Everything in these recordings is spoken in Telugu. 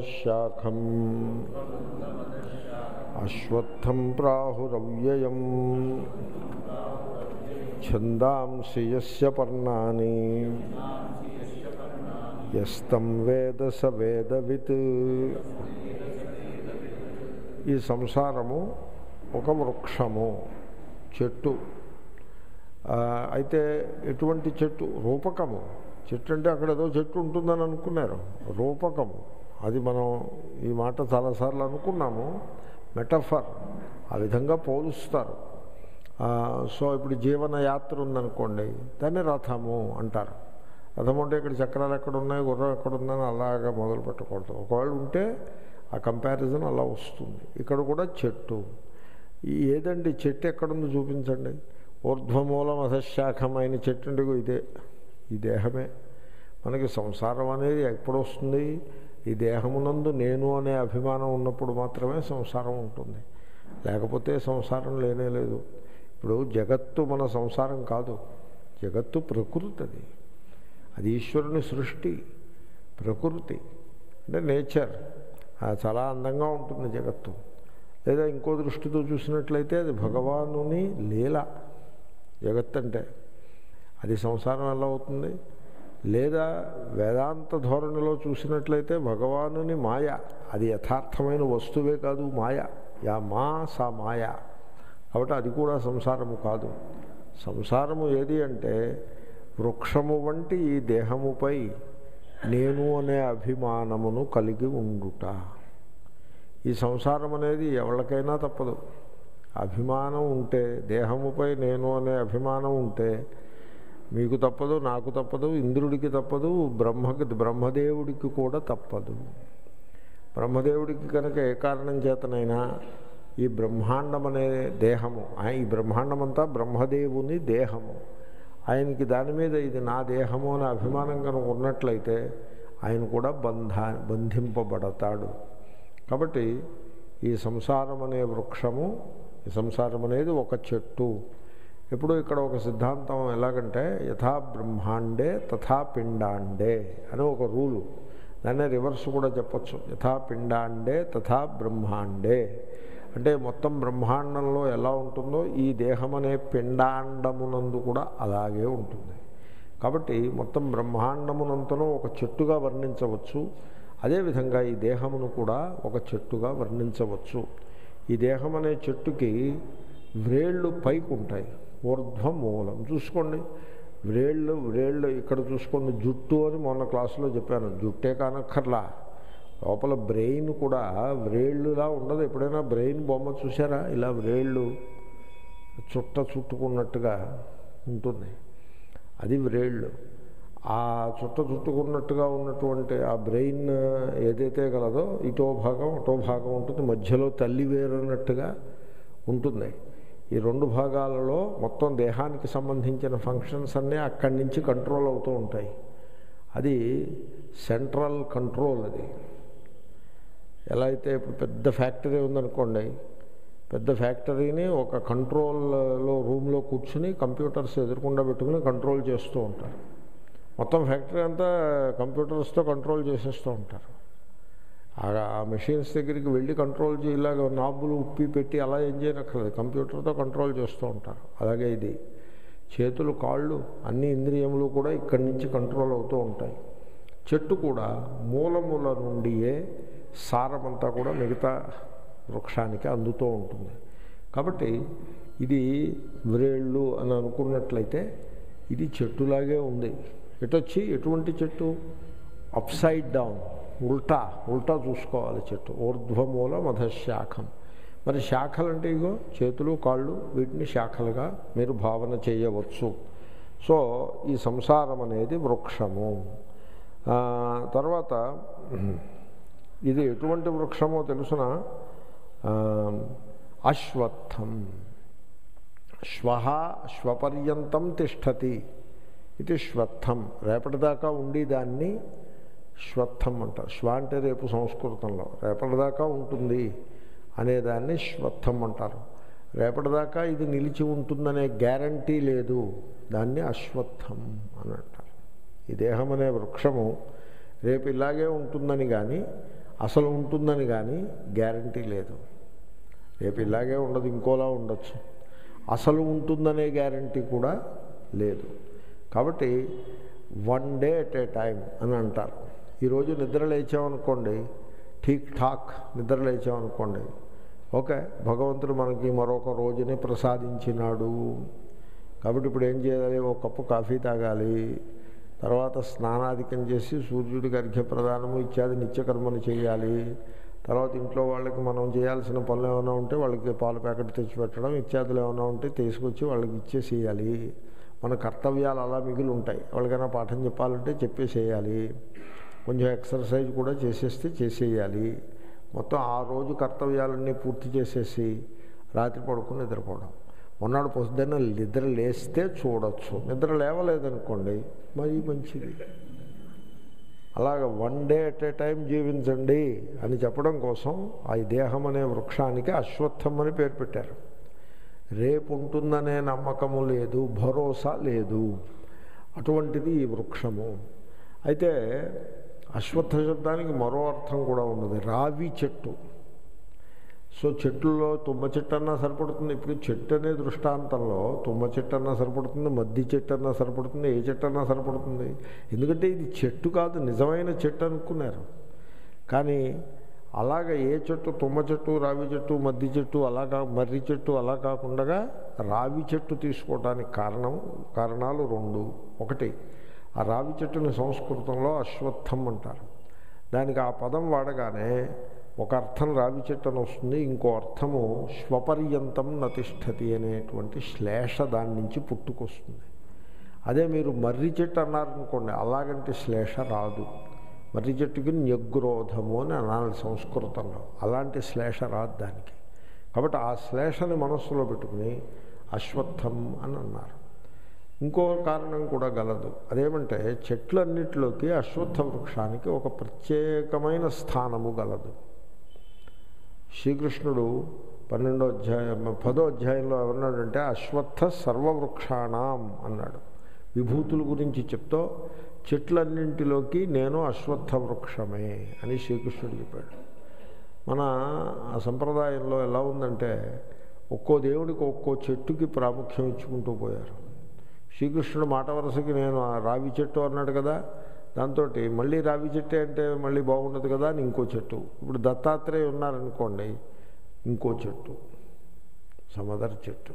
మధశాఖం అశ్వత్థం ప్రాహురవ్యయం ఛందాంసి యస్య పర్ణాని యస్తం వేద స వేదవిత్ ఈ సంసారము ఒక వృక్షము చెట్టు ఆ, అయితే ఎటువంటి చెట్టు రూపకము చెట్టు అంటే అక్కడ ఏదో చెట్టు ఉంటుందని అనుకున్నారు రూపకము అది మనం ఈ మాట చాలాసార్లు అనుకున్నాము మెటఫర్ ఆ విధంగా పోలుస్తారు ఆ, సో ఇప్పుడు జీవన యాత్ర ఉందనుకోండి దాన్ని రథము అంటారు రథం అంటే ఇక్కడ చక్రాలు ఎక్కడ ఉన్నాయి గుర్రం ఎక్కడ ఉందని అలాగా మొదలు పెట్టకూడదు ఒకవేళ ఉంటే ఆ కంపారిజన్ అలా వస్తుంది ఇక్కడ కూడా చెట్టు ఈ ఏదండి చెట్టు ఎక్కడుందో చూపించండి ఊర్ధ్వమూలం అధశాఖమైన చెట్టు అంటే ఇదే ఈ దేహమే మనకి సంసారం అనేది ఎప్పుడు వస్తుంది ఈ దేహమునందు నేను అనే అభిమానం ఉన్నప్పుడు మాత్రమే సంసారం ఉంటుంది లేకపోతే సంసారం లేనే లేదు ఇప్పుడు జగత్తు మన సంసారం కాదు జగత్తు ప్రకృతి అది అది ఈశ్వరుని సృష్టి ప్రకృతి అంటే నేచర్ ఆ చాలా అందంగా ఉంటుంది జగత్తు లేదా ఇంకో దృష్టితో చూసినట్లయితే అది భగవానుని లీల జగత్ అంటే అది సంసారం ఎలా అవుతుంది లేదా వేదాంత ధోరణిలో చూసినట్లయితే భగవానుని మాయ అది యథార్థమైన వస్తువే కాదు మాయ యా మా సా మాయ కాబట్టి అది కూడా సంసారము కాదు సంసారము ఏది అంటే వృక్షము వంటి ఈ దేహముపై నేను అనే అభిమానమును కలిగి ఉండుట ఈ సంసారం అనేది ఎవరికైనా తప్పదు అభిమానం ఉంటే దేహముపై నేను అనే అభిమానం ఉంటే మీకు తప్పదు నాకు తప్పదు ఇంద్రుడికి తప్పదు బ్రహ్మకి బ్రహ్మదేవుడికి కూడా తప్పదు బ్రహ్మదేవుడికి కనుక ఏ కారణం చేతనైనా ఈ బ్రహ్మాండం అనే దేహము ఆ ఈ బ్రహ్మాండం అంతా బ్రహ్మదేవుని దేహము ఆయనకి దాని మీద ఇది నా దేహము అనే అభిమానం కనుక ఉన్నట్లయితే ఆయన కూడా బంధ బంధింపబడతాడు కాబట్టి ఈ సంసారం అనే వృక్షము ఈ సంసారం అనేది ఒక చెట్టు ఇప్పుడు ఇక్కడ ఒక సిద్ధాంతం ఎలాగంటే యథా బ్రహ్మాండే తథా పిండాండే అని ఒక రూలు దాన్నే రివర్స్ కూడా చెప్పచ్చు యథా పిండాండే తథా బ్రహ్మాండే అంటే మొత్తం బ్రహ్మాండంలో ఎలా ఉంటుందో ఈ దేహం అనే పిండాండమునందు కూడా అలాగే ఉంటుంది కాబట్టి మొత్తం బ్రహ్మాండమునంతను ఒక చెట్టుగా వర్ణించవచ్చు అదేవిధంగా ఈ దేహమును కూడా ఒక చెట్టుగా వర్ణించవచ్చు ఈ దేహం అనే చెట్టుకి వ్రేళ్ళు పైకి ఉంటాయి ఊర్ధ్వ మూలం చూసుకోండి వ్రేళ్ళు వ్రేళ్ళు ఇక్కడ చూసుకోండి జుట్టు అని మొన్న క్లాసులో చెప్పాను జుట్టే కానక్కర్లా లోపల బ్రెయిన్ కూడా వ్రేళ్ళులా ఉండదు ఎప్పుడైనా బ్రెయిన్ బొమ్మ చూసారా ఇలా వ్రేళ్ళు చుట్ట చుట్టుకున్నట్టుగా ఉంటుంది అది వ్రేళ్ళు ఆ చుట్ట చుట్టుకున్నట్టుగా ఉన్నటువంటి ఆ బ్రెయిన్ ఏదైతే గలదో ఇటో భాగం అటో భాగం ఉంటుంది మధ్యలో తల్లి వేరున్నట్టుగా ఉంటుంది ఈ రెండు భాగాలలో మొత్తం దేహానికి సంబంధించిన ఫంక్షన్స్ అన్నీ అక్కడి నుంచి కంట్రోల్ అవుతూ ఉంటాయి అది సెంట్రల్ కంట్రోల్ అది ఎలా అయితే ఇప్పుడు పెద్ద ఫ్యాక్టరీ ఉందనుకోండి పెద్ద ఫ్యాక్టరీని ఒక కంట్రోల్లో రూమ్లో కూర్చుని కంప్యూటర్స్ ఎదురకుండా పెట్టుకుని కంట్రోల్ చేస్తూ ఉంటారు మొత్తం ఫ్యాక్టరీ అంతా కంప్యూటర్స్తో కంట్రోల్ చేసేస్తూ ఉంటారు ఆ మెషిన్స్ దగ్గరికి వెళ్ళి కంట్రోల్ చేయలాగా నాబులు ఉప్పి పెట్టి అలా ఏం చేయనక్కర్లేదు కంప్యూటర్తో కంట్రోల్ చేస్తూ ఉంటారు అలాగే ఇది చేతులు కాళ్ళు అన్ని ఇంద్రియములు కూడా ఇక్కడి నుంచి కంట్రోల్ అవుతూ ఉంటాయి చెట్టు కూడా మూలముల నుండియే సారమంతా కూడా మిగతా వృక్షానికి అందుతూ ఉంటుంది కాబట్టి ఇది వ్రేళ్ళు అని అనుకున్నట్లయితే ఇది చెట్టులాగే ఉంది ఎటొచ్చి ఎటువంటి చెట్టు అప్సైడ్ డౌన్ ఉల్టా ఉల్టా చూసుకోవాలి చెట్టు ఊర్ధ్వమూల మధశాఖం మరి శాఖలు అంటే ఇగో చేతులు కాళ్ళు వీటిని శాఖలుగా మీరు భావన చేయవచ్చు సో ఈ సంసారం అనేది వృక్షము ఆ, తర్వాత ఇది ఎటువంటి వృక్షమో తెలుసిన అశ్వత్థం శ్వ శ్వపర్యంతం తిష్టతి ఇది శ్వత్థం రేపటిదాకా ఉండి దాన్ని శ్వత్థం అంటారు శ్వ అంటే రేపు సంస్కృతంలో రేపటిదాకా ఉంటుంది అనేదాన్ని శ్వత్థం అంటారు రేపటిదాకా ఇది నిలిచి ఉంటుందనే గ్యారంటీ లేదు దాన్ని అశ్వత్థం అని అంటారు ఈ దేహం అనే వృక్షము రేపు ఇలాగే ఉంటుందని కానీ అసలు ఉంటుందని కానీ గ్యారంటీ లేదు రేపు ఇలాగే ఉండదు ఇంకోలా ఉండొచ్చు అసలు ఉంటుందనే గ్యారంటీ కూడా లేదు కాబట్టి one day at a time అని అంటారు ఈరోజు నిద్ర లేచామనుకోండి ఠీక్ ఠాక్ నిద్ర లేచామనుకోండి ఓకే భగవంతుడు మనకి మరొక రోజుని ప్రసాదించినాడు కాబట్టి ఇప్పుడు ఏం చేయాలి ఒక కప్పు కాఫీ తాగాలి తర్వాత స్నానాధికం చేసి సూర్యుడికి అర్ఘ్యప్రదానము ఇత్యాది నిత్యకర్మలు చేయాలి తర్వాత ఇంట్లో వాళ్ళకి మనం చేయాల్సిన పనులు ఏమైనా ఉంటే వాళ్ళకి పాల ప్యాకెట్ తెచ్చిపెట్టడం ఇత్యాదులు ఏమైనా ఉంటే తీసుకొచ్చి వాళ్ళకి ఇచ్చేసేయాలి మన కర్తవ్యాలు అలా మిగిలి ఉంటాయి వాళ్ళకైనా పాఠం చెప్పాలంటే చెప్పేసేయాలి కొంచెం ఎక్సర్సైజ్ కూడా చేసేస్తే చేసేయాలి మొత్తం ఆ రోజు కర్తవ్యాలన్నీ పూర్తి చేసేసి రాత్రి పడుకుని నిద్రపోవడం మొన్నడు పొద్దున్న నిద్ర లేస్తే చూడొచ్చు నిద్ర లేవలేదనుకోండి మరి మంచిది అలాగ one day at a time జీవించండి అని చెప్పడం కోసం ఆ దేహం అనే వృక్షానికి అశ్వత్థం అని పేరు పెట్టారు రేపు ఉంటుందనే నమ్మకము లేదు భరోసా లేదు అటువంటిది ఈ వృక్షము అయితే అశ్వత్థ శబ్దానికి మరో అర్థం కూడా ఉన్నది రావి చెట్టు సో చెట్లలో తుమ్మ చెట్టు అన్నా సరిపడుతుంది ఇప్పుడు చెట్టు అనే దృష్టాంతంలో తుమ్మ చెట్టు అన్నా సరిపడుతుంది మద్ది చెట్టు అన్నా సరిపడుతుంది ఏ చెట్టు అన్నా సరిపడుతుంది ఎందుకంటే ఇది చెట్టు కాదు నిజమైన చెట్టు అనుకున్నారు కానీ అలాగ ఏ చెట్టు తుమ్మ చెట్టు రావి చెట్టు మద్ది చెట్టు అలా కా మర్రి చెట్టు అలా కాకుండా రావి చెట్టు తీసుకోవడానికి కారణం కారణాలు రెండు ఒకటి ఆ రావి చెట్టుని సంస్కృతంలో అశ్వత్థం అంటారు దానికి ఆ పదం వాడగానే ఒక అర్థం రావి చెట్టు అని వస్తుంది ఇంకో అర్థము స్వపర్యంతం నతిష్టతి అనేటువంటి శ్లేష దాని నుంచి పుట్టుకొస్తుంది అదే మీరు మర్రి చెట్టు అన్నారనుకోండి అలాగంటే శ్లేష రాదు మర్రి చెట్టుకి న్యగ్రోధము అని అనాలి సంస్కృతంలో అలాంటి శ్లేష రాదు దానికి కాబట్టి ఆ శ్లేషని మనస్సులో పెట్టుకుని అశ్వత్థం అని అన్నారు ఇంకో కారణం కూడా గలదు అదేమంటే చెట్లన్నిటిలోకి అశ్వత్థ వృక్షానికి ఒక ప్రత్యేకమైన స్థానము గలదు శ్రీకృష్ణుడు పన్నెండో అధ్యాయం పదో అధ్యాయంలో ఏమన్నాడంటే అశ్వత్థ సర్వవృక్షాణం అన్నాడు విభూతుల గురించి చెప్తూ చెట్లన్నింటిలోకి నేను అశ్వత్థ వృక్షమే అని శ్రీకృష్ణుడు చెప్పాడు మన ఆ సంప్రదాయంలో ఎలా ఉందంటే ఒక్కో దేవుడికి ఒక్కో చెట్టుకి ప్రాముఖ్యం ఇచ్చుకుంటూ పోయారు శ్రీకృష్ణుడు మాట వరుసకి నేను ఆ రావి చెట్టు అన్నాడు కదా దాంతో మళ్ళీ రావి చెట్టు అంటే మళ్ళీ బాగుండదు కదా అని ఇంకో చెట్టు ఇప్పుడు దత్తాత్రేయ ఉన్నారనుకోండి ఇంకో చెట్టు సమదర్ చెట్టు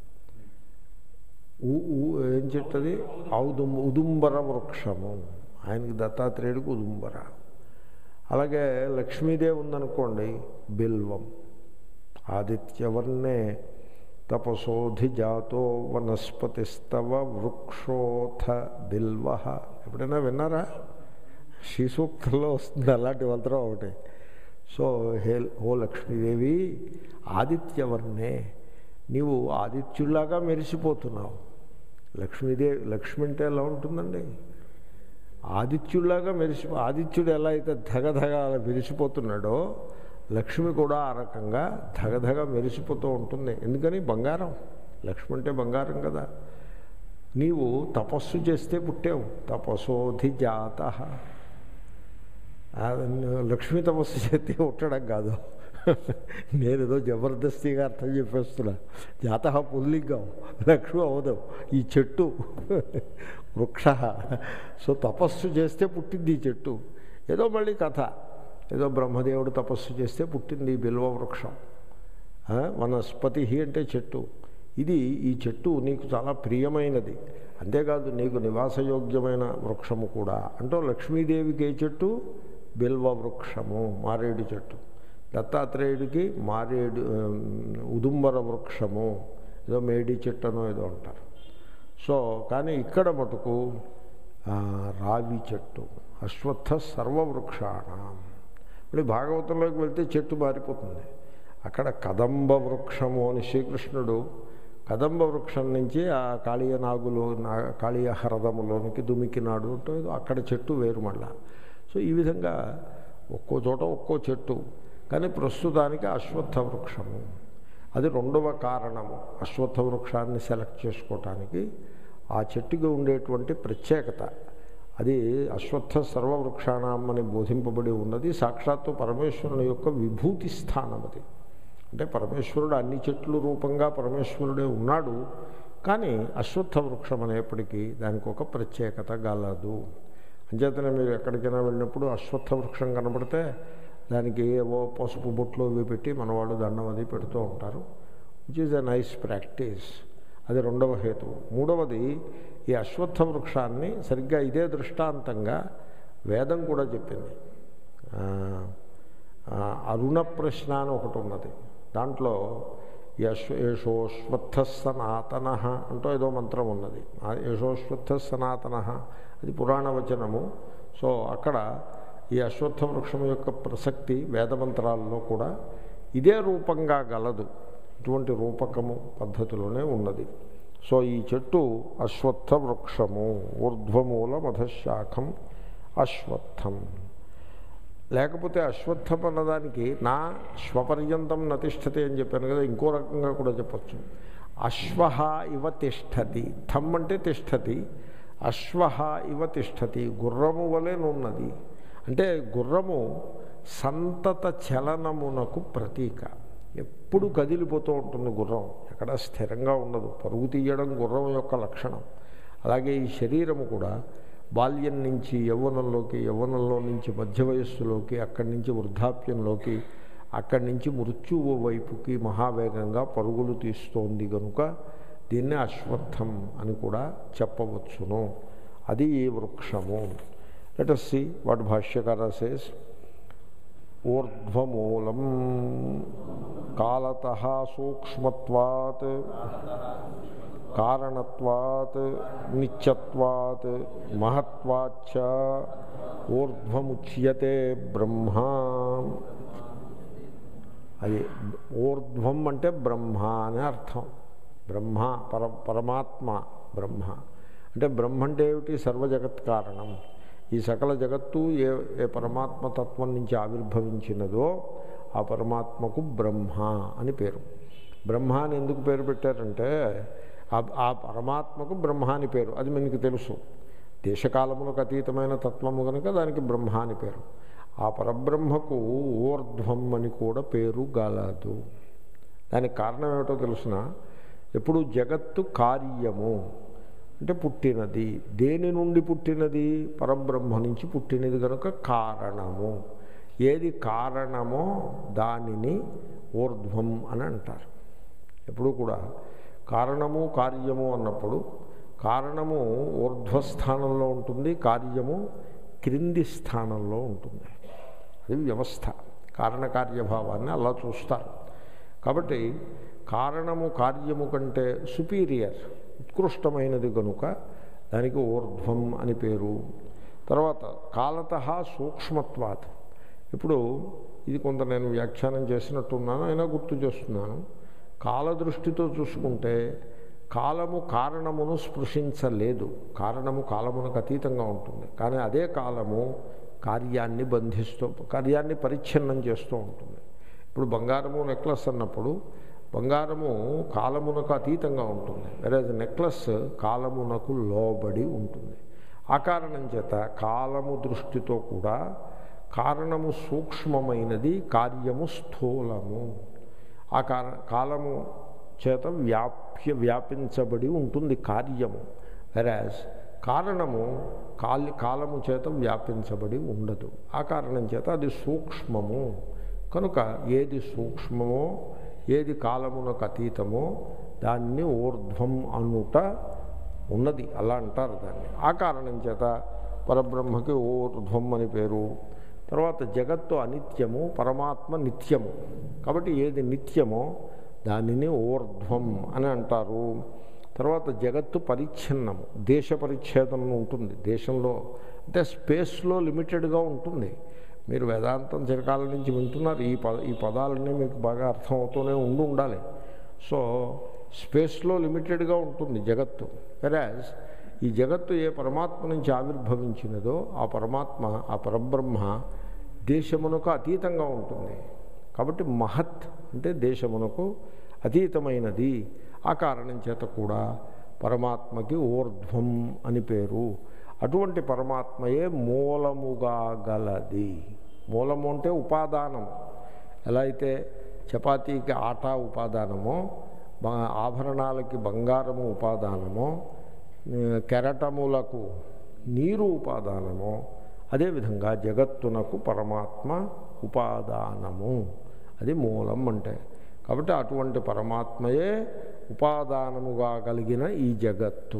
ఊ ఊ ఏం చెట్టు అది ఔదుం ఉదుంబర వృక్షము ఆయనకి దత్తాత్రేయుడికి ఉదుంబర అలాగే లక్ష్మీదేవి ఉందనుకోండి బిల్వం ఆదిత్యవర్ణే తపసోధి జాతో వనస్పతిస్తవ వృక్షోథ బిల్వ ఎప్పుడైనా విన్నారా శ్రీసూక్తంలో వస్తుంది అలాంటి మంత్రం ఒకటి సో హే ఓ లక్ష్మీదేవి ఆదిత్యవర్ణే నీవు ఆదిత్యుల్లాగా మెరిసిపోతున్నావు లక్ష్మీదేవి లక్ష్మి అంటే ఎలా ఉంటుందండి ఆదిత్యుల్లాగా మెరిసి ఆదిత్యుడు ఎలా అయితే ధగధగ అలా మెరిసిపోతున్నాడో లక్ష్మి కూడా ఆ రకంగా ధగధగ మెరిసిపోతూ ఉంటుంది ఎందుకని బంగారం లక్ష్మి అంటే బంగారం కదా నీవు తపస్సు చేస్తే పుట్టావు తపస్సోధి జాత లక్ష్మీ తపస్సు చేస్తే పుట్టడం కాదు నేనేదో జబర్దస్తిగా అర్థం చెప్పేస్తున్నా జాత పుల్లింగం లక్ష్మి అవదు ఈ చెట్టు వృక్ష సో తపస్సు చేస్తే పుట్టింది ఈ చెట్టు ఏదో మళ్ళీ కథ ఏదో బ్రహ్మదేవుడు తపస్సు చేస్తే పుట్టింది ఈ బిల్వ వృక్షం వనస్పతి అంటే చెట్టు ఇది ఈ చెట్టు నీకు చాలా ప్రియమైనది అంతేకాదు నీకు నివాసయోగ్యమైన వృక్షము కూడా అంటూ లక్ష్మీదేవికి ఏ చెట్టు బిల్వ వృక్షము మారేడు చెట్టు దత్తాత్రేయుడికి మారేడు ఉదుంబర వృక్షము ఏదో మేడి చెట్టనో ఏదో అంటారు సో కానీ ఇక్కడ మటుకు రావి చెట్టు అశ్వత్థ సర్వవృక్షాణం ఇప్పుడు భాగవతంలోకి వెళ్తే చెట్టు మారిపోతుంది అక్కడ కదంబ వృక్షము అని శ్రీకృష్ణుడు కదంబ వృక్షం నుంచి ఆ కాళీయ నాగులో నా కాళీయ హ్రదములోనికి దుమికినాడు అంటే అక్కడ చెట్టు వేరు మళ్ళా సో ఈ విధంగా ఒక్కో చోట ఒక్కో చెట్టు కానీ ప్రస్తుతానికి అశ్వత్థ వృక్షము అది రెండవ కారణము అశ్వత్థ వృక్షాన్ని సెలెక్ట్ చేసుకోవటానికి ఆ చెట్టుకి ఉండేటువంటి ప్రత్యేకత అది అశ్వత్థ సర్వవృక్షాణం అని బోధింపబడి ఉన్నది సాక్షాత్తు పరమేశ్వరుని యొక్క విభూతి స్థానం అది అంటే పరమేశ్వరుడు అన్ని చెట్లు రూపంగా పరమేశ్వరుడే ఉన్నాడు కానీ అశ్వత్థ వృక్షం అనేప్పటికీ దానికి ఒక ప్రత్యేకత గలదు అంచేతనే మీరు ఎక్కడికైనా వెళ్ళినప్పుడు అశ్వత్థ వృక్షం కనబడితే దానికి ఏవో పసుపు బొట్లు ఇవి పెట్టి మనవాళ్ళు దండం అది పెడుతూ ఉంటారు which is a nice practice అది రెండవ హేతు మూడవది ఈ అశ్వత్థ వృక్షాన్ని సరిగ్గా ఇదే దృష్టాంతంగా వేదం కూడా చెప్పింది ఆ, ఆ, అరుణ ప్రశ్న అని ఒకటి ఉన్నది దాంట్లో యశ్ యశోశ్వత్థ సనాతన అంటూ ఏదో మంత్రం ఉన్నది ఆ యశోశ్వత్థ సనాతన అది పురాణ వచనము సో అక్కడ ఈ అశ్వత్థ వృక్షం యొక్క ప్రసక్తి వేదమంత్రాల్లో కూడా ఇదే రూపంగా గలదు ఇటువంటి రూపకము పద్ధతిలోనే ఉన్నది సో ఈ చెట్టు అశ్వత్థ వృక్షము ఊర్ధ్వమూల మధశాఖం అశ్వత్థం లేకపోతే అశ్వత్థం అన్నదానికి నా శ్వపర్యంతం నతిష్టతి అని చెప్పాను కదా ఇంకో రకంగా కూడా చెప్పచ్చు అశ్వ ఇవ తిష్టతి థమ్ అంటే తిష్టతి అశ్వ ఇవ తిష్టతి గుర్రము వలెనున్నది అంటే గుర్రము సంతత చలనమునకు ప్రతీక ఎప్పుడు కదిలిపోతూ ఉంటుంది గుర్రం ఎక్కడ స్థిరంగా ఉండదు పరుగు తీయడం గుర్రం యొక్క లక్షణం అలాగే ఈ శరీరము కూడా బాల్యం నుంచి యవ్వనంలోకి యవ్వనంలో నుంచి మధ్య వయస్సులోకి అక్కడి నుంచి వృద్ధాప్యంలోకి అక్కడి నుంచి మృత్యువు వైపుకి మహావేగంగా పరుగులు తీస్తోంది కనుక దీన్ని అశ్వత్థం అని కూడా చెప్పవచ్చును అది ఈ వృక్షము లెట్ సి వాట్ భాష్యకార సేస్ ఊర్ధ్వమూలం కాలత సూక్ష్మత్వాత్ కారణత్వాత్ నిత్యత్వాత్ మహత్వాచ్చ ఊర్ధ్వముచ్యతే బ్రహ్మ అది ఊర్ధ్వం అంటే బ్రహ్మ అనే అర్థం బ్రహ్మ పర పరమాత్మ బ్రహ్మ అంటే బ్రహ్మ అంటే ఏమిటి సర్వజగత్ కారణం ఈ సకల జగత్తు ఏ ఏ పరమాత్మ తత్వం నుంచి ఆవిర్భవించినదో ఆ పరమాత్మకు బ్రహ్మ అని పేరు బ్రహ్మ అని ఎందుకు పేరు పెట్టారంటే ఆ- ఆ పరమాత్మకు బ్రహ్మ అని పేరు అది మనకి తెలుసు దేశకాలములకు అతీతమైన తత్వము కనుక దానికి బ్రహ్మ అని పేరు ఆ పరబ్రహ్మకు ఊర్ధ్వం అని కూడా పేరు గలదు దానికి కారణం ఏమిటో తెలుసిన ఎప్పుడు జగత్తు కార్యము అంటే పుట్టినది దేని నుండి పుట్టినది పరబ్రహ్మ నుంచి పుట్టినది కనుక కారణము ఏది కారణమో దానిని ఊర్ధ్వం అని అంటారు ఎప్పుడు కూడా కారణము కార్యము అన్నప్పుడు కారణము ఊర్ధ్వస్థానంలో ఉంటుంది కార్యము క్రింది స్థానంలో ఉంటుంది అది వ్యవస్థ కారణకార్యభావాన్ని అలా చూస్తారు కాబట్టి కారణము కార్యము కంటే సుపీరియర్ ఉత్కృష్టమైనది కనుక దానికి ఊర్ధ్వం అని పేరు తర్వాత కాలత సూక్ష్మత్వాత్ ఇప్పుడు ఇది కొంత నేను వ్యాఖ్యానం చేసినట్టున్నాను అయినా గుర్తు చేస్తున్నాను కాలదృష్టితో చూసుకుంటే కాలము కారణమును స్పృశించలేదు కారణము కాలమునకు అతీతంగా ఉంటుంది కానీ అదే కాలము కార్యాన్ని బంధిస్తూ కార్యాన్ని పరిచ్ఛిన్నం చేస్తూ ఉంటుంది ఇప్పుడు బంగారము నెక్లెస్ అన్నప్పుడు బంగారము కాలమునకు అతీతంగా ఉంటుంది వేరేజ్ నెక్లెస్ కాలమునకు లోబడి ఉంటుంది ఆ కారణం చేత కాలము దృష్టితో కూడా కారణము సూక్ష్మమైనది కార్యము స్థూలము ఆ కార కాలము చేత వ్యాప్య వ్యాపించబడి ఉంటుంది కార్యము వెరాజ్ కారణము కాలి కాలము చేత వ్యాపించబడి ఉండదు ఆ కారణం చేత అది సూక్ష్మము కనుక ఏది సూక్ష్మమో ఏది కాలమునకు అతీతమో దాన్ని ఊర్ధ్వం అనుట ఉన్నది అలా అంటారు దాన్ని ఆ కారణం చేత పరబ్రహ్మకి ఊర్ధ్వం అని పేరు తర్వాత జగత్తు అనిత్యము పరమాత్మ నిత్యము కాబట్టి ఏది నిత్యమో దానిని ఊర్ధ్వం అని అంటారు తర్వాత జగత్తు పరిచ్ఛిన్నము దేశ పరిచ్ఛేదం ఉంటుంది దేశంలో అంటే స్పేస్లో లిమిటెడ్గా ఉంటుంది మీరు వేదాంతం చిరకాల నుంచి వింటున్నారు ఈ పద ఈ పదాలన్నీ మీకు బాగా అర్థమవుతూనే ఉండి ఉండాలి సో స్పేస్లో లిమిటెడ్గా ఉంటుంది జగత్తు వెరాజ్ ఈ జగత్తు ఏ పరమాత్మ నుంచి ఆవిర్భవించినదో ఆ పరమాత్మ ఆ పరబ్రహ్మ దేశమునకు అతీతంగా ఉంటుంది కాబట్టి మహత్ అంటే దేశమునకు అతీతమైనది ఆ కారణం చేత కూడా పరమాత్మకి ఊర్ధ్వం అని పేరు అటువంటి పరమాత్మయే మూలముగా గలది మూలము అంటే ఉపాదానం ఎలా అయితే చపాతీకి ఆటా ఉపాదానమో బ- ఆభరణాలకి బంగారము ఉపాదానమో ఆ, కెరటములకు నీరు ఉపాదానమో అదేవిధంగా జగత్తునకు పరమాత్మ ఉపాదానము అది మూలం అంటే కాబట్టి అటువంటి పరమాత్మయే ఉపాదానముగా కలిగిన ఈ జగత్తు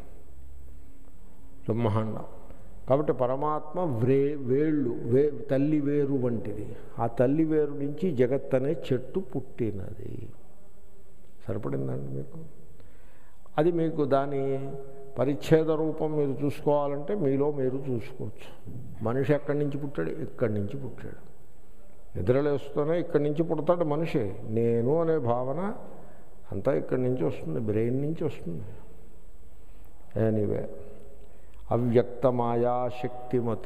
బ్రహ్మాండం కాబట్టి పరమాత్మ వ్రే వేళ్ళు వే తల్లి వేరు వంటిది ఆ తల్లి వేరు నుంచి జగత్ అనే చెట్టు పుట్టినది సరిపడిందండి మీకు అది మీకు దాని పరిచ్ఛేద రూపం మీరు చూసుకోవాలంటే మీలో మీరు చూసుకోవచ్చు మనిషి ఎక్కడి నుంచి పుట్టాడు ఇక్కడి నుంచి పుట్టాడు నిద్రలేస్తూనే ఇక్కడి నుంచి పుడతాడు మనిషి నేను అనే భావన అంతా ఇక్కడి నుంచి వస్తుంది బ్రెయిన్ నుంచి వస్తుంది ఎనీవే అవ్యక్తమాయా శక్తిమత్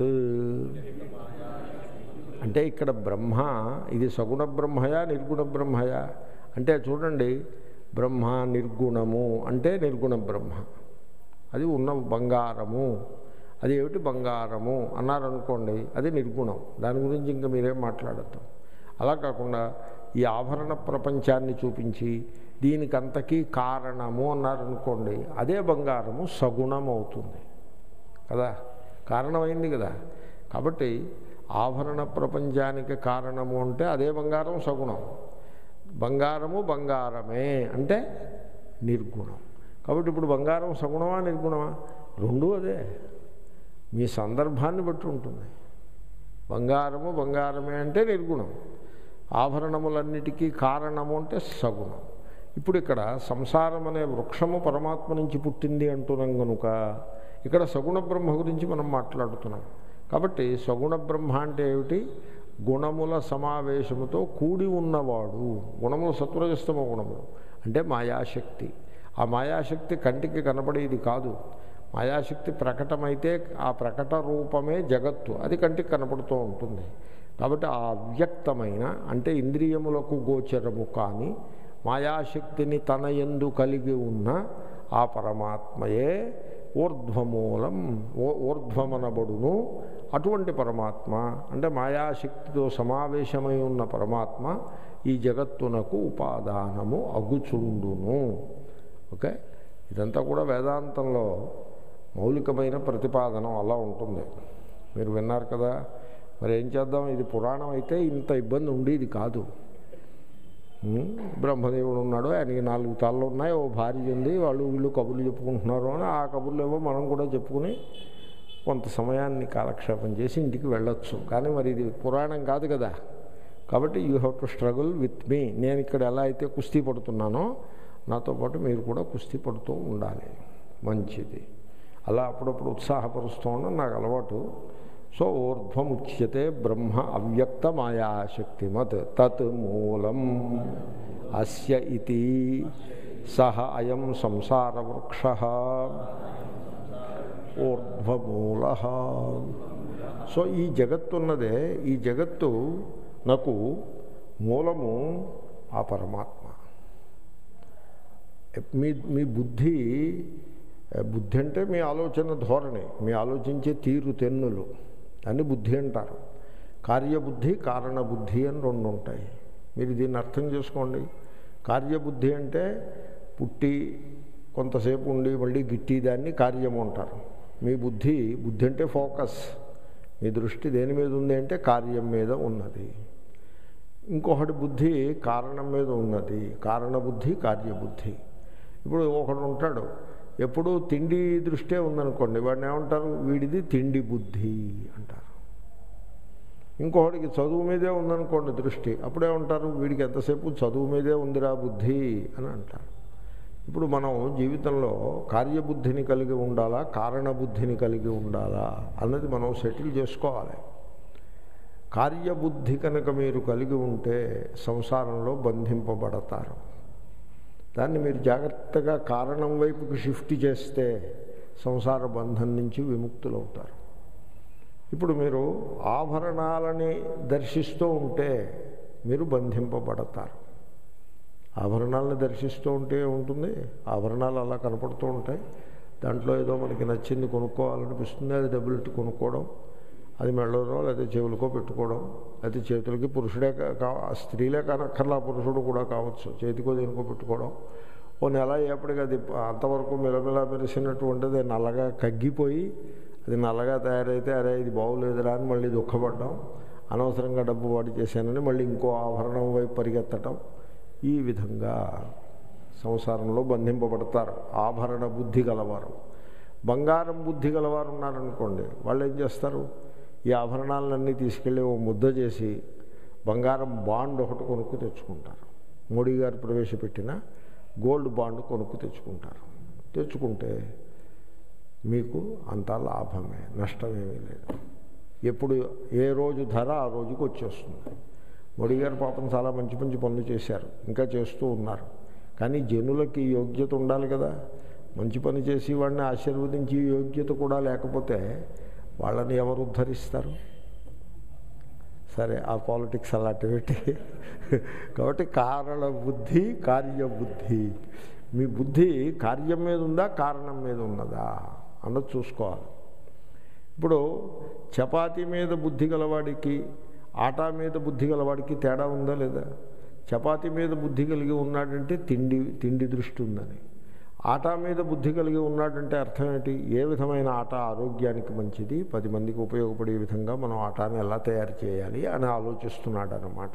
అంటే ఇక్కడ బ్రహ్మ ఇది సగుణ బ్రహ్మయా నిర్గుణ బ్రహ్మయా అంటే చూడండి బ్రహ్మ నిర్గుణము అంటే నిర్గుణ బ్రహ్మ అది ఉన్న బంగారము అది ఏమిటి బంగారము అన్నారనుకోండి అది నిర్గుణం దాని గురించి ఇంకా మీరేం మాట్లాడద్దు అలా కాకుండా ఈ ఆభరణ ప్రపంచాన్ని చూపించి దీనికంతకీ కారణము అన్నారనుకోండి అదే బంగారము సగుణం అవుతుంది కదా కారణమైంది కదా కాబట్టి ఆభరణ ప్రపంచానికి కారణము అంటే అదే బంగారం సగుణం బంగారము బంగారమే అంటే నిర్గుణం కాబట్టి ఇప్పుడు బంగారం సగుణమా నిర్గుణమా రెండూ అదే మీ సందర్భాన్ని బట్టి ఉంటుంది బంగారము బంగారమే అంటే నిర్గుణం ఆభరణములన్నిటికీ కారణము అంటే సగుణం ఇప్పుడు ఇక్కడ సంసారం అనే వృక్షము పరమాత్మ నుంచి పుట్టింది అంటున్నాం కనుక ఇక్కడ సగుణ బ్రహ్మ గురించి మనం మాట్లాడుతున్నాం కాబట్టి సగుణ బ్రహ్మ అంటే ఏమిటి గుణముల సమావేశముతో కూడి ఉన్నవాడు గుణములు సత్వరజస్తమ గుణములు అంటే మాయాశక్తి ఆ మాయాశక్తి కంటికి కనబడేది కాదు మాయాశక్తి ప్రకటమైతే ఆ ప్రకట రూపమే జగత్తు అది కంటికి కనపడుతూ ఉంటుంది కాబట్టి ఆ అవ్యక్తమైన అంటే ఇంద్రియములకు గోచరము కానీ మాయాశక్తిని తన ఎందు కలిగి ఉన్న ఆ పరమాత్మయే ఊర్ధ్వమూలం ఓ- ఊర్ధ్వమనబడును అటువంటి పరమాత్మ అంటే మాయాశక్తితో సమావేశమై ఉన్న పరమాత్మ ఈ జగత్తునకు ఉపాదానము అగుచుండును ఓకే ఇదంతా కూడా వేదాంతంలో మౌలికమైన ప్రతిపాదనం అలా ఉంటుంది మీరు విన్నారు కదా మరి ఏం చేద్దాం ఇది పురాణం అయితే ఇంత ఇబ్బంది ఉండేది కాదు ఉం? బ్రహ్మదేవుడు ఉన్నాడు ఆయనకి నాలుగు తలలు ఉన్నాయి ఓ భార్య ఉంది వాళ్ళు వీళ్ళు కబుర్లు చెప్పుకుంటున్నారు అని ఆ కబుర్లు ఏవో మనం కూడా చెప్పుకుని కొంత సమయాన్ని కాలక్షేపం చేసి ఇంటికి వెళ్ళొచ్చు కానీ మరి ఇది పురాణం కాదు కదా కాబట్టి you have to struggle with me నేను ఇక్కడ ఎలా అయితే కుస్తీ పడుతున్నానో నాతో పాటు మీరు కూడా కుస్తీ పడుతూ ఉండాలి మంచిది అలా అప్పుడప్పుడు ఉత్సాహపరుస్తూ ఉండడం నాకు అలవాటు సో ఊర్ధ్వముచ్యతే బ్రహ్మ అవ్యక్త మాయాశక్తిమత్ తత్ మూలం అస్య ఇది సహ అయం సంసార వృక్ష ఊర్ధ్వమూల సో ఈ జగత్తున్నదే ఈ జగత్తు నాకు మూలము ఆ పరమాత్మ మీ మీ బుద్ధి బుద్ధి అంటే మీ ఆలోచన ధోరణి మీ ఆలోచించే తీరు తెన్నులు అని బుద్ధి అంటారు కార్యబుద్ధి కారణబుద్ధి అని రెండు ఉంటాయి మీరు దీన్ని అర్థం చేసుకోండి కార్యబుద్ధి అంటే పుట్టి కొంతసేపు ఉండి మళ్ళీ గిట్టి దాన్ని కార్యము అంటారు మీ బుద్ధి బుద్ధి అంటే ఫోకస్ మీ దృష్టి దేని మీద ఉంది అంటే కార్యం మీద ఉన్నది ఇంకొకటి బుద్ధి కారణం మీద ఉన్నది కారణబుద్ధి కార్యబుద్ధి ఇప్పుడు ఒకడు ఉంటాడు ఎప్పుడు తిండి దృష్టే ఉందనుకోండి వాడిని ఏమంటారు వీడిది తిండి బుద్ధి అంటారు ఇంకొకటికి చదువు మీదే ఉందనుకోండి దృష్టి అప్పుడేమంటారు వీడికి ఎంతసేపు చదువు మీదే ఉందిరా బుద్ధి అని అంటారు ఇప్పుడు మనం జీవితంలో కార్యబుద్ధిని కలిగి ఉండాలా కారణబుద్ధిని కలిగి ఉండాలా అన్నది మనం సెటిల్ చేసుకోవాలి కార్యబుద్ధి కనుక మీరు కలిగి ఉంటే సంసారంలో బంధింపబడతారు దాన్ని మీరు జాగ్రత్తగా కారణం వైపుకి షిఫ్ట్ చేస్తే సంసార బంధం నుంచి విముక్తులవుతారు ఇప్పుడు మీరు ఆభరణాలని దర్శిస్తూ ఉంటే మీరు బంధింపబడతారు ఆభరణాలను దర్శిస్తూ ఉంటే ఉంటుంది ఆభరణాలు అలా కనపడుతూ ఉంటాయి దాంట్లో ఏదో మనకి నచ్చింది కొనుక్కోవాలనిపిస్తుంది అది డబ్బులు ఇట్టి కొనుక్కోవడం అది మెళ్ళలో లేదా చెవులకో పెట్టుకోవడం అయితే చేతులకి పురుషుడే కా కా- స్త్రీలే కానక్కర్లా పురుషుడు కూడా కావచ్చు చేతికో దేనికో పెట్టుకోవడం ఓ నెల అయ్యేప్పటికి అది అంతవరకు మిలమిలా మెరిసినటువంటిది నల్లగా కగ్గిపోయి అది నల్లగా తయారైతే అరే ఇది బాగోలేదురా అని మళ్ళీ దుఃఖపడ్డం అనవసరంగా డబ్బు వాడి చేశానని మళ్ళీ ఇంకో ఆభరణం వైపు పరిగెత్తడం ఈ విధంగా సంసారంలో బంధింపబడతారు ఆభరణ బుద్ధి గలవారు బంగారం బుద్ధి గలవారు ఉన్నారనుకోండి వాళ్ళు ఏం చేస్తారు ఈ ఆభరణాలన్నీ తీసుకెళ్ళి ఓ ముద్ద చేసి బంగారం బాండ్ ఒకటి కొనుక్కు తెచ్చుకుంటారు మోడీ గారు ప్రవేశపెట్టిన గోల్డ్ బాండ్ కొనుక్కు తెచ్చుకుంటారు తెచ్చుకుంటే మీకు అంతా లాభమే నష్టమేమీ లేదు ఎప్పుడు ఏ రోజు ధర ఆ రోజుకి వచ్చేస్తుంది మోడీ గారు పాపం చాలా మంచి మంచి పనులు చేశారు ఇంకా చేస్తూ ఉన్నారు కానీ జనులకి ఈ యోగ్యత ఉండాలి కదా మంచి పని చేసి వాడిని ఆశీర్వదించి ఈ యోగ్యత కూడా లేకపోతే వాళ్ళని ఎవరు ఉద్ధరిస్తారు సరే ఆ పాలిటిక్స్ అలాంటి పెట్టి కాబట్టి కారణ బుద్ధి కార్యబుద్ధి మీ బుద్ధి కార్యం మీద ఉందా కారణం మీద ఉన్నదా అన్నది చూసుకోవాలి ఇప్పుడు చపాతీ మీద బుద్ధి గలవాడికి ఆటా మీద బుద్ధి గలవాడికి తేడా ఉందా లేదా చపాతీ మీద బుద్ధి కలిగి ఉన్నాడంటే తిండి తిండి దృష్టి ఉందని ఆటా మీద బుద్ధి కలిగి ఉన్నాడంటే అర్థం ఏంటి ఏ విధమైన ఆట ఆరోగ్యానికి మంచిది పది మందికి ఉపయోగపడే విధంగా మనం ఆటాన్ని ఎలా తయారు చేయాలి అని ఆలోచిస్తున్నాడు అన్నమాట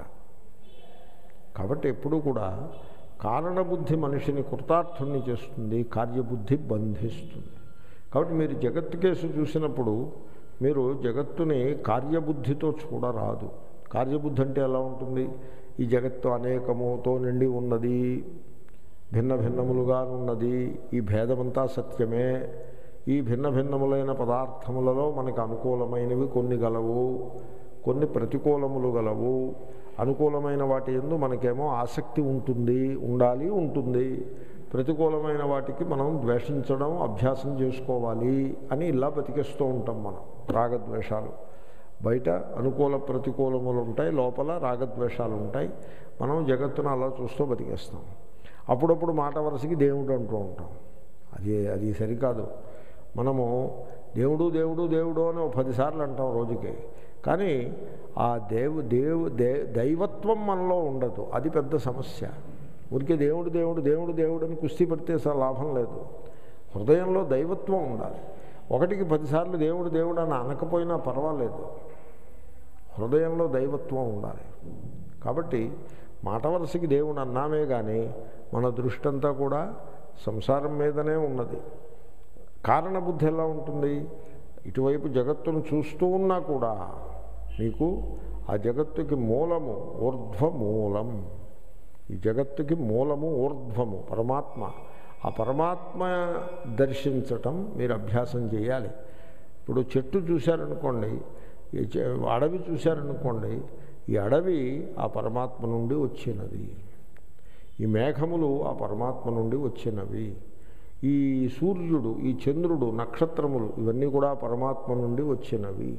కాబట్టి ఎప్పుడూ కూడా కారణబుద్ధి మనిషిని కృతార్థుణ్ణి చేస్తుంది కార్యబుద్ధి బంధిస్తుంది కాబట్టి మీరు జగత్తు కేసు చూసినప్పుడు మీరు జగత్తుని కార్యబుద్ధితో చూడరాదు కార్యబుద్ధి అంటే ఎలా ఉంటుంది ఈ జగత్తు అనేకముతో నిండి ఉన్నది భిన్న భిన్నములుగా ఉన్నది ఈ భేదమంతా సత్యమే ఈ భిన్న భిన్నములైన పదార్థములలో మనకు అనుకూలమైనవి కొన్ని గలవు కొన్ని ప్రతికూలములు గలవు అనుకూలమైన వాటి ఎందు మనకేమో ఆసక్తి ఉంటుంది ఉండాలి ఉంటుంది ప్రతికూలమైన వాటికి మనం ద్వేషించడం అభ్యాసం చేసుకోవాలి అని ఇలా బతికేస్తూ ఉంటాం మనం రాగద్వేషాలు బయట అనుకూల ప్రతికూలములు ఉంటాయి లోపల రాగద్వేషాలు ఉంటాయి మనం జగత్తును అలా చూస్తూ బతికేస్తాం అప్పుడప్పుడు మాట వరుసకి దేవుడు అంటూ ఉంటాం అది అది సరికాదు మనము దేవుడు దేవుడు దేవుడు అని ఓ పదిసార్లు అంటాం రోజుకి కానీ ఆ దేవు దేవు దే దైవత్వం మనలో ఉండదు అది పెద్ద సమస్య ఊరికే దేవుడు దేవుడు దేవుడు దేవుడు అని కుస్తీ పడితే అసలు లాభం లేదు హృదయంలో దైవత్వం ఉండాలి ఒకటికి పదిసార్లు దేవుడు దేవుడు అని అనకపోయినా పర్వాలేదు హృదయంలో దైవత్వం ఉండాలి కాబట్టి మాట వరుసకి దేవుడు అన్నామే కానీ మన దృష్టి అంతా కూడా సంసారం మీదనే ఉన్నది కారణబుద్ధి ఎలా ఉంటుంది ఇటువైపు జగత్తును చూస్తూ ఉన్నా కూడా మీకు ఆ జగత్తుకి మూలము ఊర్ధ్వ మూలం ఈ జగత్తుకి మూలము ఊర్ధ్వము పరమాత్మ ఆ పరమాత్మ దర్శించటం మీరు అభ్యాసం చేయాలి ఇప్పుడు చెట్టు చూశారనుకోండి ఈ చె- అడవి చూశారనుకోండి ఈ అడవి ఆ పరమాత్మ నుండి వచ్చినది ఈ మేఘములు ఆ పరమాత్మ నుండి వచ్చినవి ఈ సూర్యుడు ఈ చంద్రుడు నక్షత్రములు ఇవన్నీ కూడా పరమాత్మ నుండి వచ్చినవి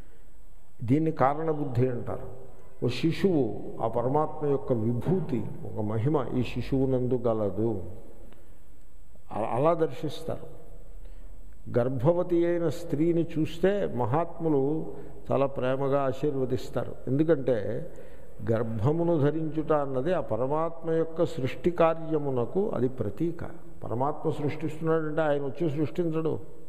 దీన్ని కారణబుద్ధి అంటారు ఓ శిశువు ఆ పరమాత్మ యొక్క విభూతి ఒక మహిమ ఈ శిశువునందు గలదు అ- అలా దర్శిస్తారు గర్భవతి అయిన స్త్రీని చూస్తే మహాత్ములు చాలా ప్రేమగా ఆశీర్వదిస్తారు ఎందుకంటే గర్భమును ధరించుట అన్నది ఆ పరమాత్మ యొక్క సృష్టి కార్యమునకు అది ప్రతీక పరమాత్మ సృష్టిస్తున్నాడంటే ఆయన వచ్చి సృష్టించడు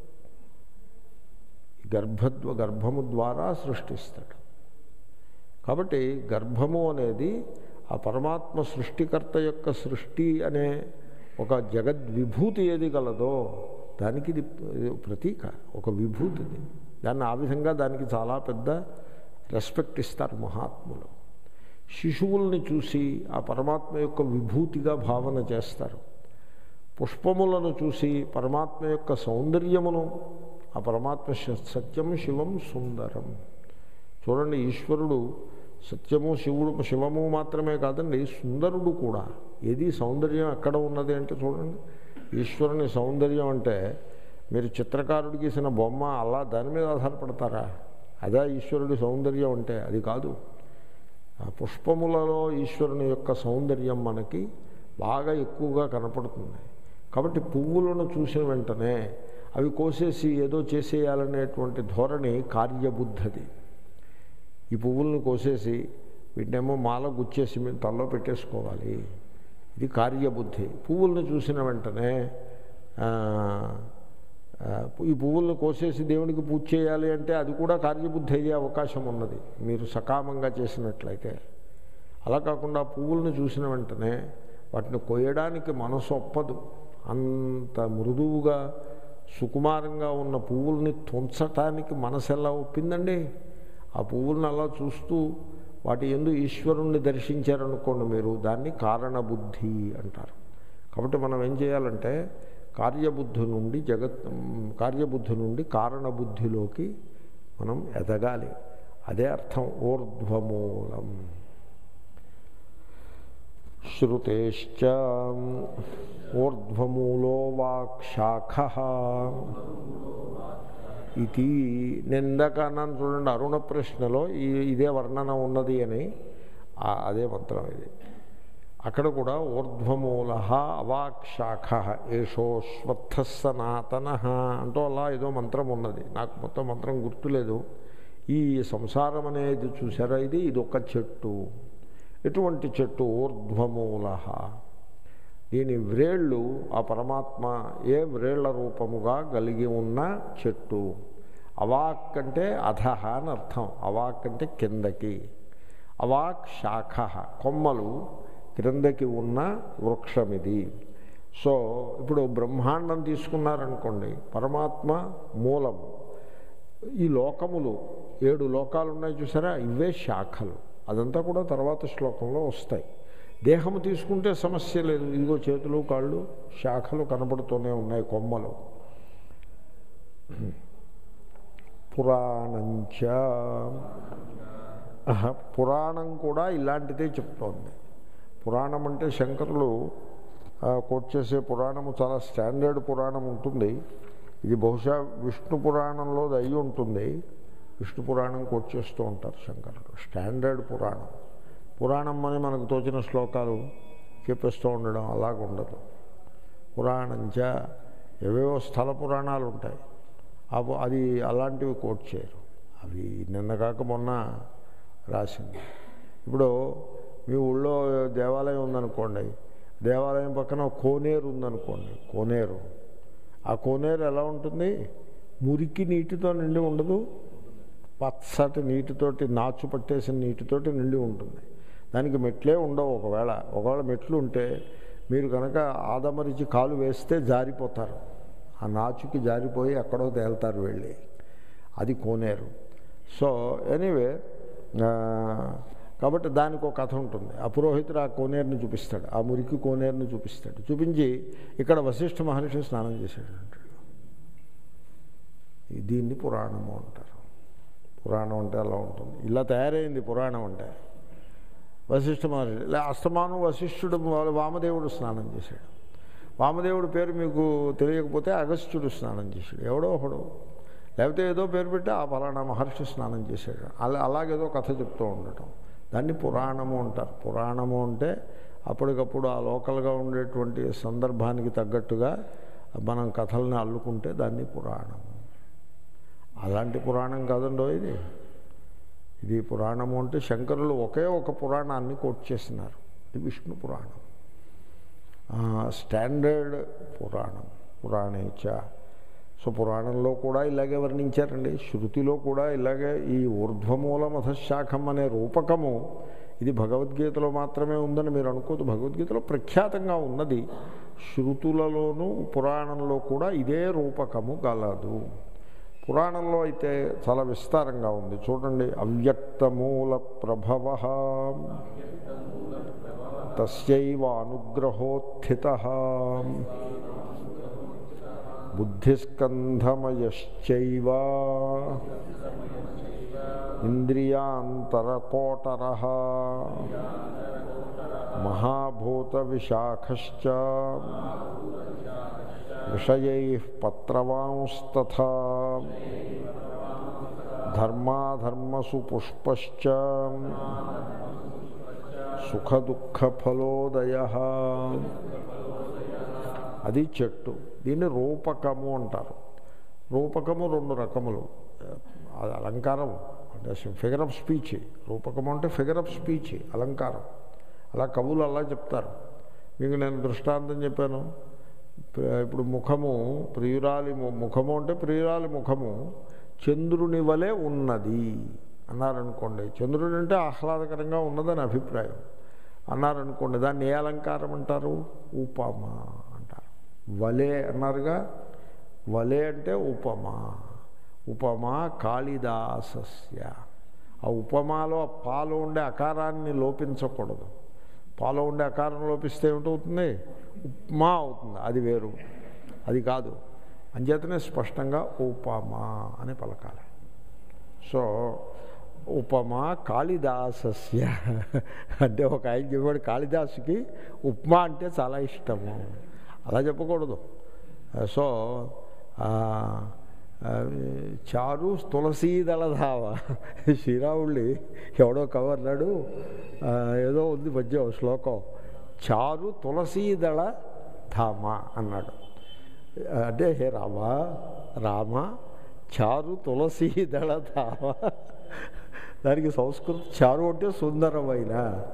గర్భద్వ గర్భము ద్వారా సృష్టిస్తాడు కాబట్టి గర్భము అనేది ఆ పరమాత్మ సృష్టికర్త యొక్క సృష్టి అనే ఒక జగద్విభూతి ఏది గలదో దానికి ఇది ప్రతీక ఒక విభూతిది దాన్ని ఆ విధంగా దానికి చాలా పెద్ద రెస్పెక్ట్ ఇస్తారు మహాత్ములు శిశువుల్ని చూసి ఆ పరమాత్మ యొక్క విభూతిగా భావన చేస్తారు పుష్పములను చూసి పరమాత్మ యొక్క సౌందర్యమును ఆ పరమాత్మ శ- సత్యం శివం సుందరం చూడండి ఈశ్వరుడు సత్యము శివుడు శివము మాత్రమే కాదండి సుందరుడు కూడా ఏది సౌందర్యం ఎక్కడ ఉన్నది అంటే చూడండి ఈశ్వరుని సౌందర్యం అంటే మీరు చిత్రకారుడికి గీసిన బొమ్మ అలా దాని మీద ఆధారపడతారా అదే ఈశ్వరుడి సౌందర్యం అంటే అది కాదు ఆ పుష్పములలో ఈశ్వరుని యొక్క సౌందర్యం మనకి బాగా ఎక్కువగా కనపడుతుంది కాబట్టి పువ్వులను చూసిన వెంటనే అవి కోసేసి ఏదో చేసేయాలనేటువంటి ధోరణి కార్యబుద్ధది ఈ పువ్వులను కోసేసి వీటినేమో మాల గుచ్చేసి మేము తలలో పెట్టేసుకోవాలి ఇది కార్యబుద్ధి పువ్వులను చూసిన వెంటనే ఆ, ఆ, ఈ పువ్వులను కోసేసి దేవునికి పూజ చేయాలి అంటే అది కూడా కార్యబుద్ధి అయ్యే అవకాశం ఉన్నది మీరు సకామంగా చేసినట్లయితే అలా కాకుండా పువ్వులను చూసిన వెంటనే వాటిని కొయ్యడానికి మనసు ఒప్పదు అంత మృదువుగా సుకుమారంగా ఉన్న పువ్వుల్ని తుంచటానికి మనసు ఎలా ఒప్పిందండి ఆ పువ్వులను అలా చూస్తూ వాటి ఎందు ఈశ్వరుణ్ణి దర్శించారనుకోండి మీరు దాన్ని కారణబుద్ధి అంటారు కాబట్టి మనం ఏం చేయాలంటే కార్యబుద్ధి నుండి జగత్ కార్యబుద్ధి నుండి కారణబుద్ధిలోకి మనం ఎదగాలి అదే అర్థం ఊర్ధ్వమూలం శ్రుతేశ్చ ఊర్ధ్వమూలో వాక్శాఖ ఇది నేను ఇందాక అన్నాను చూడండి అరుణ ప్రశ్నలో ఈ ఇదే వర్ణన ఉన్నది అని ఆ- అదే మంత్రం ఇది అక్కడ కూడా ఊర్ధ్వమూల అవాక్షాఖ ఏషోశ్వత్థ సనాతన అంటూ అలా ఏదో మంత్రం ఉన్నది నాకు మొత్తం మంత్రం గుర్తులేదు ఈ సంసారం అనేది చూసారా ఇది ఇది ఒక చెట్టు ఎటువంటి చెట్టు ఊర్ధ్వమూల దీని వ్రేళ్ళు ఆ పరమాత్మ ఏ వ్రేళ్ల రూపముగా కలిగి ఉన్న చెట్టు అవాక్ అంటే అధహ అని అర్థం అవాక్ అంటే కిందకి అవాక్ శాఖ కొమ్మలు క్రిందకి ఉన్న వృక్షం ఇది సో ఇప్పుడు బ్రహ్మాండం తీసుకున్నారనుకోండి పరమాత్మ మూలము ఈ లోకములు ఏడు లోకాలు ఉన్నాయి చూసారా ఇవే శాఖలు అదంతా కూడా తర్వాత శ్లోకంలో వస్తాయి దేహము తీసుకుంటే సమస్య లేదు ఇదిగో చేతులు కాళ్ళు శాఖలు కనబడుతూనే ఉన్నాయి కొమ్మలు పురాణంచ ఆహా, పురాణం కూడా ఇలాంటిదే చెప్తోంది పురాణం అంటే శంకరులు ఆ, కోట్ చేసే పురాణము చాలా స్టాండర్డ్ పురాణం ఉంటుంది ఇది బహుశా విష్ణు పురాణంలో అది అయి ఉంటుంది విష్ణు పురాణం కోట్ చేస్తూ ఉంటారు శంకరులు స్టాండర్డ్ పురాణం పురాణం అని మనకు తోచిన శ్లోకాలు చెప్పేస్తూ ఉండడం అలాగ ఉండదు పురాణంచ ఏవేవో స్థల పురాణాలు ఉంటాయి అవి అది అలాంటివి కోట్ చేయరు అవి నిన్న కాక మొన్న రాసింది ఇప్పుడు మీ ఊళ్ళో దేవాలయం ఉందనుకోండి దేవాలయం పక్కన ఒక కోనేరు ఉందనుకోండి కోనేరు ఆ కోనేరు ఎలా ఉంటుంది మురికి నీటితో నిండి ఉండదు పచ్చటి నీటితోటి నాచు పట్టేసిన నీటితోటి నిండి ఉంటుంది దానికి మెట్లే ఉండవు ఒకవేళ ఒకవేళ మెట్లు ఉంటే మీరు కనుక ఆదమరిచి కాలు వేస్తే జారిపోతారు ఆ నాచుకి జారిపోయి ఎక్కడో తేలుతారు వెళ్ళి అది కోనేరు సో ఎనీవే కాబట్టి దానికి ఒక కథ ఉంటుంది ఆ పురోహితుడు ఆ కోనేరుని చూపిస్తాడు ఆ మురికి కోనేరుని చూపిస్తాడు చూపించి ఇక్కడ వశిష్ఠ మహర్షి స్నానం చేశాడు అంటాడు దీన్ని పురాణము అంటారు పురాణం అంటే అలా ఉంటుంది ఇలా తయారైంది పురాణం అంటే వశిష్ఠ మహర్షి లే అస్తమానం వశిష్ఠుడు వామదేవుడు స్నానం చేశాడు వామదేవుడు పేరు మీకు తెలియకపోతే అగస్త్యుడు స్నానం చేశాడు ఎవడో ఒకడు లేకపోతే ఏదో పేరు పెట్టి ఆ ఫలానా మహర్షి స్నానం చేశాడు అలా అలాగేదో కథ చెప్తూ ఉండటం దాన్ని పురాణము అంటారు పురాణము అంటే అప్పటికప్పుడు ఆ లోకల్గా ఉండేటువంటి సందర్భానికి తగ్గట్టుగా మనం కథల్ని అల్లుకుంటే దాన్ని పురాణము అలాంటి పురాణం కాదండో ఇది ఇది పురాణము అంటే శంకరులు ఒకే ఒక పురాణాన్ని కోట్ చేసినారు ఇది విష్ణు పురాణం స్టాండర్డ్ పురాణం పురాణేచ సో పురాణంలో కూడా ఇలాగే వర్ణించారండి శృతిలో కూడా ఇలాగే ఈ ఊర్ధ్వమూల మధశాఖం అనే రూపకము ఇది భగవద్గీతలో మాత్రమే ఉందని మీరు అనుకోదు భగవద్గీతలో ప్రఖ్యాతంగా ఉన్నది శృతులలోనూ పురాణంలో కూడా ఇదే రూపకము గలదు పురాణంలో అయితే చాలా విస్తారంగా ఉంది చూడండి అవ్యక్తమూల ప్రభవ తస్యైవ అనుగ్రహోత్థిత బుద్ధిస్కంధమయశ్చైవ ఇంద్రియాంతరకోటర మహాభూత విశాఖశ్చ విషయై పత్రవాంస్తథా ధర్మాధర్మసు పుష్పశ్చ సుఖదుఃఖఫలోదయ అది చెట్టు దీన్ని రూపకము అంటారు రూపకము రెండు రకములు అది అలంకారం అంటే ఫిగర్ ఆఫ్ స్పీచ్ రూపకము అంటే ఫిగర్ ఆఫ్ స్పీచ్ అలంకారం అలా కవులు అలా చెప్తారు మీకు నేను దృష్టాంతం చెప్పాను ప్ర- ఇప్పుడు ముఖము ప్రియురాలి ము- ముఖము అంటే ప్రియురాలి ముఖము చంద్రుని వలె ఉన్నది అన్నారనుకోండి చంద్రుడు అంటే ఆహ్లాదకరంగా ఉన్నదని అభిప్రాయం అన్నారనుకోండి దాన్ని ఏ అలంకారం అంటారు ఉపమ అంటారు వలే అన్నారుగా వలే అంటే ఉపమా ఉపమా కాళిదాసస్య ఆ ఉపమాలో ఆ పాలో ఉండే అకారాన్ని లోపించకూడదు పాలో ఉండే అకారం లోపిస్తే ఏమిటవుతుంది ఉప్మా అవుతుంది అది వేరు అది కాదు అంచేతనే స్పష్టంగా ఉపమా అని పలకాలి సో ఉపమా కాళిదాసస్య అంటే ఒక ఆయన చెప్పాడు కాళిదాసుకి ఉప్మా అంటే చాలా ఇష్టము అలా చెప్పకూడదు సో ఆ, ఆ, చారు తులసీదళ ధావ శ్రీరాముళ్ళి ఎవడో కవర్నాడు ఏదో ఉంది మధ్య శ్లోకం చారు తులసీదళ ధామ అన్నాడు అంటే హే రామ రామ చారు తులసీదళ ధామ దానికి సంస్కృత చారు అంటే సుందరమైన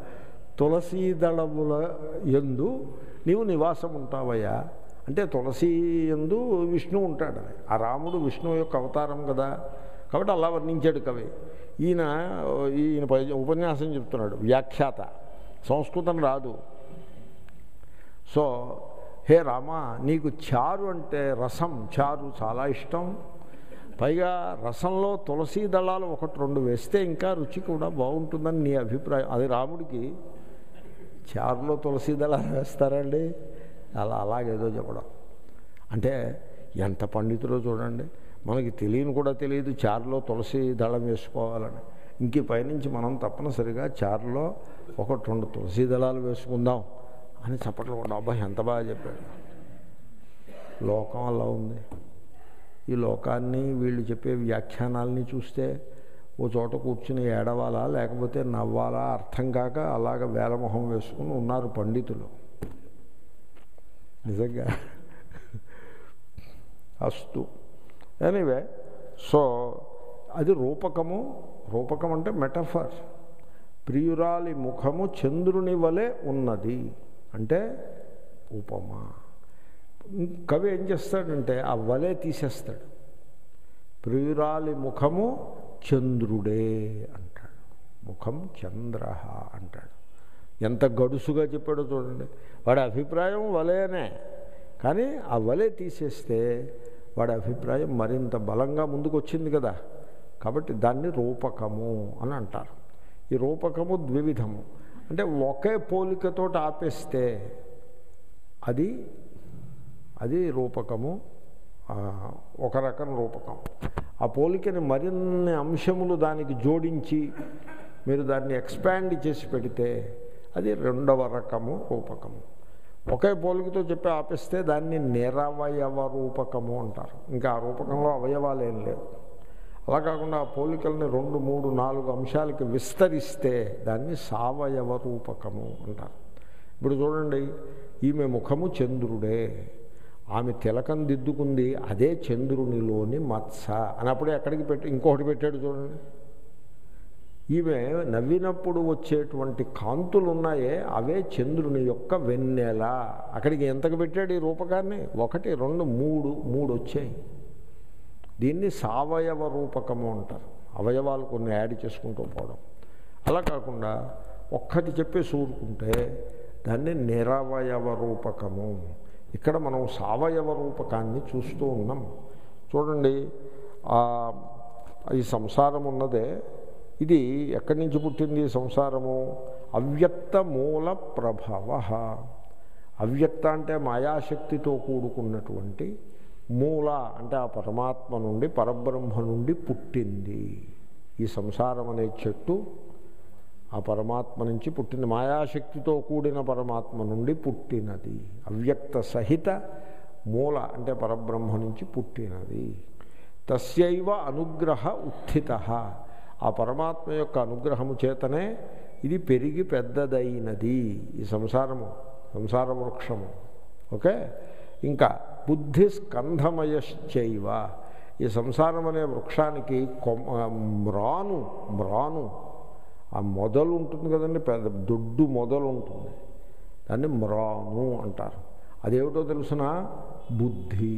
తులసీదళముల ఎందు నీవు నివాసం ఉంటావయ్యా అంటే తులసి ఎందు విష్ణు ఉంటాడు ఆ రాముడు విష్ణువు యొక్క అవతారం కదా కాబట్టి అలా వర్ణించాడు కవి ఈయన ఈయన ప- ఉపన్యాసం చెప్తున్నాడు వ్యాఖ్యాత సంస్కృతం రాదు సో హే రామ నీకు చారు అంటే రసం చారు చాలా ఇష్టం పైగా రసంలో తులసీ దళాలు ఒకటి రెండు వేస్తే ఇంకా రుచి కూడా బాగుంటుందని నీ అభిప్రాయం అది రాముడికి చారులో తులసీ దళాలు వేస్తారండి అలా అలాగేదో చెప్పడం అంటే ఎంత పండితులో చూడండి మనకి తెలియని కూడా తెలియదు చారులో తులసి దళం వేసుకోవాలని ఇంక ఈ పైనుంచి మనం తప్పనిసరిగా చారులో ఒకటి రెండు తులసి దళాలు వేసుకుందాం అని చప్పట్లు కూడా అబ్బాయి ఎంత బాగా చెప్పాడు లోకం అలా ఉంది ఈ లోకాన్ని వీళ్ళు చెప్పే వ్యాఖ్యానాలని చూస్తే ఓ చోట కూర్చుని ఏడవాలా లేకపోతే నవ్వాలా అర్థం కాక అలాగ వేలమొహం వేసుకుని ఉన్నారు పండితులు నిజంగా అస్తు ఎనీవే సో అది రూపకము రూపకం అంటే మెటఫర్ ప్రియురాలి ముఖము చంద్రుని వలె ఉన్నది అంటే ఉపమా కవి ఏం చేస్తాడంటే ఆ వలె తీసేస్తాడు ప్రియురాలి ముఖము చంద్రుడే అంటాడు ముఖం చంద్ర అంటాడు ఎంత గడుసుగా చెప్పాడో చూడండి వాడి అభిప్రాయం వలేనే కానీ ఆ వలె తీసేస్తే వాడి అభిప్రాయం మరింత బలంగా ముందుకు వచ్చింది కదా కాబట్టి దాన్ని రూపకము అని అంటారు ఈ రూపకము ద్వివిధము అంటే ఒకే పోలికతోటి ఆపేస్తే అది అది రూపకము ఆ, ఒక రకం రూపకం ఆ పోలికని మరిన్ని అంశములు దానికి జోడించి మీరు దాన్ని ఎక్స్పాండ్ చేసి పెడితే అది రెండవ రకము రూపకము ఒకే పోలికతో చెప్పి ఆపేస్తే దాన్ని నిరవయవ రూపకము అంటారు ఇంకా ఆ రూపకంలో అవయవాలు ఏం లేవు అలా కాకుండా ఆ పోలికల్ని రెండు మూడు నాలుగు అంశాలకి విస్తరిస్తే దాన్ని సావయవ రూపకము అంటారు ఇప్పుడు చూడండి ఈమె ముఖము చంద్రుడే ఆమె తిలకం దిద్దుకుంది అదే చంద్రునిలోని మత్స అని అప్పుడే ఎక్కడికి పెట్టి ఇంకొకటి పెట్టాడు చూడండి ఈమె నవ్వినప్పుడు వచ్చేటువంటి కాంతులు ఉన్నాయే అవే చంద్రుని యొక్క వెన్నెల అక్కడికి ఎంతకు పెట్టాడు ఈ రూపకాన్ని ఒకటి రెండు మూడు మూడు వచ్చాయి దీన్ని సావయవ రూపకము అంటారు అవయవాలు కొన్ని యాడ్ చేసుకుంటూ పోవడం అలా కాకుండా ఒక్కటి చెప్పి సూరుకుంటే దాన్ని నిరవయవ రూపకము ఇక్కడ మనం సావయవ రూపకాన్ని చూస్తూ ఉన్నాం చూడండి ఆ, ఈ సంసారం ఉన్నదే ఇది ఎక్కడి నుంచి పుట్టింది ఈ సంసారము అవ్యక్త మూల ప్రభవ అవ్యక్త అంటే మాయాశక్తితో కూడుకున్నటువంటి మూల అంటే ఆ పరమాత్మ నుండి పరబ్రహ్మ నుండి పుట్టింది ఈ సంసారం అనే చెట్టు ఆ పరమాత్మ నుంచి పుట్టింది మాయాశక్తితో కూడిన పరమాత్మ నుండి పుట్టినది అవ్యక్త సహిత మూల అంటే పరబ్రహ్మ నుంచి పుట్టినది తస్యైవ అనుగ్రహ ఉత్థిత ఆ పరమాత్మ యొక్క అనుగ్రహము చేతనే ఇది పెరిగి పెద్దదైనది ఈ సంసారము సంసార వృక్షము ఓకే ఇంకా బుద్ధి స్కంధమయశ్చైవ ఈ సంసారం అనే వృక్షానికి కొమ్మ మ్రాను మ్రాను ఆ మొదలు ఉంటుంది కదండి పెద్ద దొడ్డు మొదలు ఉంటుంది దాన్ని మ్రాను అంటారు అదేమిటో తెలుసిన బుద్ధి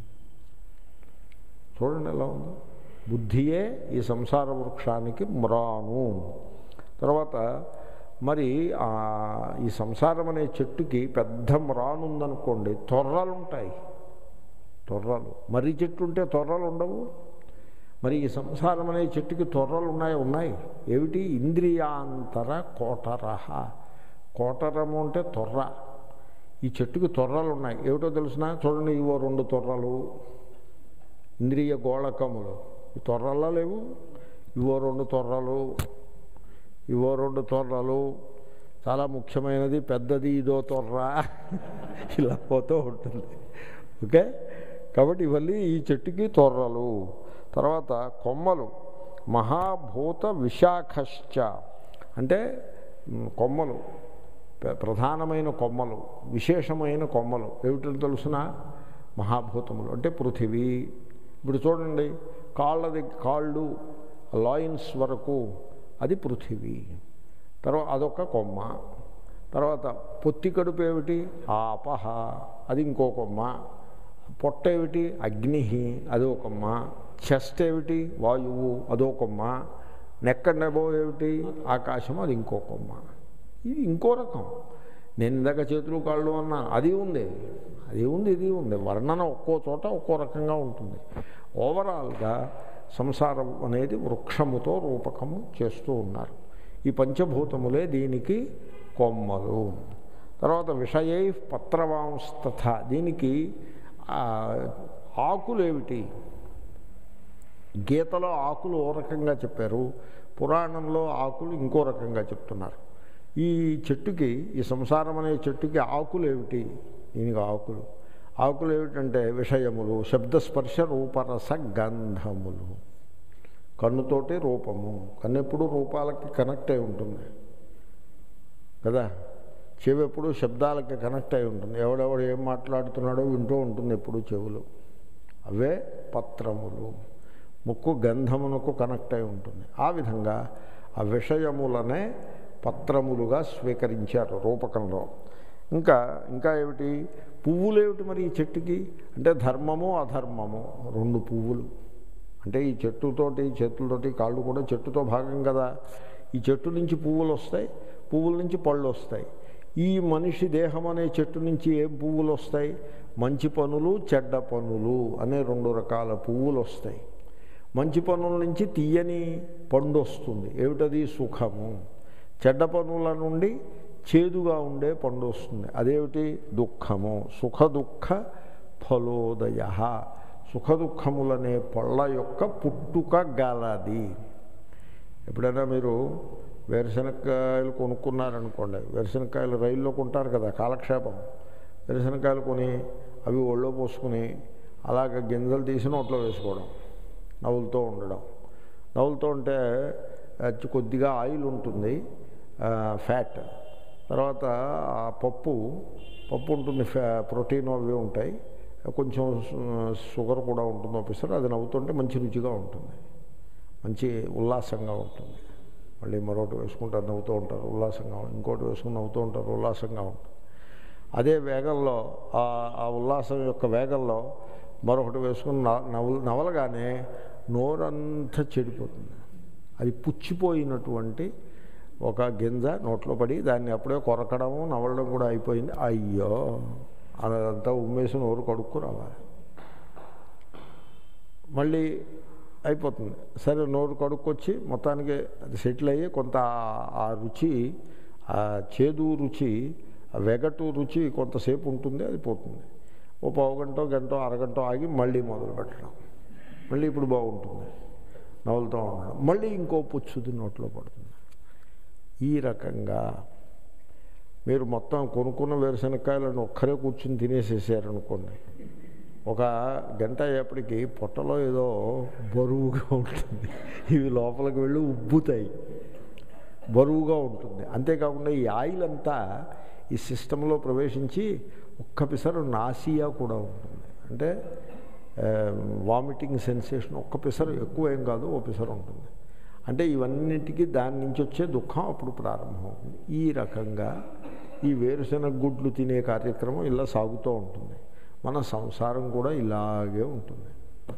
చూడండి ఎలా ఉందో బుద్ధియే ఈ సంసార వృక్షానికి మ్రాను తర్వాత మరి ఆ, ఈ సంసారం అనే చెట్టుకి పెద్ద మ్రాను ఉందనుకోండి తొర్రలు ఉంటాయి తొర్రలు మర్రి చెట్టు ఉంటే తొర్రలు ఉండవు మరి ఈ సంసారం అనే చెట్టుకి తొర్రలు ఉన్నాయి ఉన్నాయి ఏమిటి ఇంద్రియాంతర కోటరహ కోటరము అంటే తొర్ర ఈ చెట్టుకి తొర్రలు ఉన్నాయి ఏమిటో తెలిసిన చూడండి ఇవో రెండు తొర్రలు ఇంద్రియ గోళకములు ఈ తొర్రల్లో లేవు ఇవో రెండు తొర్రలు ఇవో రెండు తొర్రలు చాలా ముఖ్యమైనది పెద్దది ఇదో తొర్ర ఇలా పోతూ ఉంటుంది ఓకే కాబట్టి ఇవన్నీ ఈ చెట్టుకి తొర్రలు తర్వాత కొమ్మలు మహాభూత విశాఖశ్చ అంటే మ్, కొమ్మలు ప్ర- ప్రధానమైన కొమ్మలు విశేషమైన కొమ్మలు ఏమిటో తెలుసిన మహాభూతములు అంటే పృథివీ ఇప్పుడు చూడండి కాళ్ళ దగ్గర కాళ్ళు లాయిన్స్ వరకు అది పృథివీ తర్వాత అదొక కొమ్మ తర్వాత పొత్తి కడుపు ఏమిటి ఆపహ అది ఇంకో కొమ్మ పొట్ట ఏమిటి అగ్ని అదో కొమ్మ చెస్ట్ ఏమిటి వాయువు అదో కొమ్మ నెక్క నెబో ఏమిటి ఆకాశం అది ఇంకో కొమ్మ ఇది ఇంకో రకం నేను ఇందాక చేతులు కాళ్ళు అన్నా అది ఉంది అది ఉంది ఇది ఉంది వర్ణన ఒక్కో చోట ఒక్కో రకంగా ఉంటుంది ఓవరాల్గా సంసారం అనేది వృక్షముతో రూపకము చేస్తూ ఉన్నారు ఈ పంచభూతములే దీనికి కొమ్మలు తర్వాత విషయై పత్రవాంస్తథ దీనికి ఆ, ఆకులేమిటి గీతలో ఆకులు ఓ రకంగా చెప్పారు పురాణంలో ఆకులు ఇంకో రకంగా చెప్తున్నారు ఈ చెట్టుకి ఈ సంసారం అనే చెట్టుకి ఆకులు ఏమిటి దీనికి ఆకులు ఆకులు ఏమిటంటే విషయములు శబ్దస్పర్శ రూపరస గంధములు కన్నుతోటి రూపము కన్ను ఎప్పుడు రూపాలకి కనెక్ట్ అయి ఉంటుంది కదా చెవి ఎప్పుడు శబ్దాలకి కనెక్ట్ అయి ఉంటుంది ఎవడెవడు ఏం మాట్లాడుతున్నాడో వింటూ ఉంటుంది ఎప్పుడు చెవులు అవే పత్రములు ముక్కు గంధమునకు కనెక్ట్ అయి ఉంటుంది ఆ విధంగా ఆ విషయములనే పత్రములుగా స్వీకరించారు రూపకంలో ఇంకా ఇంకా ఏమిటి పువ్వులు ఏమిటి మరి ఈ చెట్టుకి అంటే ధర్మము అధర్మము రెండు పువ్వులు అంటే ఈ చెట్టుతోటి చేతులతోటి కాళ్ళు కూడా చెట్టుతో భాగం కదా ఈ చెట్టు నుంచి పువ్వులు వస్తాయి పువ్వుల నుంచి పళ్ళు వస్తాయి ఈ మనిషి దేహం అనే చెట్టు నుంచి ఏం పువ్వులు వస్తాయి మంచి పనులు చెడ్డ పనులు అనే రెండు రకాల పువ్వులు వస్తాయి మంచి పనుల నుంచి తీయని పండు వస్తుంది ఏమిటది సుఖము చెడ్డ పనుల నుండి చేదుగా ఉండే పండు వస్తుంది అదేమిటి దుఃఖము సుఖ దుఃఖ ఫలోదయ సుఖ దుఃఖములనే పళ్ళ యొక్క పుట్టుక గలది ఎప్పుడైనా మీరు వేరుశనక్కాయలు కొనుక్కున్నారనుకోండి వేరుశనక్కాయలు రైల్లో కొంటారు కదా కాలక్షేపం వేరుశనక్కాయలు కొని అవి ఒళ్ళో పోసుకుని అలాగ గింజలు తీసి నోట్లో వేసుకోవడం నవ్వులతో ఉండడం నవ్వులతో ఉంటే అది కొద్దిగా ఆయిల్ ఉంటుంది ఆ, ఫ్యాట్ తర్వాత ఆ పప్పు పప్పు ఉంటుంది ఫ్యా ప్రోటీన్ అవి ఉంటాయి కొంచెం సు- షుగర్ కూడా ఉంటుంది ఆఫీసర్ అది నవ్వుతుంటే మంచి రుచిగా ఉంటుంది మంచి ఉల్లాసంగా ఉంటుంది మళ్ళీ మరొకటి వేసుకుంటారు నవ్వుతూ ఉంటారు ఉల్లాసంగా ఉంటుంది. ఇంకోటి వేసుకుని నవ్వుతూ ఉంటారు ఉల్లాసంగా ఉంటుంది అదే వేగంలో ఆ ఆ ఉల్లాసం యొక్క వేగంలో మరొకటి వేసుకుని న- నవ్వు నవలగానే నోరంతా చెడిపోతుంది అది పుచ్చిపోయినటువంటి ఒక గింజ నోట్లో పడి దాన్ని అప్పుడే కొరకడము నవలడం కూడా అయిపోయింది అయ్యో అదంతా ఉమ్మేసి నోరు కడుక్కు రావాలి మళ్ళీ అయిపోతుంది సరే నోరు కడుక్కొచ్చి మొత్తానికి అది సెటిల్ అయ్యి కొంత ఆ- ఆ రుచి ఆ చేదు రుచి ఆ వెగటు రుచి కొంతసేపు ఉంటుంది అది పోతుంది ఓ పావు గంట గంట అరగంట ఆగి మళ్ళీ మొదలు పెట్టడం మళ్ళీ ఇప్పుడు బాగుంటుంది నవ్వులతో ఉండడం మళ్ళీ ఇంకో పుచ్చుది నోట్లో పడుతుంది ఈ రకంగా మీరు మొత్తం కొనుక్కున్న వేరుశనక్కాయలను ఒక్కరే కూర్చుని తినేసేసారనుకోండి ఒక గంట అయ్యేప్పటికి పొట్టలో ఏదో బరువుగా ఉంటుంది ఇవి లోపలికి వెళ్ళి ఉబ్బుతాయి బరువుగా ఉంటుంది అంతేకాకుండా ఈ ఆయిల్ అంతా ఈ సిస్టంలో ప్రవేశించి ఒక్క పిసరు నాసియా కూడా ఉంటుంది అంటే వామిటింగ్ సెన్సేషన్ ఒక్క పిసరు ఎక్కువ ఏం కాదు ఓ పిసరు ఉంటుంది అంటే ఇవన్నిటికీ దాని నుంచి వచ్చే దుఃఖం అప్పుడు ప్రారంభమవుతుంది ఈ రకంగా ఈ వేరుశెనగ గుడ్లు తినే కార్యక్రమం ఇలా సాగుతూ ఉంటుంది మన సంసారం కూడా ఇలాగే ఉంటుంది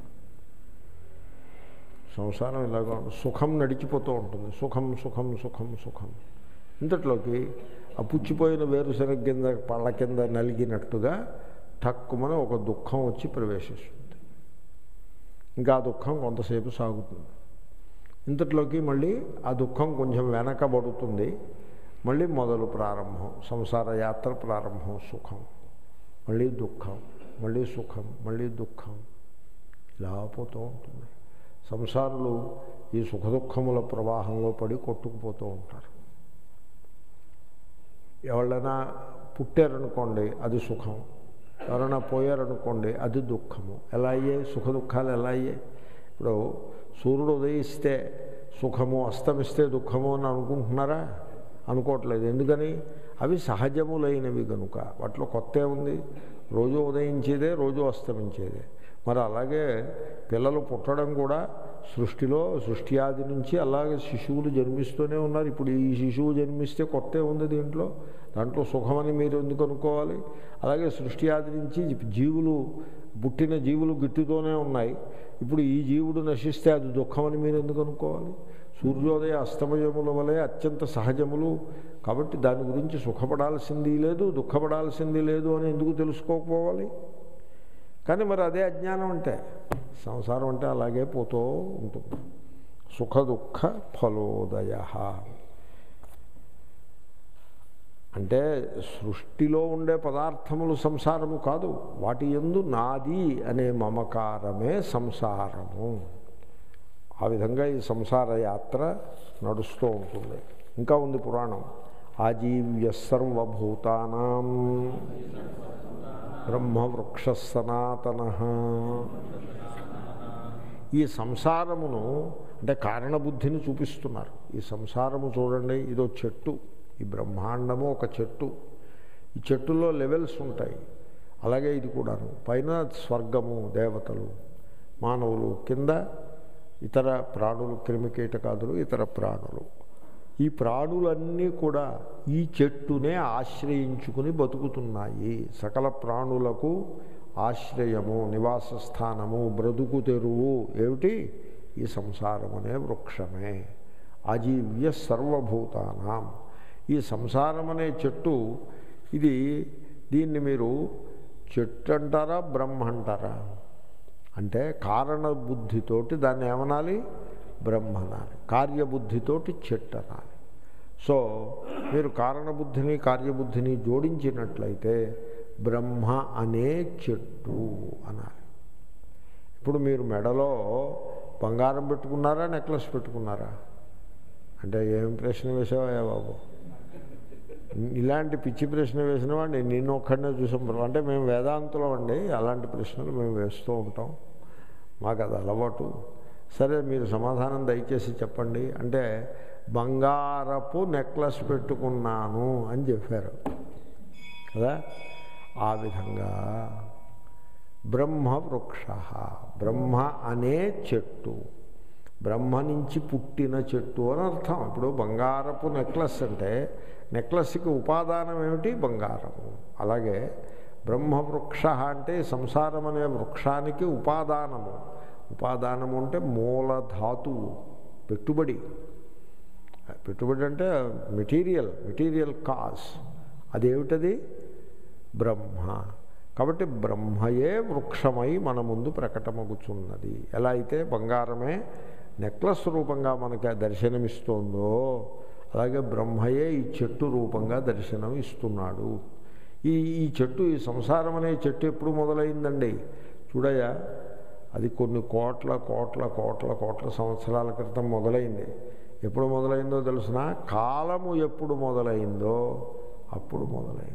సంసారం ఇలాగ ఉంటుంది సుఖం నడిచిపోతూ ఉంటుంది సుఖం సుఖం సుఖం సుఖం ఇంతట్లోకి ఆ పుచ్చిపోయిన వేరుశనగ కింద పళ్ళ కింద నలిగినట్టుగా తక్కువని ఒక దుఃఖం వచ్చి ప్రవేశిస్తుంది ఇంకా ఆ దుఃఖం కొంతసేపు సాగుతుంది ఇంతట్లోకి మళ్ళీ ఆ దుఃఖం కొంచెం వెనకబడుతుంది మళ్ళీ మొదలు ప్రారంభం సంసార యాత్ర ప్రారంభం సుఖం మళ్ళీ దుఃఖం మళ్ళీ సుఖం మళ్ళీ దుఃఖం ఇలా పోతూ ఉంటుంది సంసారులు ఈ సుఖ దుఃఖముల ప్రవాహంలో పడి కొట్టుకుపోతూ ఉంటారు ఎవరైనా పుట్టారనుకోండి అది సుఖం ఎవరైనా పోయారనుకోండి అది దుఃఖము ఎలా అయ్యాయి సుఖ దుఃఖాలు ఎలా అయ్యాయి ఇప్పుడు సూర్యుడు ఉదయిస్తే సుఖము అస్తమిస్తే దుఃఖము అని అనుకుంటున్నారా అనుకోవట్లేదు ఎందుకని అవి సహజములైనవి కనుక వాటిలో కొత్త ఉంది రోజు ఉదయించేదే రోజు అస్తమించేదే మరి అలాగే పిల్లలు పుట్టడం కూడా సృష్టిలో సృష్టి ఆది నుంచి అలాగే శిశువులు జన్మిస్తూనే ఉన్నారు ఇప్పుడు ఈ శిశువు జన్మిస్తే కొత్త ఉంది దీంట్లో దాంట్లో సుఖమని మీరు ఎందుకు అనుకోవాలి అలాగే సృష్టి ఆది నుంచి జీవులు పుట్టిన జీవులు గిట్టుతూనే ఉన్నాయి ఇప్పుడు ఈ జీవుడు నశిస్తే అది దుఃఖమని మీరు ఎందుకు అనుకోవాలి సూర్యోదయ అస్తమయముల వలె అత్యంత సహజములు కాబట్టి దాని గురించి సుఖపడాల్సింది లేదు దుఃఖపడాల్సింది లేదు అని ఎందుకు తెలుసుకోకపోవాలి కానీ మరి అదే అజ్ఞానం అంటే సంసారం అంటే అలాగే పోతూ ఉంటుంది సుఖ దుఃఖ ఫలోదయ అంటే సృష్టిలో ఉండే పదార్థములు సంసారము కాదు వాటి ఎందు నాది అనే మమకారమే సంసారము ఆ విధంగా ఈ సంసార యాత్ర నడుస్తూ ఉంటుంది ఇంకా ఉంది పురాణం ఆజీవ్య సర్వభూతానాం బ్రహ్మవృక్ష సనాతన ఈ సంసారమును అంటే కారణబుద్ధిని చూపిస్తున్నారు ఈ సంసారము చూడండి ఇదో చెట్టు ఈ బ్రహ్మాండము ఒక చెట్టు ఈ చెట్టులో లెవెల్స్ ఉంటాయి అలాగే ఇది కూడాను పైన స్వర్గము దేవతలు మానవులు కింద ఇతర ప్రాణులు క్రిమికీటకాదులు ఇతర ప్రాణులు ఈ ప్రాణులన్నీ కూడా ఈ చెట్టునే ఆశ్రయించుకుని బతుకుతున్నాయి సకల ప్రాణులకు ఆశ్రయము నివాస స్థానము బ్రతుకు తెరువు ఏమిటి ఈ సంసారం అనే వృక్షమే అజీవ్య సర్వభూతానాం ఈ సంసారం అనే చెట్టు ఇది దీన్ని మీరు చెట్టు అంటారా బ్రహ్మ అంటారా అంటే కారణ బుద్ధితోటి దాన్ని ఏమనాలి బ్రహ్మ అనాలి కార్యబుద్ధితోటి చెట్టు అనాలి సో మీరు కారణబుద్ధిని కార్యబుద్ధిని జోడించినట్లయితే బ్రహ్మ అనే చెట్టు అనాలి ఇప్పుడు మీరు మెడలో బంగారం పెట్టుకున్నారా నెక్లెస్ పెట్టుకున్నారా అంటే ఏం ప్రశ్న వేసావా బాబు ఇలాంటి పిచ్చి ప్రశ్న వేసిన వాడిని నిన్ను ఒక్కడనే చూసాం అంటే మేము వేదాంతులం అండి అలాంటి ప్రశ్నలు మేము వేస్తూ ఉంటాం మాకు అది అలవాటు సరే మీరు సమాధానం దయచేసి చెప్పండి అంటే బంగారపు నెక్లెస్ పెట్టుకున్నాను అని చెప్పారు కదా ఆ విధంగా బ్రహ్మ వృక్ష బ్రహ్మ అనే చెట్టు బ్రహ్మ నుంచి పుట్టిన చెట్టు అని అర్థం ఇప్పుడు బంగారపు నెక్లెస్ అంటే నెక్లెస్కి ఉపాదానం ఏమిటి బంగారము అలాగే బ్రహ్మవృక్ష అంటే సంసారం అనే వృక్షానికి ఉపాదానము ఉపాదానము అంటే మూల ధాతువు పెట్టుబడి పెట్టుబడి అంటే మెటీరియల్ మెటీరియల్ కాజ్ అదేమిటది బ్రహ్మ కాబట్టి బ్రహ్మయే వృక్షమై మన ముందు ప్రకటమగుచున్నది ఎలా అయితే బంగారమే నెక్లెస్ రూపంగా మనకి దర్శనమిస్తోందో అలాగే బ్రహ్మయే ఈ చెట్టు రూపంగా దర్శనం ఇస్తున్నాడు ఈ ఈ చెట్టు ఈ సంసారం అనే చెట్టు ఎప్పుడు మొదలైందండి చూడయ్యా అది కొన్ని కోట్ల కోట్ల కోట్ల కోట్ల సంవత్సరాల క్రితం మొదలైంది ఎప్పుడు మొదలైందో తెలుసిన కాలము ఎప్పుడు మొదలైందో అప్పుడు మొదలైంది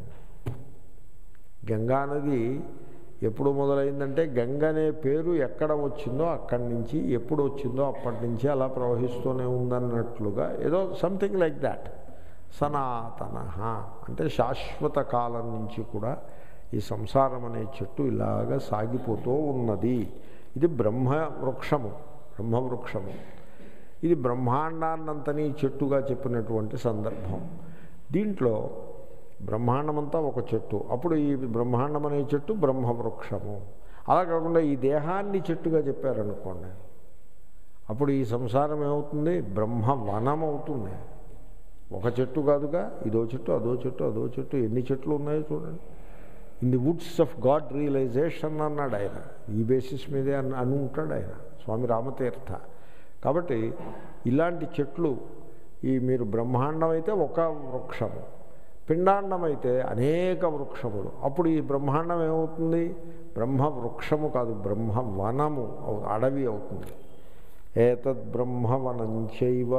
గంగా నది ఎప్పుడు మొదలైందంటే గంగ అనే పేరు ఎక్కడ వచ్చిందో అక్కడి నుంచి ఎప్పుడు వచ్చిందో అప్పటి నుంచి అలా ప్రవహిస్తూనే ఉందన్నట్లుగా ఏదో సంథింగ్ లైక్ దాట్ సనాతన అంటే శాశ్వత కాలం నుంచి కూడా ఈ సంసారం అనే చెట్టు ఇలాగ సాగిపోతూ ఉన్నది ఇది బ్రహ్మ వృక్షము బ్రహ్మవృక్షము ఇది బ్రహ్మాండాన్నంతని చెట్టుగా చెప్పినటువంటి సందర్భం దీంట్లో బ్రహ్మాండమంతా ఒక చెట్టు అప్పుడు ఈ బ్రహ్మాండం అనే చెట్టు బ్రహ్మవృక్షము అలా కాకుండా ఈ దేహాన్ని చెట్టుగా చెప్పారనుకోండి అప్పుడు ఈ సంసారం ఏమవుతుంది బ్రహ్మవనం అవుతుంది ఒక చెట్టు కాదుగా ఇదో చెట్టు అదో చెట్టు అదో చెట్టు ఎన్ని చెట్లు ఉన్నాయో చూడండి in the woods of God realization అన్నాడు ఆయన ఈ బేసిస్ మీదే అని అని ఉంటాడు ఆయన స్వామి రామతీర్థ కాబట్టి ఇలాంటి చెట్లు ఈ మీరు బ్రహ్మాండం అయితే ఒక వృక్షము పిండాండం అయితే అనేక వృక్షములు అప్పుడు ఈ బ్రహ్మాండం ఏమవుతుంది బ్రహ్మ వృక్షము కాదు బ్రహ్మ వనము అవు- అడవి అవుతుంది ఏతద్ బ్రహ్మవనం చైవ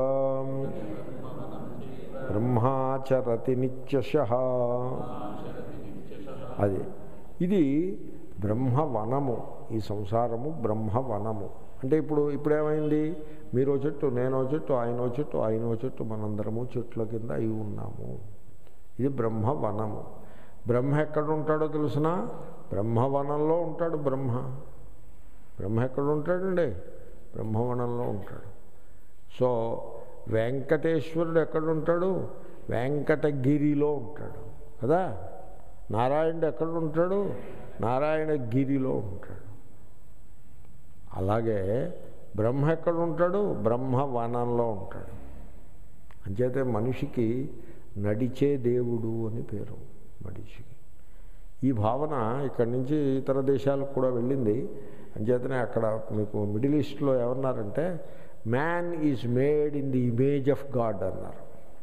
బ్రహ్మాచరతి నిత్యశ అది ఇది బ్రహ్మవనము ఈ సంసారము బ్రహ్మవనము అంటే ఇప్పుడు ఇప్పుడేమైంది మీరో చెట్టు నేనో చెట్టు ఆయనో చెట్టు ఆయనో చెట్టు మనందరము చెట్ల కింద అయి ఉన్నాము ఇది బ్రహ్మవనము బ్రహ్మ ఎక్కడ ఉంటాడో తెలుసిన బ్రహ్మవనంలో ఉంటాడు బ్రహ్మ బ్రహ్మ ఎక్కడ ఉంటాడండి బ్రహ్మవనంలో ఉంటాడు సో వెంకటేశ్వరుడు ఎక్కడ ఉంటాడు వెంకటగిరిలో ఉంటాడు కదా నారాయణుడు ఎక్కడ ఉంటాడు నారాయణగిరిలో ఉంటాడు అలాగే బ్రహ్మ ఎక్కడ ఉంటాడు బ్రహ్మవనంలో ఉంటాడు అంచేతే మనిషికి నడిచే దేవుడు అని పేరు మనిషికి ఈ భావన ఇక్కడి నుంచి ఇతర దేశాలకు కూడా వెళ్ళింది అంచేతనే అక్కడ మీకు మిడిల్ ఈస్ట్లో ఏమన్నారంటే man is made in the image of God అన్నారు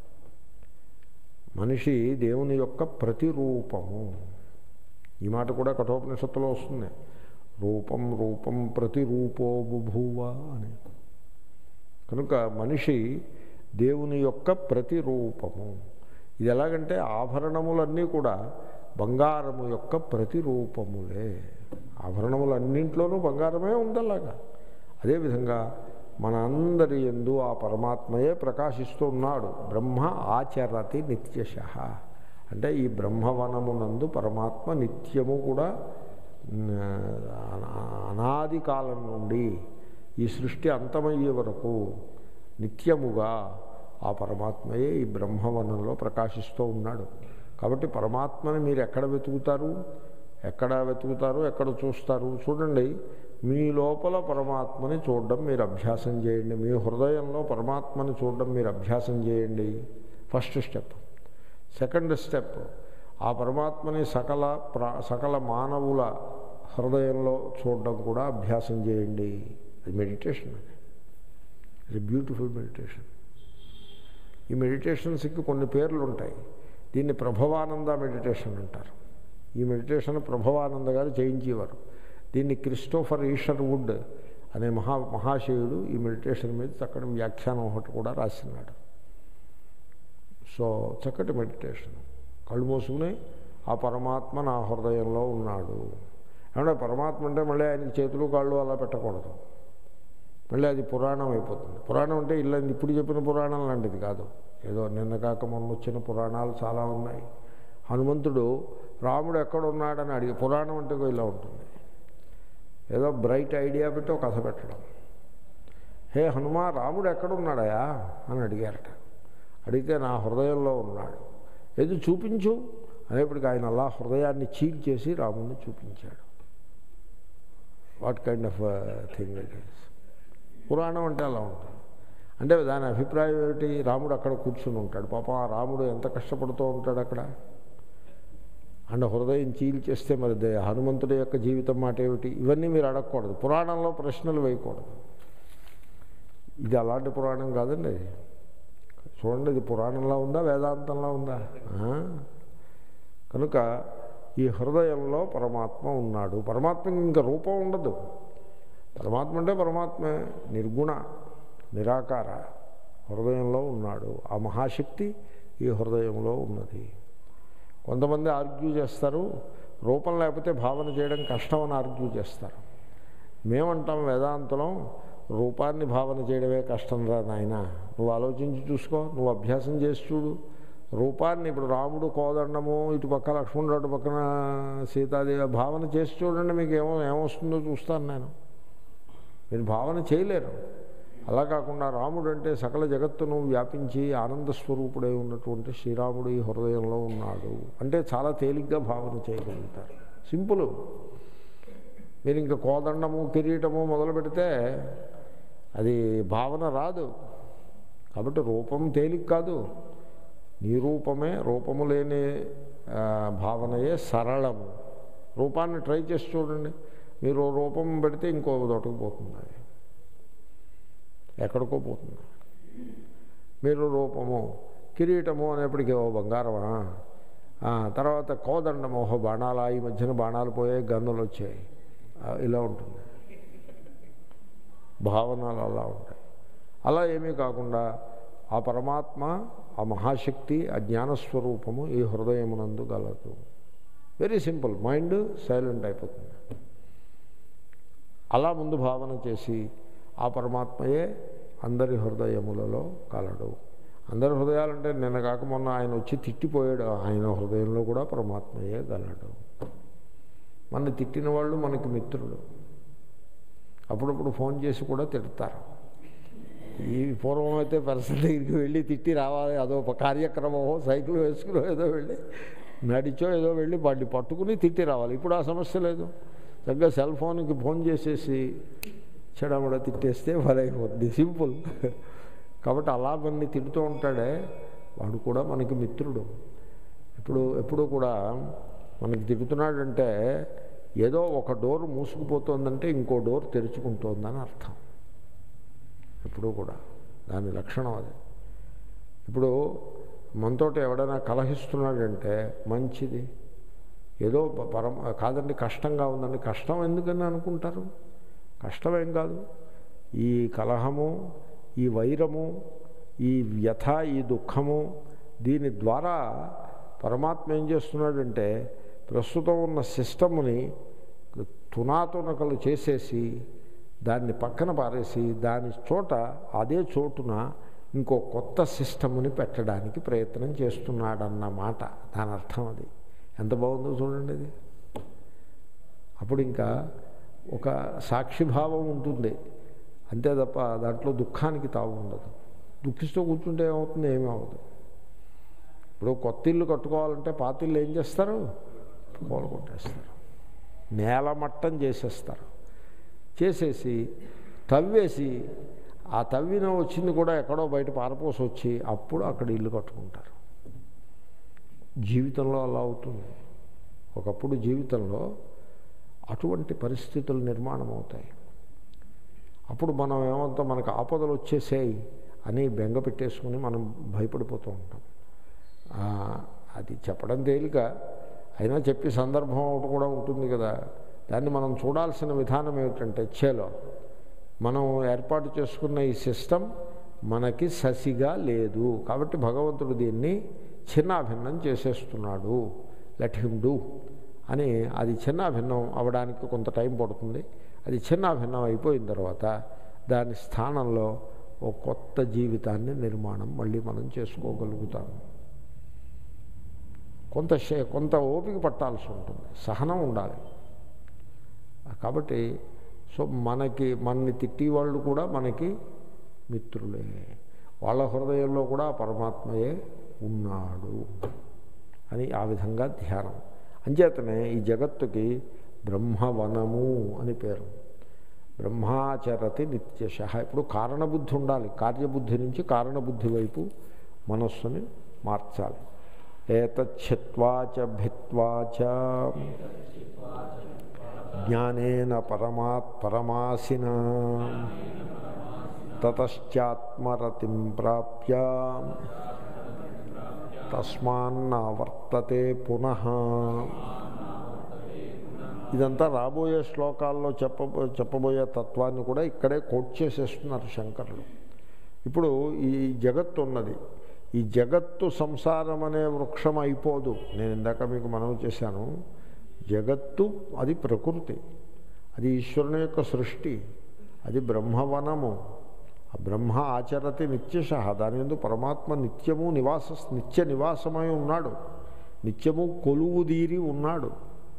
మనిషి దేవుని యొక్క ప్రతిరూపము ఈ మాట కూడా కఠోపనిషత్తులో వస్తుంది రూపం రూపం ప్రతిరూపో బుభూవ అని కనుక మనిషి దేవుని యొక్క ప్రతిరూపము ఇది ఎలాగంటే ఆభరణములన్నీ కూడా బంగారము యొక్క ప్రతిరూపములే ఆభరణములన్నింట్లోనూ బంగారమే ఉందలాగా అదేవిధంగా మన అందరి ఎందు ఆ పరమాత్మయే ప్రకాశిస్తూ ఉన్నాడు బ్రహ్మ ఆచరతి నిత్యశ అంటే ఈ బ్రహ్మవనమునందు పరమాత్మ నిత్యము కూడా అనాది కాలం నుండి ఈ సృష్టి అంతమయ్యే వరకు నిత్యముగా ఆ పరమాత్మయే ఈ బ్రహ్మవనంలో ప్రకాశిస్తూ ఉన్నాడు కాబట్టి పరమాత్మని మీరు ఎక్కడ వెతుకుతారు ఎక్కడ వెతుకుతారు ఎక్కడ చూస్తారు చూడండి మీ లోపల పరమాత్మని చూడడం మీరు అభ్యాసం చేయండి మీ హృదయంలో పరమాత్మని చూడడం మీరు అభ్యాసం చేయండి ఫస్ట్ స్టెప్ సెకండ్ స్టెప్ ఆ పరమాత్మని సకల ప్రా సకల మానవుల హృదయంలో చూడడం కూడా అభ్యాసం చేయండి అది మెడిటేషన్ అది ఇది బ్యూటిఫుల్ మెడిటేషన్ ఈ మెడిటేషన్స్కి కొన్ని పేర్లు ఉంటాయి దీన్ని ప్రభవానంద మెడిటేషన్ అంటారు ఈ మెడిటేషన్ ప్రభవానంద గారు చేయించేవారు దీన్ని క్రిస్టోఫర్ ఈషర్ వుడ్ అనే మహా మహాశయుడు ఈ మెడిటేషన్ మీద చక్కటి వ్యాఖ్యానం ఒకటి కూడా రాసినాడు సో చక్కటి మెడిటేషన్ కళ్ళు మూసుకుని ఆ పరమాత్మ నా హృదయంలో ఉన్నాడు ఏమంటే పరమాత్మ అంటే మళ్ళీ ఆయనకి చేతులు కాళ్ళు అలా పెట్టకూడదు మళ్ళీ అది పురాణం అయిపోతుంది పురాణం అంటే ఇలా ఇప్పుడు చెప్పిన పురాణం లాంటిది కాదు ఏదో నిన్న కాక మొన్న వచ్చిన పురాణాలు చాలా ఉన్నాయి హనుమంతుడు రాముడు ఎక్కడ ఉన్నాడని అడిగి పురాణం అంటే ఇలా ఉంటుంది ఏదో బ్రైట్ ఐడియా పెట్టి ఒక కథ పెట్టడం హే హనుమా రాముడు ఎక్కడున్నాడయా అని అడిగారట అడిగితే నా హృదయంలో ఉన్నాడు ఏది చూపించు అనేప్పటికీ ఆయన అలా హృదయాన్ని చీల్చేసి రాముడిని చూపించాడు what kind of thing it is పురాణం అంటే అలా ఉంటుంది అంటే దాని అభిప్రాయం ఏమిటి రాముడు అక్కడ కూర్చుని ఉంటాడు పాపం ఆ రాముడు ఎంత కష్టపడుతూ ఉంటాడు అక్కడ అండ్ హృదయం చీల్చేస్తే మరి దే- హనుమంతుడి యొక్క జీవితం మాట ఏమిటి ఇవన్నీ మీరు అడగకూడదు పురాణంలో ప్రశ్నలు వేయకూడదు ఇది అలాంటి పురాణం కాదండి చూడండి ఇది పురాణంలో ఉందా వేదాంతంలో ఉందా ఆ? కనుక ఈ హృదయంలో పరమాత్మ ఉన్నాడు పరమాత్మకి ఇంకా రూపం ఉండదు పరమాత్మ అంటే పరమాత్మే నిర్గుణ నిరాకార హృదయంలో ఉన్నాడు ఆ మహాశక్తి ఈ హృదయంలో ఉన్నది కొంతమంది ఆర్గ్యూ చేస్తారు రూపం లేకపోతే భావన చేయడం కష్టం అని ఆర్గ్యూ చేస్తారు మేమంటాం వేదాంతలం రూపాన్ని భావన చేయడమే కష్టం రా నాయన నువ్వు ఆలోచించి చూసుకో నువ్వు అభ్యాసం చేసి చూడు రూపాన్ని ఇప్పుడు రాముడు కోదండము ఇటు పక్క లక్ష్మణుడు అటు పక్కన సీతాదేవి భావన చేసి చూడండి మీకు ఏమో ఏమొస్తుందో చూస్తాను నేను మీరు భావన చేయలేరు అలా కాకుండా రాముడు అంటే సకల జగత్తును వ్యాపించి ఆనంద స్వరూపుడై ఉన్నటువంటి శ్రీరాముడు ఈ హృదయంలో ఉన్నాడు అంటే చాలా తేలిగ్గా భావన చేయగలుగుతారు సింపుల్ మీరు ఇంకా కోదండము కిరీటము మొదలు పెడితే అది భావన రాదు కాబట్టి రూపం తేలిక కాదు నీ రూపమే రూపము లేని ఆ, భావనయే సరళము రూపాన్ని ట్రై చేసి చూడండి మీరు ఓ రూపం పెడితే ఇంకో దొటకు పోతుంది అది ఎక్కడికో పోతుంది మీరు రూపము కిరీటము అనేప్పటికీ ఓ బంగారమా ఆ, తర్వాత కోదండము ఓహో బాణాలు ఈ మధ్యన బాణాలు పోయాయి గన్నులు వచ్చాయి ఆ, ఇలా ఉంటుంది భావనలు అలా ఉంటాయి అలా ఏమీ కాకుండా ఆ పరమాత్మ ఆ మహాశక్తి ఆ జ్ఞానస్వరూపము ఈ హృదయమునందు గలదు వెరీ సింపుల్ మైండ్ సైలెంట్ అయిపోతుంది అలా ముందు భావన చేసి ఆ పరమాత్మయే అందరి హృదయములలో కలడు అందరి హృదయాలంటే నిన్న కాక మొన్న ఆయన వచ్చి తిట్టిపోయాడు ఆయన హృదయంలో కూడా పరమాత్మయే గలడు మన తిట్టిన వాళ్ళు మనకి మిత్రుడు అప్పుడప్పుడు ఫోన్ చేసి కూడా తిడతారు ఈ పూర్వం అయితే పర్సన్ దగ్గరికి వెళ్ళి తిట్టి రావాలి అదో ఒక కార్యక్రమమో సైకిల్ వేసుకుని ఏదో వెళ్ళి నడిచో ఏదో వెళ్ళి వాడిని పట్టుకుని తిట్టి రావాలి ఇప్పుడు ఆ సమస్య లేదు చక్కగా సెల్ ఫోన్కి ఫోన్ చేసేసి చెడమడ తిట్టేస్తే అయిపోతుంది సింపుల్ కాబట్టి అలా మనని తిడుతూ ఉంటాడే వాడు కూడా మనకి మిత్రుడు ఇప్పుడు ఎప్పుడు కూడా మనకి తిడుతున్నాడంటే ఏదో ఒక డోర్ మూసుకుపోతుందంటే ఇంకో డోర్ తెరుచుకుంటోందని అర్థం ఎప్పుడూ కూడా దాని లక్షణం అది ఇప్పుడు మనతోటి ఎవడైనా కలహిస్తున్నాడంటే మంచిది ఏదో ప- పరమ కాదండి కష్టంగా ఉందండి కష్టం ఎందుకని అనుకుంటారు కష్టమేం కాదు ఈ కలహము ఈ వైరము ఈ వ్యథ ఈ దుఃఖము దీని ద్వారా పరమాత్మ ఏం చేస్తున్నాడంటే ప్రస్తుతం ఉన్న సిస్టమ్ని తునాతునకలు చేసేసి దాన్ని పక్కన పారేసి దాని చోట అదే చోటున ఇంకో కొత్త సిస్టమ్ని పెట్టడానికి ప్రయత్నం చేస్తున్నాడన్నమాట దాని అర్థం అది ఎంత బాగుందో చూడండి అది అప్పుడు ఇంకా ఒక సాక్షిభావం ఉంటుంది అంతే తప్ప దాంట్లో దుఃఖానికి తావు ఉండదు దుఃఖిస్తూ కూర్చుంటే ఏమవుతుంది ఏమీ అవ్వదు ఇప్పుడు కొత్త ఇల్లు కట్టుకోవాలంటే పాత ఇల్లు ఏం చేస్తారు కూల కొట్టేస్తారు నేలమట్టం చేసేస్తారు చేసేసి తవ్వేసి ఆ తవ్విన వచ్చింది కూడా ఎక్కడో బయట పారపోసి వచ్చి అప్పుడు అక్కడ ఇల్లు కట్టుకుంటారు జీవితంలో అలా అవుతుంది ఒకప్పుడు జీవితంలో అటువంటి పరిస్థితులు నిర్మాణం అవుతాయి అప్పుడు మనం ఏమంతా మనకు ఆపదలు వచ్చేసాయి అని బెంగ పెట్టేసుకుని మనం భయపడిపోతూ ఉంటాం ఆ, అది చెప్పడం తేలిక అయినా చెప్పే సందర్భం ఒకటి కూడా ఉంటుంది కదా దాన్ని మనం చూడాల్సిన విధానం ఏమిటంటే చేలో మనం ఏర్పాటు చేసుకున్న ఈ సిస్టమ్ మనకి ససిగా లేదు కాబట్టి భగవంతుడు దీన్ని చిన్నాభిన్నం చేసేస్తున్నాడు లెట్ హిమ్ డూ అని అది చిన్నాభిన్నం అవడానికి కొంత టైం పడుతుంది అది చిన్నాభిన్నం అయిపోయిన తర్వాత దాని స్థానంలో ఓ కొత్త జీవితాన్ని నిర్మాణం మళ్ళీ మనం చేసుకోగలుగుతాము కొంత శే- కొంత ఓపిక పట్టాల్సి ఉంటుంది సహనం ఉండాలి కాబట్టి సో మనకి మనని తిట్టి వాళ్ళు కూడా మనకి మిత్రులే వాళ్ళ హృదయంలో కూడా పరమాత్మయే ఉన్నాడు అని ఆ విధంగా ధ్యానం అంచేతనే ఈ జగత్తుకి బ్రహ్మవనము అని పేరు బ్రహ్మాచరతి నిత్యశ ఇప్పుడు కారణబుద్ధి ఉండాలి కార్యబుద్ధి నుంచి కారణబుద్ధి వైపు మనస్సుని మార్చాలి ఏతచ్చిత్వాచ భిత్వాచ జ్ఞానేన పరమాత్ పరమాసిన తతశ్చాత్మరతిం ప్రాప్య తస్మాన్న వర్తతే పునః ఇదంతా రాబోయే శ్లోకాల్లో చెప్పబో చెప్పబోయే తత్వాన్ని కూడా ఇక్కడే కోట్ చేసేస్తున్నారు శంకరులు ఇప్పుడు ఈ జగత్తు ఉన్నది ఈ జగత్తు సంసారం అనే వృక్షం అయిపోదు నేను ఇందాక మీకు మనవి చేశాను జగత్తు అది ప్రకృతి అది ఈశ్వరుని యొక్క సృష్టి అది బ్రహ్మవనము ఆ బ్రహ్మ ఆచరతి నిత్యశ దాని ఎందు పరమాత్మ నిత్యము నివాస నిత్య నివాసమై ఉన్నాడు నిత్యము కొలువుదీరి ఉన్నాడు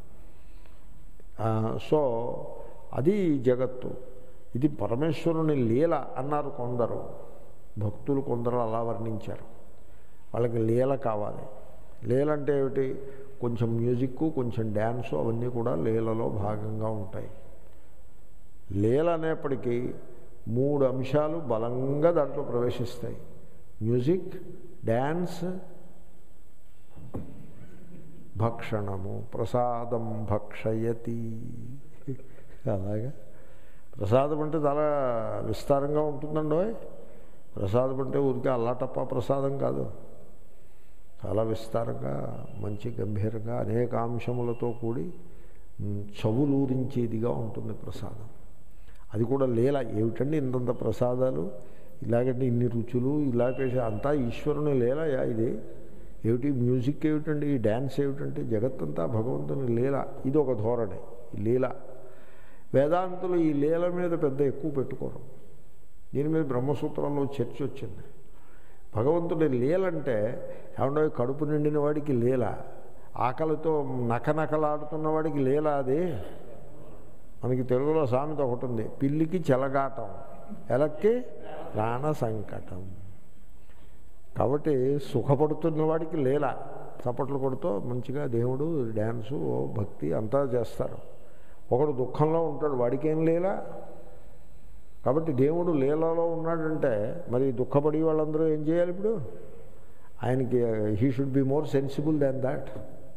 ఆ, సో అది జగత్తు ఇది పరమేశ్వరుని లీల అన్నారు కొందరు భక్తులు కొందరు అలా వర్ణించారు వాళ్ళకి లీల కావాలి లీల అంటే ఏమిటి కొంచెం మ్యూజిక్ కొంచెం డ్యాన్సు అవన్నీ కూడా లీలలో భాగంగా ఉంటాయి లీల అనేప్పటికీ మూడు అంశాలు బలంగా దాంట్లో ప్రవేశిస్తాయి మ్యూజిక్ డ్యాన్స్ భక్షణము ప్రసాదం భక్షయతి అలాగా ప్రసాదం అంటే చాలా విస్తారంగా ఉంటుందండో ప్రసాదం అంటే ఊరికే అల్లాటప్ప ప్రసాదం కాదు చాలా విస్తారంగా మంచి గంభీరంగా అనేక అంశములతో కూడి మ్, చవులూరించేదిగా ఉంటుంది ప్రసాదం అది కూడా లీల ఏమిటండి ఇంతంత ప్రసాదాలు ఇలాగంటే ఇన్ని రుచులు ఇలా పేసి అంతా ఈశ్వరుని లీలయా ఇది ఏమిటి మ్యూజిక్ ఏమిటండి ఈ డ్యాన్స్ ఏమిటంటే జగత్తంతా భగవంతుని లీల ఇది ఒక ధోరణి ఈ లీల వేదాంతులు ఈ లీల మీద పెద్ద ఎక్కువ పెట్టుకోరు దీని మీద బ్రహ్మసూత్రంలో చర్చ వచ్చింది భగవంతుడి లీలంటే ఏమన్నా కడుపు నిండిన వాడికి లీల ఆకలితో నకనకలాడుతున్న వాడికి లీల అది మనకి తెలుగులో సామెత ఒకటి ఉంది పిల్లికి చెలగాటం ఎలక్కి ప్రాణ సంకటం కాబట్టి సుఖపడుతున్న వాడికి లీల చప్పట్లు కొడుతూ మంచిగా దేవుడు డ్యాన్సు ఓ భక్తి అంతా చేస్తారు ఒకడు దుఃఖంలో ఉంటాడు వాడికి ఏం లీల కాబట్టి దేవుడు లీలలో ఉన్నాడంటే మరి దుఃఖపడి వాళ్ళందరూ ఏం చేయాలి ఇప్పుడు ఆయనకి he should be more sensible than that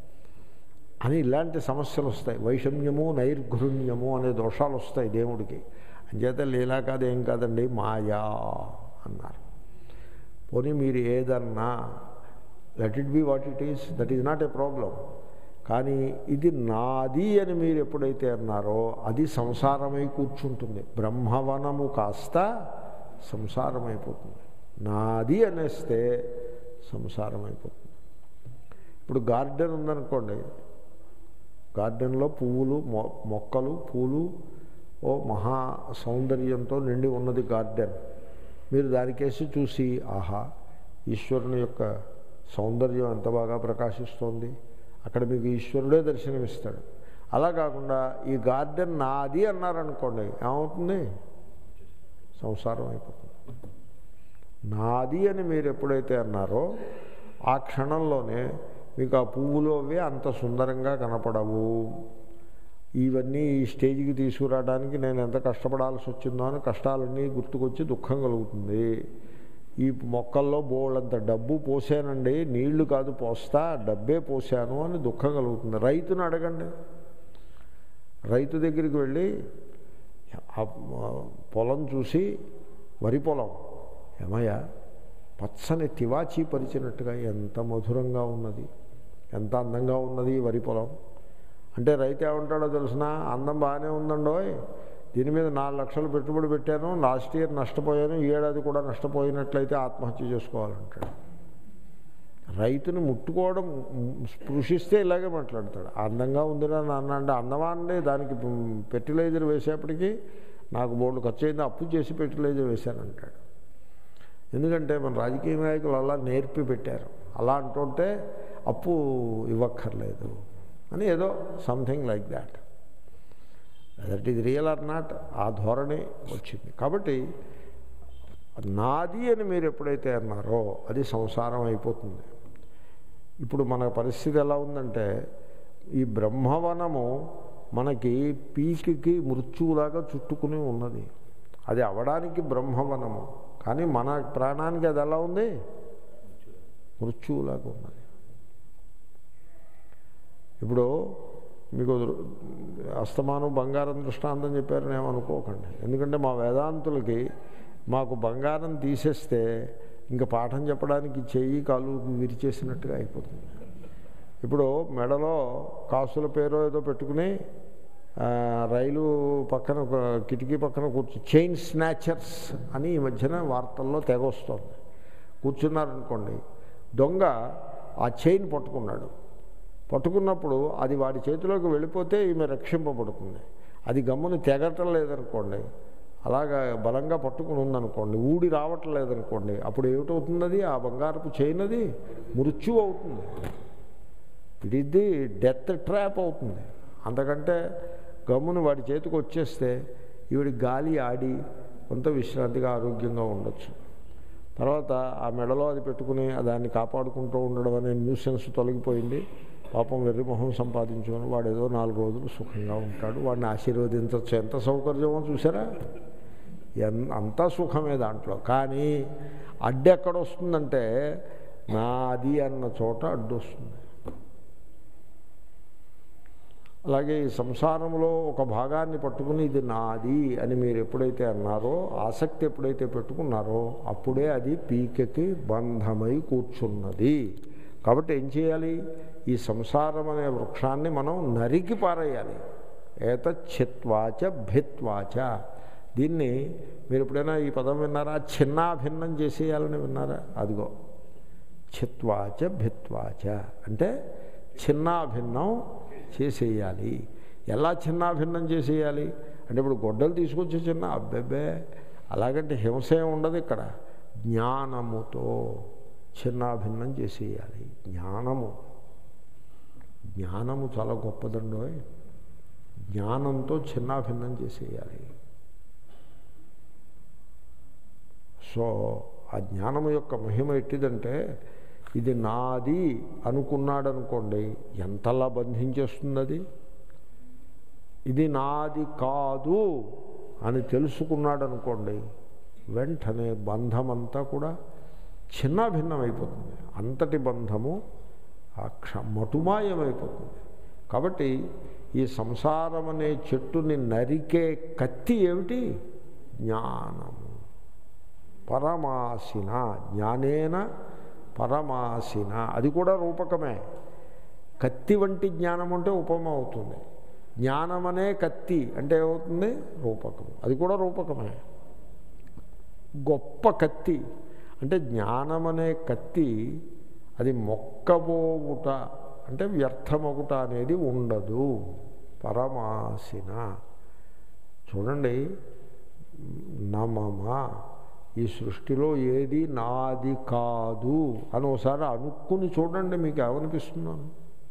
అని ఇలాంటి సమస్యలు వస్తాయి వైషమ్యము నైర్ఘృణ్యము అనే దోషాలు వస్తాయి దేవుడికి అంచేత లీలా కాదు ఏం కాదండి మాయా అన్నారు పోనీ మీరు ఏదన్నా let it be what it is that is not a problem కానీ ఇది నాది అని మీరు ఎప్పుడైతే అన్నారో అది సంసారమై కూర్చుంటుంది బ్రహ్మవనము కాస్త సంసారమైపోతుంది నాది అనేస్తే సంసారమైపోతుంది ఇప్పుడు గార్డెన్ ఉందనుకోండి గార్డెన్లో పువ్వులు మొ- మొక్కలు పూలు ఓ మహా సౌందర్యంతో నిండి ఉన్నది గార్డెన్ మీరు దానికేసి చూసి ఆహా ఈశ్వరుని యొక్క సౌందర్యం ఎంత బాగా ప్రకాశిస్తోంది అక్కడ మీకు ఈశ్వరుడే దర్శనమిస్తాడు అలా కాకుండా ఈ గార్డెన్ నాది అన్నారనుకోండి ఏమవుతుంది సంసారం అయిపోతుంది నాది అని మీరు ఎప్పుడైతే అన్నారో ఆ క్షణంలోనే మీకు ఆ పువ్వులు అవి అంత సుందరంగా కనపడవు ఇవన్నీ ఈ స్టేజ్కి తీసుకురావడానికి నేను ఎంత కష్టపడాల్సి వచ్చిందో అని కష్టాలన్నీ గుర్తుకొచ్చి దుఃఖం కలుగుతుంది ఈ మొక్కల్లో బోళ్ళంత డబ్బు పోసానండి నీళ్లు కాదు పోస్తా డబ్బే పోసాను అని దుఃఖం కలుగుతుంది రైతుని అడగండి రైతు దగ్గరికి వెళ్ళి ఆ పొలం చూసి వరి పొలం ఏమయ్యా పచ్చని తివాచీ పరిచినట్టుగా ఎంత మధురంగా ఉన్నది ఎంత అందంగా ఉన్నది ఈ వరి పొలం అంటే రైతు ఏమంటాడో తెలిసిన అందం బాగానే ఉందండోయ్ దీని మీద నాలుగు లక్షలు పెట్టుబడి పెట్టాను లాస్ట్ ఇయర్ నష్టపోయాను ఈ ఏడాది కూడా నష్టపోయినట్లయితే ఆత్మహత్య చేసుకోవాలంటాడు రైతుని ముట్టుకోవడం స్పృశిస్తే ఇలాగే మాట్లాడతాడు అందంగా ఉందిరా నాన్న అంటే అందమా అండి దానికి ఫెర్టిలైజర్ వేసేప్పటికీ నాకు బోర్డు ఖర్చు అయింది అప్పు చేసి ఫెర్టిలైజర్ వేశానంటాడు ఎందుకంటే మన రాజకీయ నాయకులు అలా నేర్పి పెట్టారు అలా అంటుంటే అప్పు ఇవ్వక్కర్లేదు అని ఏదో something like that that is real or not ఆ ధోరణి వచ్చింది కాబట్టి నాది అని మీరు ఎప్పుడైతే అన్నారో అది సంసారం అయిపోతుంది ఇప్పుడు మన పరిస్థితి ఎలా ఉందంటే ఈ బ్రహ్మవనము మనకి పీకికి మృత్యువులాగా చుట్టుకుని ఉన్నది అది అవడానికి బ్రహ్మవనము కానీ మన ప్రాణానికి అది ఎలా ఉంది మృత్యువులాగా ఉన్నది ఇప్పుడు మీకు అస్తమానం బంగారం దృష్టాంతం చెప్పారని ఏమనుకోకండి ఎందుకంటే మా వేదాంతులకి మాకు బంగారం తీసేస్తే ఇంకా పాఠం చెప్పడానికి చెయ్యి కాలు విరిచేసినట్టుగా అయిపోతుంది ఇప్పుడు మెడలో కాసుల పేరు ఏదో పెట్టుకుని ఆ, రైలు పక్కన ఒక కిటికీ పక్కన కూర్చు చైన్ స్నాచర్స్ అని ఈ మధ్యన వార్తల్లో తెగ వస్తుంది కూర్చున్నారనుకోండి దొంగ ఆ చైన్ పట్టుకున్నాడు పట్టుకున్నప్పుడు అది వాడి చేతిలోకి వెళ్ళిపోతే ఈమె రక్షింపబడుతుంది అది గమ్ముని తెగటం లేదనుకోండి అలాగా బలంగా పట్టుకుని ఉందనుకోండి ఊడి రావట్లేదు అనుకోండి అప్పుడు ఏమిటవుతుంది అది ఆ బంగారపు చైన్ అది మృత్యు అవుతుంది it is the death trap అవుతుంది అంతకంటే గమ్మును వాడి చేతికి వచ్చేస్తే ఈవిడి గాలి ఆడి కొంత విశ్రాంతిగా ఆరోగ్యంగా ఉండొచ్చు తర్వాత ఆ మెడలో అది పెట్టుకుని దాన్ని కాపాడుకుంటూ ఉండడం అనే న్యూసెన్స్ తొలగిపోయింది పాపం వెర్రి మొహం సంపాదించుకొని వాడు ఏదో నాలుగు రోజులు సుఖంగా ఉంటాడు వాడిని ఆశీర్వదించవచ్చు ఎంత సౌకర్యమో చూసారా ఎన్ అంతా సుఖమే దాంట్లో కానీ అడ్డు ఎక్కడ వస్తుందంటే నాది అన్న చోట అడ్డు వస్తుంది అలాగే ఈ సంసారంలో ఒక భాగాన్ని పట్టుకుని ఇది నాది అని మీరు ఎప్పుడైతే అన్నారో ఆసక్తి ఎప్పుడైతే పెట్టుకున్నారో అప్పుడే అది పీకకి బంధమై కూర్చున్నది కాబట్టి ఏం చేయాలి ఈ సంసారం అనే వృక్షాన్ని మనం నరికి పారేయాలి ఏతచ్చిత్వాచ భిత్వాచ దీన్ని మీరు ఎప్పుడైనా ఈ పదం విన్నారా చిన్నాభిన్నం చేసేయాలని విన్నారా అదిగో చిత్వాచ భిత్వాచ అంటే చిన్నాభిన్నం చేసేయాలి ఎలా చిన్నాభిన్నం చేసేయాలి అంటే ఇప్పుడు గొడ్డలు తీసుకొచ్చి చిన్న అబ్బెబ్బే అలాగంటే హింస ఏమి ఉండదు ఇక్కడ జ్ఞానముతో చిన్నాభిన్నం చేసేయాలి జ్ఞానము జ్ఞానము చాలా గొప్పదండో జ్ఞానంతో చిన్నాభిన్నం చేసేయాలి సో ఆ జ్ఞానము యొక్క మహిమ ఎట్టిదంటే ఇది నాది అనుకున్నాడు అనుకోండి ఎంతలా బంధించేస్తుంది అది ఇది నాది కాదు అని తెలుసుకున్నాడు అనుకోండి వెంటనే బంధమంతా కూడా చిన్న భిన్నమైపోతుంది అంతటి బంధము ఆ క్ష మటుమాయమైపోతుంది కాబట్టి ఈ సంసారం అనే చెట్టుని నరికే కత్తి ఏమిటి జ్ఞానము పరమాసిన జ్ఞానేన పరమాసిన అది కూడా రూపకమే కత్తి వంటి జ్ఞానం అంటే ఉపమ అవుతుంది జ్ఞానం అనే కత్తి అంటే ఏమవుతుంది రూపకము అది కూడా రూపకమే గొప్ప కత్తి అంటే జ్ఞానం అనే కత్తి అది మొక్కబోవుట అంటే వ్యర్థమగుట అనేది ఉండదు పరమాసిన చూడండి నమమ ఈ సృష్టిలో ఏది నాది కాదు అని ఒకసారి అనుకుని చూడండి మీకు ఏమనిపిస్తున్నాను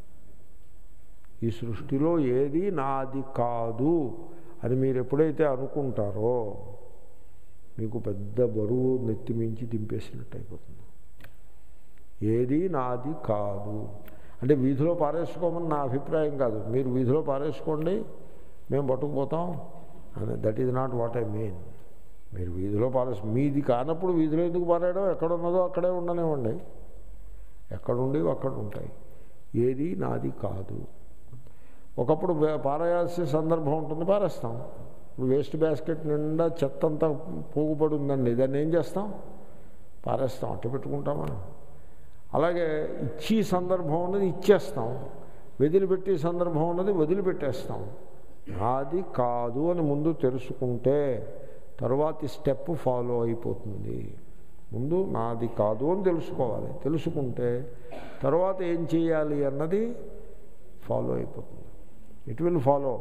ఈ సృష్టిలో ఏది నాది కాదు అని మీరు ఎప్పుడైతే అనుకుంటారో మీకు పెద్ద బరువు నెత్తిమించి దింపేసినట్టు అయిపోతుంది ఏది నాది కాదు అంటే వీధిలో పారేసుకోమని నా అభిప్రాయం కాదు మీరు వీధిలో పారేసుకోండి మేము పట్టుకుపోతాం అని that is not what I mean మీరు వీధిలో పారేసు మీది కానప్పుడు వీధిలో ఎందుకు పారేయడం ఎక్కడ ఉన్నదో అక్కడే ఉండనివ్వండి ఎక్కడుండి అక్కడ ఉంటాయి ఏది నాది కాదు ఒకప్పుడు పారేయాల్సిన సందర్భం ఉంటుంది పారేస్తాం ఇప్పుడు వేస్ట్ బ్యాస్కెట్ నిండా చెత్త అంతా పోగుపడి ఉందండి దాన్ని ఏం చేస్తాం పారేస్తాం అట్టు పెట్టుకుంటామా అలాగే ఇచ్చి సందర్భం ఉన్నది ఇచ్చేస్తాం వదిలిపెట్టే సందర్భం ఉన్నది వదిలిపెట్టేస్తాం నాది కాదు అని ముందు తెలుసుకుంటే తరువాతి స్టెప్ ఫాలో అయిపోతుంది ముందు నాది కాదు అని తెలుసుకోవాలి తెలుసుకుంటే తర్వాత ఏం చేయాలి అన్నది ఫాలో అయిపోతుంది ఇట్ విల్ ఫాలో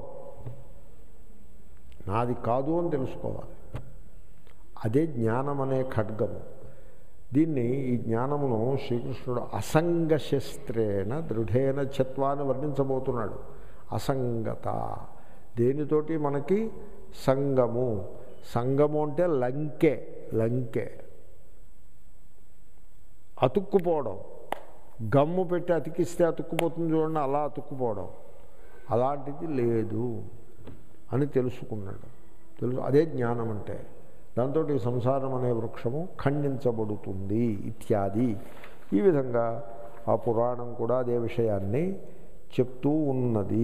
నాది కాదు అని తెలుసుకోవాలి అదే జ్ఞానం అనే ఖడ్గము దీన్ని ఈ జ్ఞానమును శ్రీకృష్ణుడు అసంగ శస్త్రేణ దృఢేన చత్వాన్ని వర్ణించబోతున్నాడు అసంగత దేనితోటి మనకి సంగము సంగము అంటే లంకె లంకె అతుక్కుపోవడం గమ్ము పెట్టి అతికిస్తే అతుక్కుపోతుంది చూడండి అలా అతుక్కుపోవడం అలాంటిది లేదు అని తెలుసుకున్నాడు తెలుసు అదే జ్ఞానం అంటే దాంతో ఈ సంసారం అనే వృక్షము ఖండించబడుతుంది ఇత్యాది ఈ విధంగా ఆ పురాణం కూడా అదే విషయాన్ని చెప్తూ ఉన్నది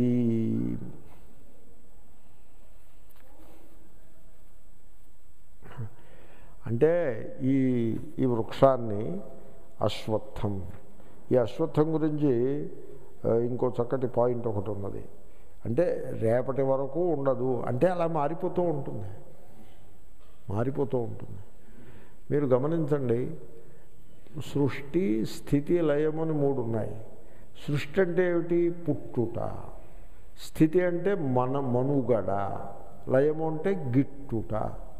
అంటే ఈ ఈ వృక్షాన్ని అశ్వత్థం ఈ అశ్వత్థం గురించి ఇంకో చక్కటి పాయింట్ ఒకటి ఉన్నది అంటే రేపటి వరకు ఉండదు అంటే అలా మారిపోతూ ఉంటుంది మారిపోతూ ఉంటుంది మీరు గమనించండి సృష్టి స్థితి లయం అని మూడు ఉన్నాయి సృష్టి అంటే ఏమిటి పుట్టుట స్థితి అంటే మన మనుగడ లయము అంటే గిట్టుట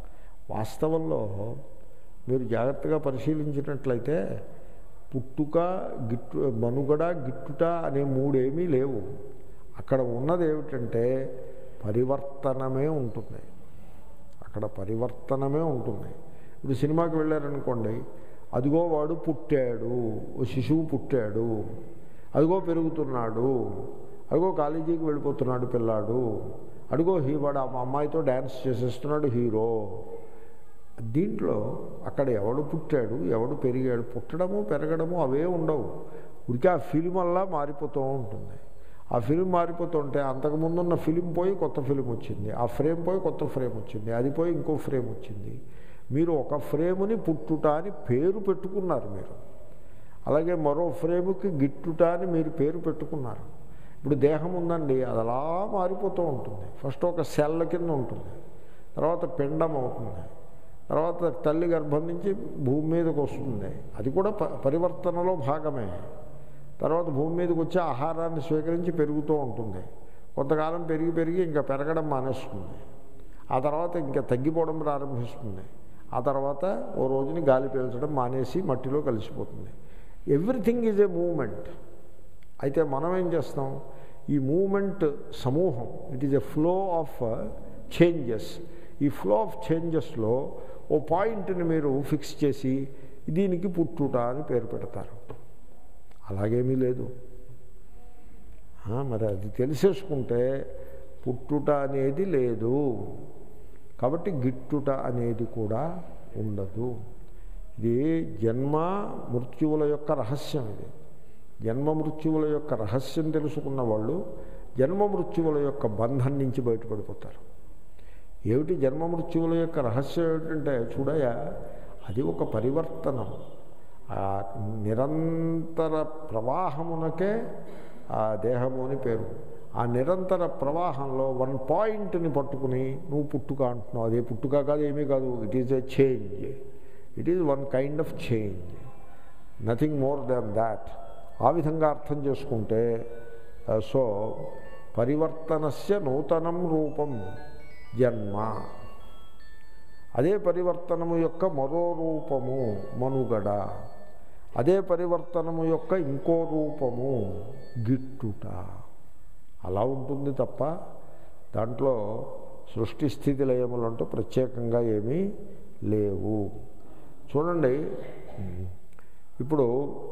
వాస్తవంలో మీరు జాగ్రత్తగా పరిశీలించినట్లయితే పుట్టుక గిట్టు మనుగడ గిట్టుట అనే మూడేమీ లేవు అక్కడ ఉన్నది ఏమిటంటే పరివర్తనమే ఉంటుంది అక్కడ పరివర్తనమే ఉంటుంది ఇప్పుడు సినిమాకి వెళ్ళారనుకోండి అదిగో వాడు పుట్టాడు ఓ శిశువు పుట్టాడు అదిగో పెరుగుతున్నాడు అదిగో కాలేజీకి వెళ్ళిపోతున్నాడు పిల్లాడు అదిగో హీ వాడు ఆ అమ్మాయితో డ్యాన్స్ చేసేస్తున్నాడు హీరో దీంట్లో అక్కడ ఎవడు పుట్టాడు ఎవడు పెరిగాడు పుట్టడము పెరగడము అవే ఉండవు ఉడికి ఆ ఫిలిం వల్ల మారిపోతూ ఉంటుంది ఆ ఫిలిం మారిపోతుంటే అంతకుముందున్న ఫిలిం పోయి కొత్త ఫిలిం వచ్చింది ఆ ఫ్రేమ్ పోయి కొత్త ఫ్రేమ్ వచ్చింది అది పోయి ఇంకో ఫ్రేమ్ వచ్చింది మీరు ఒక ఫ్రేముని పుట్టుట అని పేరు పెట్టుకున్నారు మీరు అలాగే మరో ఫ్రేముకి గిట్టుట అని మీరు పేరు పెట్టుకున్నారు ఇప్పుడు దేహం ఉందండి అది అలా మారిపోతూ ఉంటుంది ఫస్ట్ ఒక సెల్ కింద ఉంటుంది తర్వాత పిండం అవుతుంది తర్వాత తల్లి గర్భం నుంచి భూమి మీదకి వస్తుంది అది కూడా ప పరివర్తనలో భాగమే తర్వాత భూమి మీదకి వచ్చి ఆహారాన్ని స్వీకరించి పెరుగుతూ ఉంటుంది కొంతకాలం పెరిగి పెరిగి ఇంకా పెరగడం మానేస్తుంది ఆ తర్వాత ఇంకా తగ్గిపోవడం ప్రారంభిస్తుంది ఆ తర్వాత ఓ రోజుని గాలి పీల్చడం మానేసి మట్టిలో కలిసిపోతుంది ఎవ్రీథింగ్ ఈజ్ ఏ మూమెంట్ అయితే మనం ఏం చేస్తాం ఈ మూమెంట్ సమూహం it is a flow of changes ఈ ఫ్లో ఆఫ్ చేంజెస్లో ఓ పాయింట్ని మీరు ఫిక్స్ చేసి దీనికి పుట్టుట అని పేరు పెడతారు అలాగేమీ లేదు మరి అది తెలిసేసుకుంటే పుట్టుట అనేది లేదు కాబట్టి గిట్టుట అనేది కూడా ఉండదు ఇది జన్మ మృత్యువుల యొక్క రహస్యం ఇది జన్మ మృత్యువుల యొక్క రహస్యం తెలుసుకున్న వాళ్ళు జన్మ మృత్యువుల యొక్క బంధం నుంచి బయటపడిపోతారు ఏమిటి జన్మ మృత్యువుల యొక్క రహస్యం ఏమిటంటే చూడయా అది ఒక పరివర్తనం ఆ నిరంతర ప్రవాహమునకే ఆ దేహము అని పేరు ఆ నిరంతర ప్రవాహంలో వన్ పాయింట్ని పట్టుకుని నువ్వు పుట్టుక అంటున్నావు అదే పుట్టుక కాదు ఏమీ కాదు it is a change it is one kind of change nothing more than that ఆ విధంగా అర్థం చేసుకుంటే సో పరివర్తనస్య నూతనం రూపం జన్మ అదే పరివర్తనము యొక్క మరో రూపము మనుగడ అదే పరివర్తనము యొక్క ఇంకో రూపము గిట్టుట అలా ఉంటుంది తప్ప దాంట్లో సృష్టి స్థితి లయములంటూ ప్రత్యేకంగా ఏమీ లేవు చూడండి ఇప్పుడు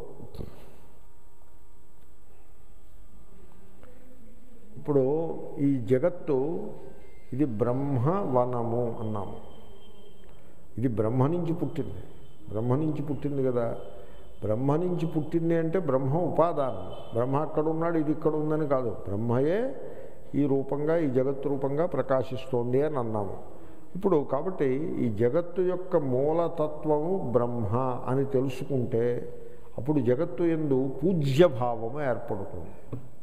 ఇప్పుడు ఈ జగత్తు ఇది బ్రహ్మవనము అన్నాము ఇది బ్రహ్మ నుంచి పుట్టింది బ్రహ్మ నుంచి పుట్టింది కదా బ్రహ్మ నుంచి పుట్టింది అంటే బ్రహ్మ ఉపాదానం బ్రహ్మ అక్కడ ఉన్నాడు ఇది ఇక్కడ ఉందని కాదు బ్రహ్మయే ఈ రూపంగా ఈ జగత్తు రూపంగా ప్రకాశిస్తోంది అని అన్నాము ఇప్పుడు కాబట్టి ఈ జగత్తు యొక్క మూలతత్వము బ్రహ్మ అని తెలుసుకుంటే అప్పుడు జగత్తు ఎందు పూజ్యభావము ఏర్పడుతుంది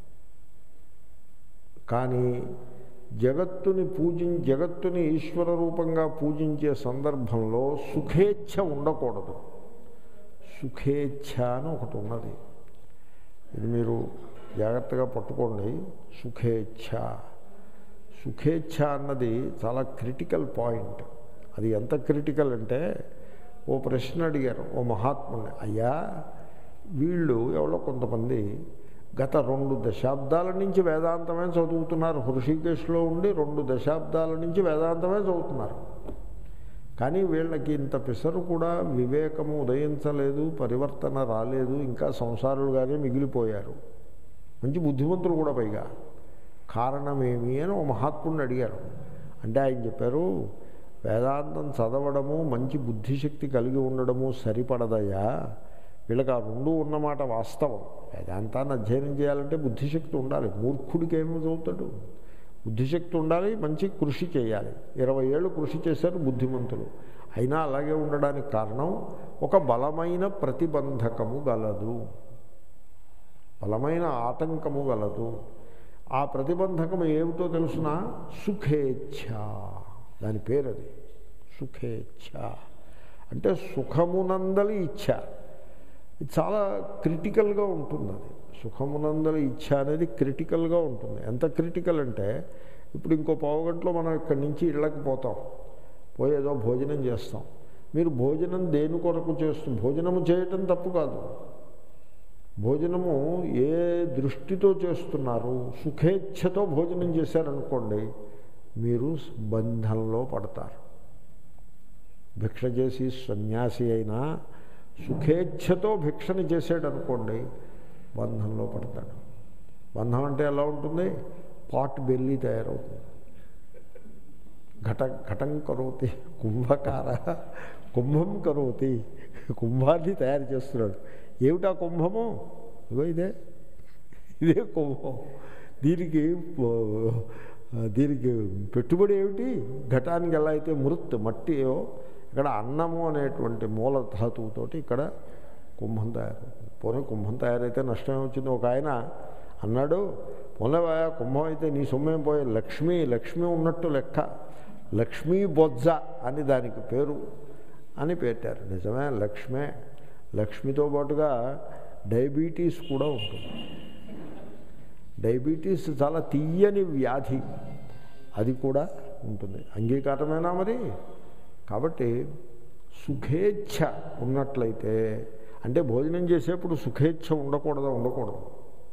కానీ జగత్తుని పూజి జగత్తుని ఈశ్వర రూపంగా పూజించే సందర్భంలో సుఖేచ్ఛ ఉండకూడదు సుఖేచ్ఛ అని ఒకటి ఉన్నది ఇది మీరు జాగ్రత్తగా పట్టుకోండి సుఖేచ్ఛ సుఖేచ్ఛ అన్నది చాలా క్రిటికల్ పాయింట్ అది ఎంత క్రిటికల్ అంటే ఓ ప్రశ్న అడిగారు ఓ మహాత్ముని అయ్యా వీళ్ళు ఎవరో కొంతమంది గత రెండు దశాబ్దాల నుంచి వేదాంతమే చదువుతున్నారు హృషికేశ్లో ఉండి రెండు దశాబ్దాల నుంచి వేదాంతమే చదువుతున్నారు కానీ వీళ్ళకి ఇంత పిసరు కూడా వివేకము ఉదయించలేదు పరివర్తన రాలేదు ఇంకా సంసారులుగానే మిగిలిపోయారు మంచి బుద్ధిమంతులు కూడా పైగా కారణమేమి అని ఓ మహాత్ముడిని అడిగారు అంటే ఆయన చెప్పారు వేదాంతం చదవడము మంచి బుద్ధిశక్తి కలిగి ఉండడము సరిపడదయ్యా వీళ్ళకి ఆ రెండు ఉన్నమాట వాస్తవం వేదాంతాన్ని అధ్యయనం చేయాలంటే బుద్ధిశక్తి ఉండాలి మూర్ఖుడికి ఏమి చదువుతాడు బుద్ధిశక్తి ఉండాలి మంచి కృషి చేయాలి ఇరవై ఏళ్ళు కృషి చేశారు బుద్ధిమంతులు అయినా అలాగే ఉండడానికి కారణం ఒక బలమైన ప్రతిబంధకము గలదు బలమైన ఆటంకము గలదు ఆ ప్రతిబంధకము ఏమిటో తెలుసిన సుఖేచ్ఛ దాని పేరు అది సుఖేచ్ఛ అంటే సుఖమునందలి ఇచ్ఛ ఇది చాలా క్రిటికల్గా ఉంటుంది అది సుఖమునందలి ఇచ్ఛ అనేది క్రిటికల్గా ఉంటుంది ఎంత క్రిటికల్ అంటే ఇప్పుడు ఇంకో పావు గంటలో మనం ఇక్కడి నుంచి ఇళ్ళకి పోతాం పోయి ఏదో భోజనం చేస్తాం మీరు భోజనం దేని కొరకు చేస్తూ భోజనము చేయటం తప్పు కాదు భోజనము ఏ దృష్టితో చేస్తున్నారు సుఖేచ్ఛతో భోజనం చేశారనుకోండి మీరు బంధంలో పడతారు భిక్ష చేసి సన్యాసి అయినా సుఖేచ్ఛతో భిక్షని చేసాడనుకోండి బంధంలో పడతాడు బంధం అంటే ఎలా ఉంటుంది పాట్ బెల్లి తయారవుతుంది ఘట ఘటం కరోతి కుంభకార కుంభం కరోతి కుంభాన్ని తయారు చేస్తున్నాడు ఏమిటా కుంభము ఇగో ఇదే ఇదే కుంభం దీనికి దీనికి పెట్టుబడి ఏమిటి ఘటానికి ఎలా అయితే మృత్ మట్టియో ఇక్కడ అన్నము అనేటువంటి మూల ధాతువుతోటి ఇక్కడ కుంభం తయారవుతుంది పోనీ కుంభం తయారైతే నష్టం వచ్చింది ఒక ఆయన అన్నాడు పోలేవా కుంభం అయితే నీ సొమ్మేం పోయే లక్ష్మి లక్ష్మి ఉన్నట్టు లెక్క లక్ష్మీ బొజ్జ అని దానికి పేరు అని పెట్టారు నిజమే లక్ష్మే లక్ష్మితో పాటుగా డయాబెటీస్ కూడా ఉంటుంది డయాబెటీస్ చాలా తీయని వ్యాధి అది కూడా ఉంటుంది అంగీకారమేనా మరి కాబట్టి సుఖేచ్ఛ ఉన్నట్లయితే అంటే భోజనం చేసేప్పుడు సుఖేచ్ఛ ఉండకూడదా ఉండకూడదు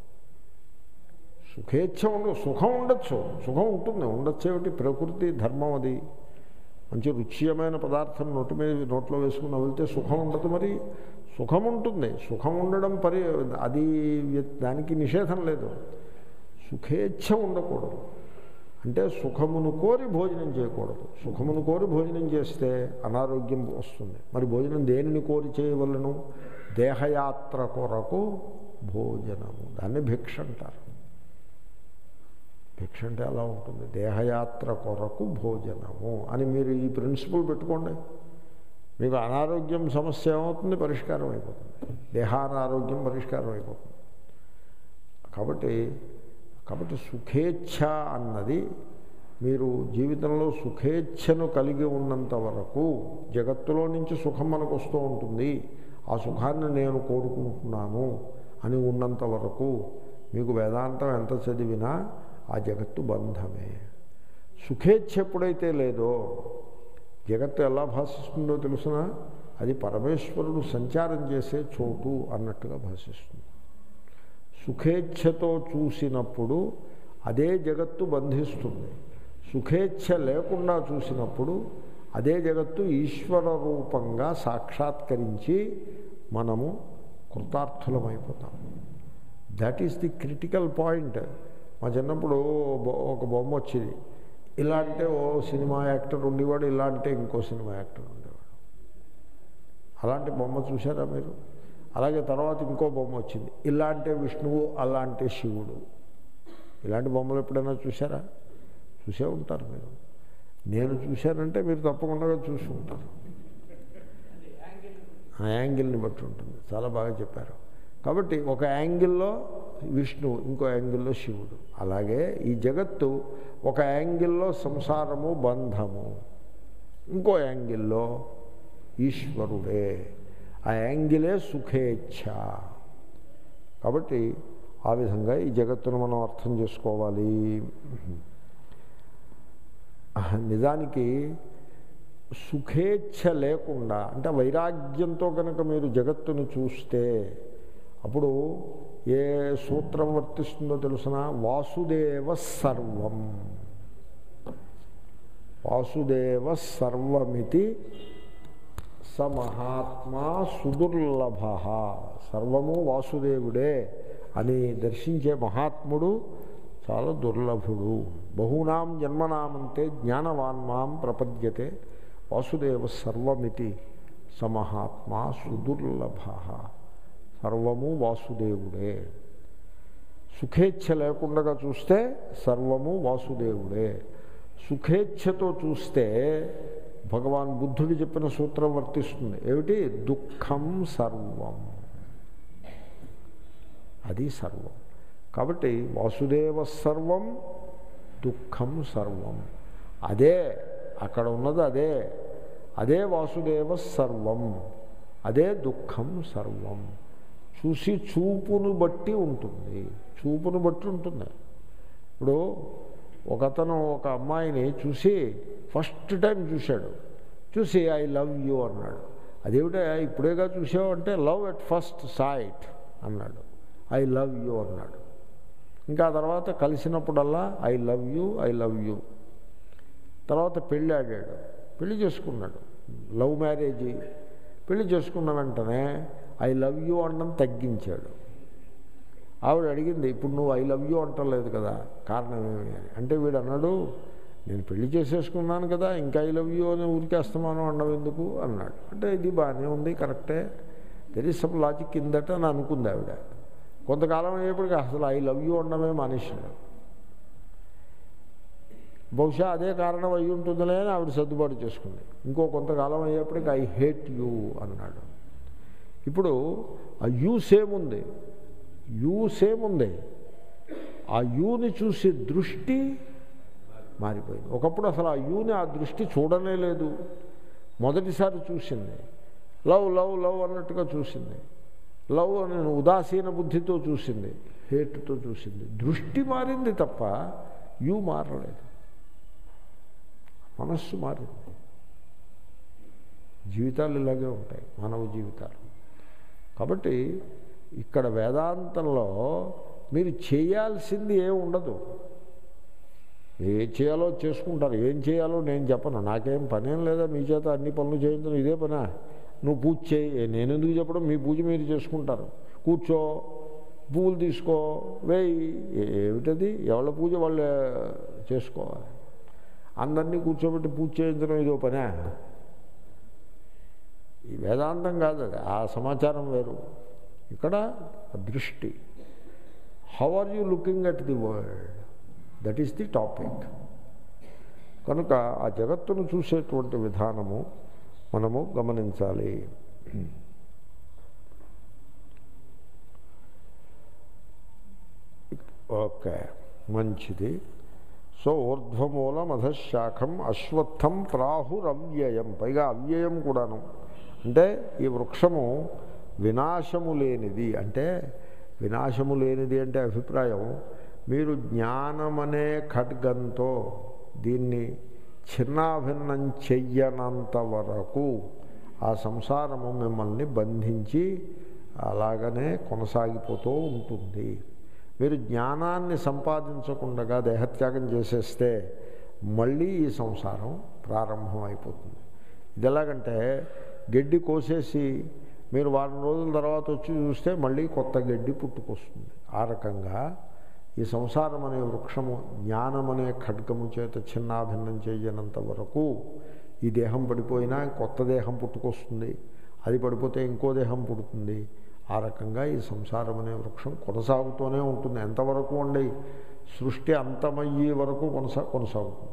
సుఖేచ్ఛ ఉండ సుఖం ఉండొచ్చు సుఖం ఉంటుంది ఉండొచ్చు ఏమిటి ప్రకృతి ధర్మం అది మంచి రుచ్యమైన పదార్థం నోటి మీద నోట్లో వేసుకుని వెళ్తే సుఖం ఉండదు మరి సుఖం ఉంటుంది సుఖం ఉండడం పరి అది దానికి నిషేధం లేదు సుఖేచ్ఛ ఉండకూడదు అంటే సుఖమును కోరి భోజనం చేయకూడదు సుఖమును కోరి భోజనం చేస్తే అనారోగ్యం వస్తుంది మరి భోజనం దేనిని కోరి చేయవలను దేహయాత్ర కొరకు భోజనము దాన్ని భిక్ష అంటారు భిక్ష అంటే అలా ఉంటుంది దేహయాత్ర కొరకు భోజనము అని మీరు ఈ ప్రిన్సిపల్ పెట్టుకోండి మీకు అనారోగ్యం సమస్య ఏమవుతుంది పరిష్కారం అయిపోతుంది దేహానారోగ్యం పరిష్కారం అయిపోతుంది కాబట్టి కాబట్టి సుఖేచ్ఛ అన్నది మీరు జీవితంలో సుఖేచ్ఛను కలిగి ఉన్నంత వరకు జగత్తులో నుంచి సుఖం మనకు వస్తూ ఉంటుంది ఆ సుఖాన్ని నేను కోరుకుంటున్నాను అని ఉన్నంత వరకు మీకు వేదాంతం ఎంత చదివినా ఆ జగత్తు బంధమే సుఖేచ్ఛ ఎప్పుడైతే లేదో జగత్తు ఎలా భాషిస్తుందో తెలుసిన అది పరమేశ్వరుడు సంచారం చేసే చోటు అన్నట్టుగా భాషిస్తుంది సుఖేచ్ఛతో చూసినప్పుడు అదే జగత్తు బంధిస్తుంది సుఖేచ్ఛ లేకుండా చూసినప్పుడు అదే జగత్తు ఈశ్వర రూపంగా సాక్షాత్కరించి మనము కృతార్థులమైపోతాం that is the critical point మా చిన్నప్పుడు ఒక బొమ్మ వచ్చేది ఇలా అంటే ఓ సినిమా యాక్టర్ ఉండేవాడు ఇలా అంటే ఇంకో సినిమా యాక్టర్ ఉండేవాడు అలాంటి బొమ్మ చూసారా మీరు అలాగే తర్వాత ఇంకో బొమ్మ వచ్చింది ఇలా అంటే విష్ణువు అలా అంటే శివుడు ఇలాంటి బొమ్మలు ఎప్పుడైనా చూసారా చూసే ఉంటారు మీరు నేను చూశానంటే మీరు తప్పకుండా చూసి ఉంటారు ఆ యాంగిల్ని బట్టి ఉంటుంది చాలా బాగా చెప్పారు కాబట్టి ఒక యాంగిల్లో విష్ణువు ఇంకో యాంగిల్లో శివుడు అలాగే ఈ జగత్తు ఒక యాంగిల్లో సంసారము బంధము ఇంకో యాంగిల్లో ఈశ్వరుడే ఆ యాంగిలే సుఖేచ్ఛ కాబట్టి ఆ విధంగా ఈ జగత్తును మనం అర్థం చేసుకోవాలి నిజానికి సుఖేచ్ఛ లేకుండా అంటే వైరాగ్యంతో కనుక మీరు జగత్తును చూస్తే అప్పుడు ఏ సూత్రం వర్తిస్తుందో తెలుసిన వాసుదేవ సర్వం వాసుదేవ సర్వమితి స మహాత్మా సుదుర్లభ సర్వము వాసుదేవుడే అని దర్శించే మహాత్ముడు చాలా దుర్లభుడు బహూనాం జన్మనామంతే జ్ఞానవాన్మాం ప్రపద్యతే వాసుదేవ సర్వమితి సమహాత్మా సుదుర్లభ సర్వము వాసుదేవుడే సుఖేచ్ఛ లేకుండా చూస్తే సర్వము వాసుదేవుడే సుఖేచ్ఛతో చూస్తే భగవాన్ బుద్ధుడు చెప్పిన సూత్రం వర్తిస్తుంది ఏమిటి దుఃఖం సర్వం అది సర్వం కాబట్టి వాసుదేవ సర్వం దుఃఖం సర్వం అదే అక్కడ ఉన్నది అదే అదే వాసుదేవ సర్వం అదే దుఃఖం సర్వం చూసి చూపును బట్టి ఉంటుంది చూపును బట్టి ఉంటుంది ఇప్పుడు ఒకతను ఒక అమ్మాయిని చూసి ఫస్ట్ టైం చూశాడు చూసి ఐ లవ్ యూ అన్నాడు అదేమిటా ఇప్పుడేగా చూసావు అంటే లవ్ ఎట్ ఫస్ట్ సైట్ అన్నాడు ఐ లవ్ యూ అన్నాడు ఇంకా ఆ తర్వాత కలిసినప్పుడల్లా I love you I love you తర్వాత పెళ్ళి ఆడాడు పెళ్లి చేసుకున్నాడు లవ్ మ్యారేజీ పెళ్లి చేసుకున్న వెంటనే ఐ లవ్ యూ అనడం తగ్గించాడు ఆవిడ అడిగింది ఇప్పుడు నువ్వు ఐ లవ్ యూ అంటలేదు కదా కారణం ఏమి అని అంటే వీడు అన్నాడు నేను పెళ్లి చేసేసుకున్నాను కదా ఇంకా ఐ లవ్ యూ అని ఊరికేస్తామాను అనడం ఎందుకు అన్నాడు అంటే ఇది బాగానే ఉంది కరెక్టే దెర్ ఇస్ సమ్ లాజిక్ కిందట అని అనుకుంది ఆవిడ కొంతకాలం అయ్యేప్పటికి అసలు ఐ లవ్ యూ అనడమే మానేసినాడు బహుశా అదే కారణం అయి ఉంటుందిలే అని ఆవిడ సర్దుబాటు చేసుకుంది ఇంకో కొంతకాలం అయ్యేప్పటికి ఐ హేట్ యూ అన్నాడు ఇప్పుడు ఆ యూ సేమ్ ఉంది యూ సేమ్ ఉంది ఆ యూని చూసి దృష్టి మారిపోయింది ఒకప్పుడు అసలు ఆ యూని ఆ దృష్టి చూడనే లేదు మొదటిసారి చూసింది లవ్ లవ్ లవ్ అన్నట్టుగా చూసింది లవ్ అని ఉదాసీన బుద్ధితో చూసింది హేట్తో చూసింది దృష్టి మారింది తప్ప యూ మారలేదు మనస్సు మారింది జీవితాలు ఇలాగే ఉంటాయి మానవ జీవితాలు కాబట్టి ఇక్కడ వేదాంతంలో మీరు చేయాల్సింది ఏం ఉండదు ఏం చేయాలో చేసుకుంటారు ఏం చేయాలో నేను చెప్పను నాకేం పనేం లేదా మీ చేత అన్ని పనులు చేయించడం ఇదే పనా నువ్వు పూజ చేయి నేను ఎందుకు చెప్పడం మీ పూజ మీరు చేసుకుంటారు కూర్చో పువ్వులు తీసుకో వేయి ఏమిటది ఎవరి పూజ వాళ్ళు చేసుకోవాలి అందరినీ కూర్చోబెట్టి పూజ చేయించడం ఇదో పనే ఈ వేదాంతం కాదు అది ఆ సమాచారం వేరు ఇక్కడ దృష్టి how are you looking at the world that is the topic కనుక ఆ జగత్తును చూసేటువంటి విధానము మనము గమనించాలి ఓకే మంచిది సో ఊర్ధ్వమూలం అధశాఖం అశ్వత్థం ప్రాహురవ్యయం పైగా అవ్యయం కూడాను అంటే ఈ వృక్షము వినాశము లేనిది అంటే వినాశము లేనిది అంటే అభిప్రాయం మీరు జ్ఞానమనే ఖడ్గంతో దీన్ని చిన్నాభిన్నం చెయ్యనంత వరకు ఆ సంసారము మిమ్మల్ని బంధించి అలాగనే కొనసాగిపోతూ ఉంటుంది మీరు జ్ఞానాన్ని సంపాదించకుండా దేహత్యాగం చేసేస్తే మళ్ళీ ఈ సంసారం ప్రారంభం అయిపోతుంది ఇది ఎలాగంటే గడ్డి కోసేసి మీరు వారం రోజుల తర్వాత వచ్చి చూస్తే మళ్ళీ కొత్త గడ్డి పుట్టుకొస్తుంది ఆ రకంగా ఈ సంసారం అనే వృక్షము జ్ఞానం అనే ఖడ్గము చేత చిన్నాభిన్నం చేయనంత వరకు ఈ దేహం పడిపోయినా కొత్త దేహం పుట్టుకొస్తుంది అది పడిపోతే ఇంకో దేహం పుడుతుంది ఆ రకంగా ఈ సంసారం అనే వృక్షం కొనసాగుతూనే ఉంటుంది ఎంతవరకు అండి సృష్టి అంతమయ్యే వరకు కొనసా కొనసాగుతుంది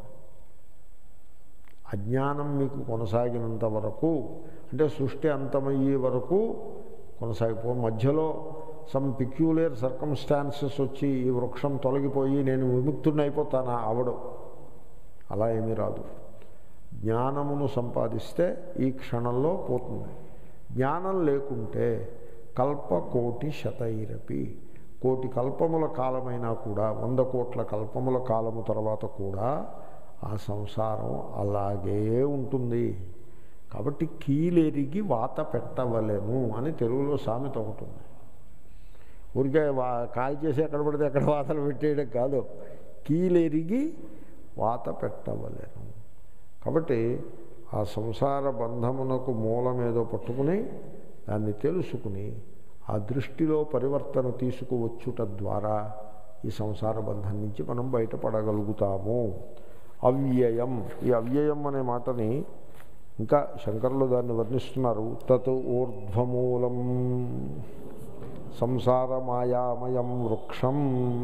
అజ్ఞానం మీకు కొనసాగినంత వరకు అంటే సృష్టి అంతమయ్యే వరకు కొనసాగిపో మధ్యలో సమ్ పిక్యులర్ సర్కమ్స్టాన్సెస్ వచ్చి ఈ వృక్షం తొలగిపోయి నేను విముక్తుడిని అయిపోతానా అవడం అలా ఏమీ రాదు జ్ఞానమును సంపాదిస్తే ఈ క్షణంలో పోతుంది జ్ఞానం లేకుంటే కల్ప కోటి శతైరపి కోటి కల్పముల కాలమైనా కూడా వంద కోట్ల కల్పముల కాలము తర్వాత కూడా ఆ సంసారం అలాగే ఉంటుంది కాబట్టి కీలెరిగి వాత పెట్టవలెను అని తెలుగులో సామెత ఒకటి ఉంది ఊరికే వా కాల్ చేసి ఎక్కడ పడితే ఎక్కడ వాతలు పెట్టేయడం కాదు కీలెరిగి వాత పెట్టవలెను కాబట్టి ఆ సంసార బంధమునకు మూలమేదో పట్టుకుని దాన్ని తెలుసుకుని ఆ దృష్టిలో పరివర్తన తీసుకువచ్చుట ద్వారా ఈ సంసార బంధం నుంచి మనం బయటపడగలుగుతాము అవ్యయం ఈ అవ్యయం అనే మాటని ఇంకా శంకరులు దాన్ని వర్ణిస్తున్నారు తత్ ఊర్ధ్వమూలం సంసార మాయామయం వృక్షం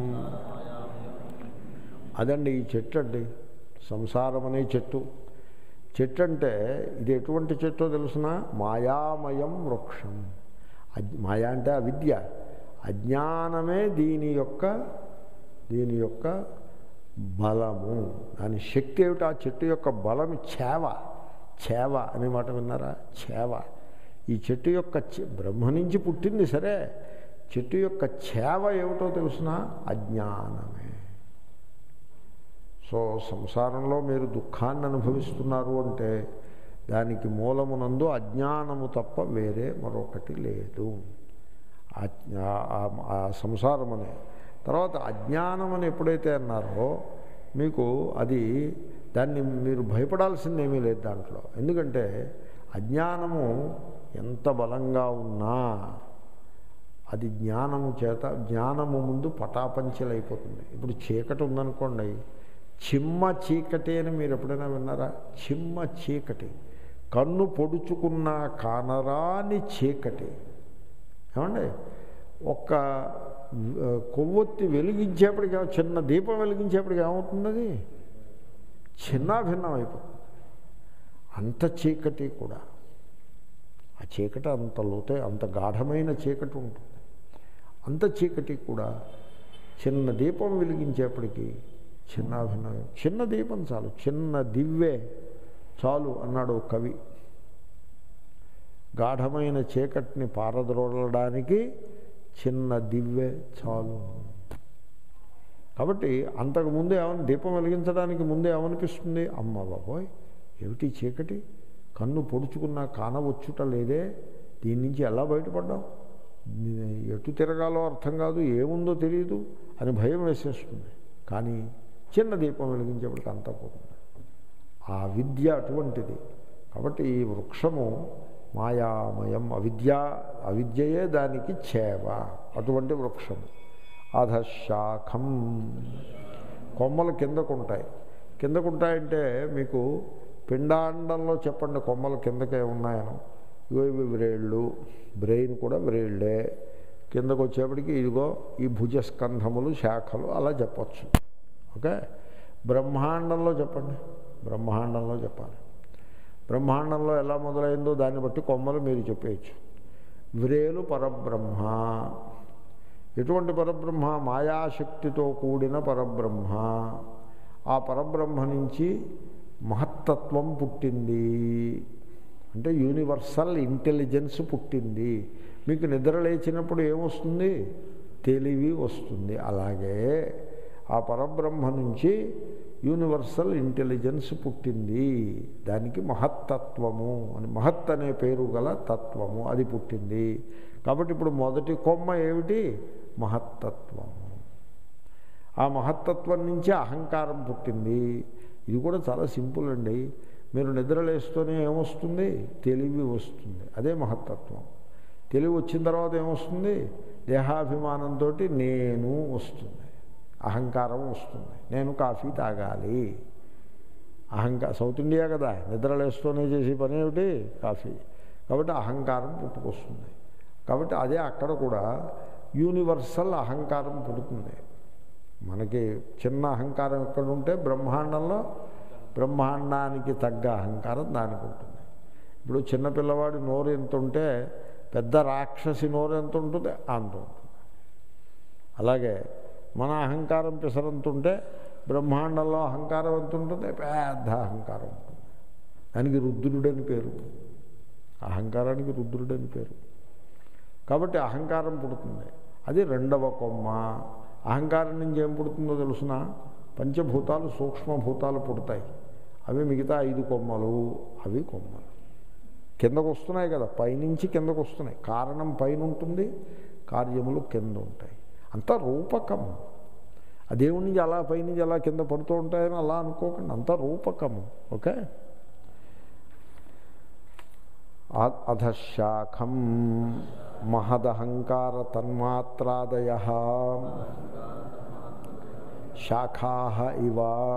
అదండి ఈ చెట్టు అండి సంసారం అనే చెట్టు చెట్టు అంటే ఇది ఎటువంటి చెట్టో తెలుసిన మాయామయం వృక్షం అజ్ మాయా అంటే అవిద్య అజ్ఞానమే దీని యొక్క దీని యొక్క బలము దాని శక్తి ఏమిటి ఆ చెట్టు యొక్క బలం చేవ చేవ అనే మాట విన్నారా చేవ ఈ చెట్టు యొక్క బ్రహ్మ నుంచి పుట్టింది సరే చెట్టు యొక్క చేవ ఏమిటో తెలుసిన అజ్ఞానమే సో సంసారంలో మీరు దుఃఖాన్ని అనుభవిస్తున్నారు అంటే దానికి మూలమునందు అజ్ఞానము తప్ప వేరే మరొకటి లేదు ఆ- ఆ- ఆ సంసారం అనే తర్వాత అజ్ఞానం అని ఎప్పుడైతే అన్నారో మీకు అది దాన్ని మీరు భయపడాల్సిందేమీ లేదు దాంట్లో ఎందుకంటే అజ్ఞానము ఎంత బలంగా ఉన్నా అది జ్ఞానము చేత జ్ఞానము ముందు పటాపంచలైపోతుంది ఇప్పుడు చీకటి ఉందనుకోండి చిమ్మ చీకటి అని మీరు ఎప్పుడైనా విన్నారా చిమ్మ చీకటి కన్ను పొడుచుకున్న కానరాని చీకటి ఏమండి ఒక్క ఆ, కొవ్వొత్తి వెలిగించేప్పటికి ఏమ- చిన్న దీపం వెలిగించేప్పటికి ఏమవుతుంది అది చిన్నాభిన్నం అయిపోతుంది అంత చీకటి కూడా ఆ చీకటి అంత లోతే అంత గాఢమైన చీకటి ఉంటుంది అంత చీకటి కూడా చిన్న దీపం వెలిగించేప్పటికీ చిన్నాభిన్నం చిన్న దీపం చాలు చిన్న దివ్వే చాలు అన్నాడు ఒక కవి గాఢమైన చీకటిని పారద్రోలడానికి చిన్న దివ్వె చాలు కాబట్టి అంతకుముందు ఏమని దీపం వెలిగించడానికి ముందే ఏమనిపిస్తుంది అమ్మ బాబోయ్ ఏమిటి చీకటి కన్ను పొడుచుకున్న కానవచ్చుట లేదే దీని నుంచి ఎలా బయటపడ్డాం ఎటు తిరగాలో అర్థం కాదు ఏముందో తెలియదు అని భయం వేసేస్తుంది కానీ చిన్న దీపం వెలిగించేప్పటికి అంతా పోతుంది ఆ విద్య అటువంటిది కాబట్టి ఈ వృక్షము మాయామయం అవిద్య అవిద్యయే దానికి చేవ అటువంటి వృక్షము అధశాఖం కొమ్మలు కిందకుంటాయి కిందకుంటాయంటే మీకు పిండాండంలో చెప్పండి కొమ్మలు కిందకే ఉన్నాయను ఇగో ఇవి వ్రేళ్ళు బ్రెయిన్ కూడా వ్రేళ్ళే కిందకు వచ్చేప్పటికి ఇదిగో ఈ భుజస్కంధములు శాఖలు అలా చెప్పచ్చు ఓకే బ్రహ్మాండంలో చెప్పండి బ్రహ్మాండంలో చెప్పాలి బ్రహ్మాండంలో ఎలా మొదలైందో దాన్ని బట్టి కొమ్మలు మీరు చెప్పేయచ్చు వ్రేలు పరబ్రహ్మ ఎటువంటి పరబ్రహ్మ మాయాశక్తితో కూడిన పరబ్రహ్మ ఆ పరబ్రహ్మ నుంచి మహత్తత్వం పుట్టింది అంటే యూనివర్సల్ ఇంటెలిజెన్స్ పుట్టింది మీకు నిద్ర లేచినప్పుడు ఏమొస్తుంది తెలివి వస్తుంది అలాగే ఆ పరబ్రహ్మ నుంచి యూనివర్సల్ ఇంటెలిజెన్స్ పుట్టింది దానికి మహత్తత్వము అని మహత్ అనే పేరు గల తత్వము అది పుట్టింది కాబట్టి ఇప్పుడు మొదటి కొమ్మ ఏమిటి మహత్తత్వము ఆ మహత్తత్వం నుంచి అహంకారం పుట్టింది ఇది కూడా చాలా సింపుల్ అండి మీరు నిద్రలేస్తూనే ఏమొస్తుంది తెలివి వస్తుంది అదే మహత్తత్వం తెలివి వచ్చిన తర్వాత ఏమొస్తుంది దేహాభిమానంతో నేను వస్తుంది అహంకారం వస్తుంది నేను కాఫీ తాగాలి అహంకార సౌత్ ఇండియా కదా నిద్రలేస్తూనే చేసే పని ఏమిటి కాఫీ కాబట్టి అహంకారం పుట్టుకొస్తుంది కాబట్టి అదే అక్కడ కూడా యూనివర్సల్ అహంకారం పుడుతుంది మనకి చిన్న అహంకారం ఎక్కడ ఉంటే బ్రహ్మాండంలో బ్రహ్మాండానికి తగ్గ అహంకారం దానికి ఉంటుంది ఇప్పుడు చిన్నపిల్లవాడి నోరు ఎంత ఉంటే పెద్ద రాక్షసి నోరు ఎంత ఉంటుంది అంత ఉంటుంది అలాగే మన అహంకారం పిసరంతుంటే బ్రహ్మాండంలో అహంకారం ఎంత ఉంటుంది పెద్ద అహంకారం ఉంటుంది దానికి రుద్రుడని పేరు అహంకారానికి రుద్రుడని పేరు కాబట్టి అహంకారం పుడుతుంది అది రెండవ కొమ్మ అహంకారం నుంచి ఏం పుడుతుందో తెలుసిన పంచభూతాలు సూక్ష్మభూతాలు పుడతాయి అవి మిగతా ఐదు కొమ్మలు అవి కొమ్మలు కిందకు వస్తున్నాయి కదా పైనుంచి కిందకు వస్తున్నాయి కారణం పైన ఉంటుంది కార్యములు కింద ఉంటాయి అంతా రూపకము ఆ దేవుడి నుంచి అలా పైనుంచి అలా కింద పడుతూ ఉంటాయని అలా అనుకోకండి అంతా రూపకము ఓకే అ- అధశాఖం మహదహంకార తన్మాత్రాదయ శాఖా ఇవ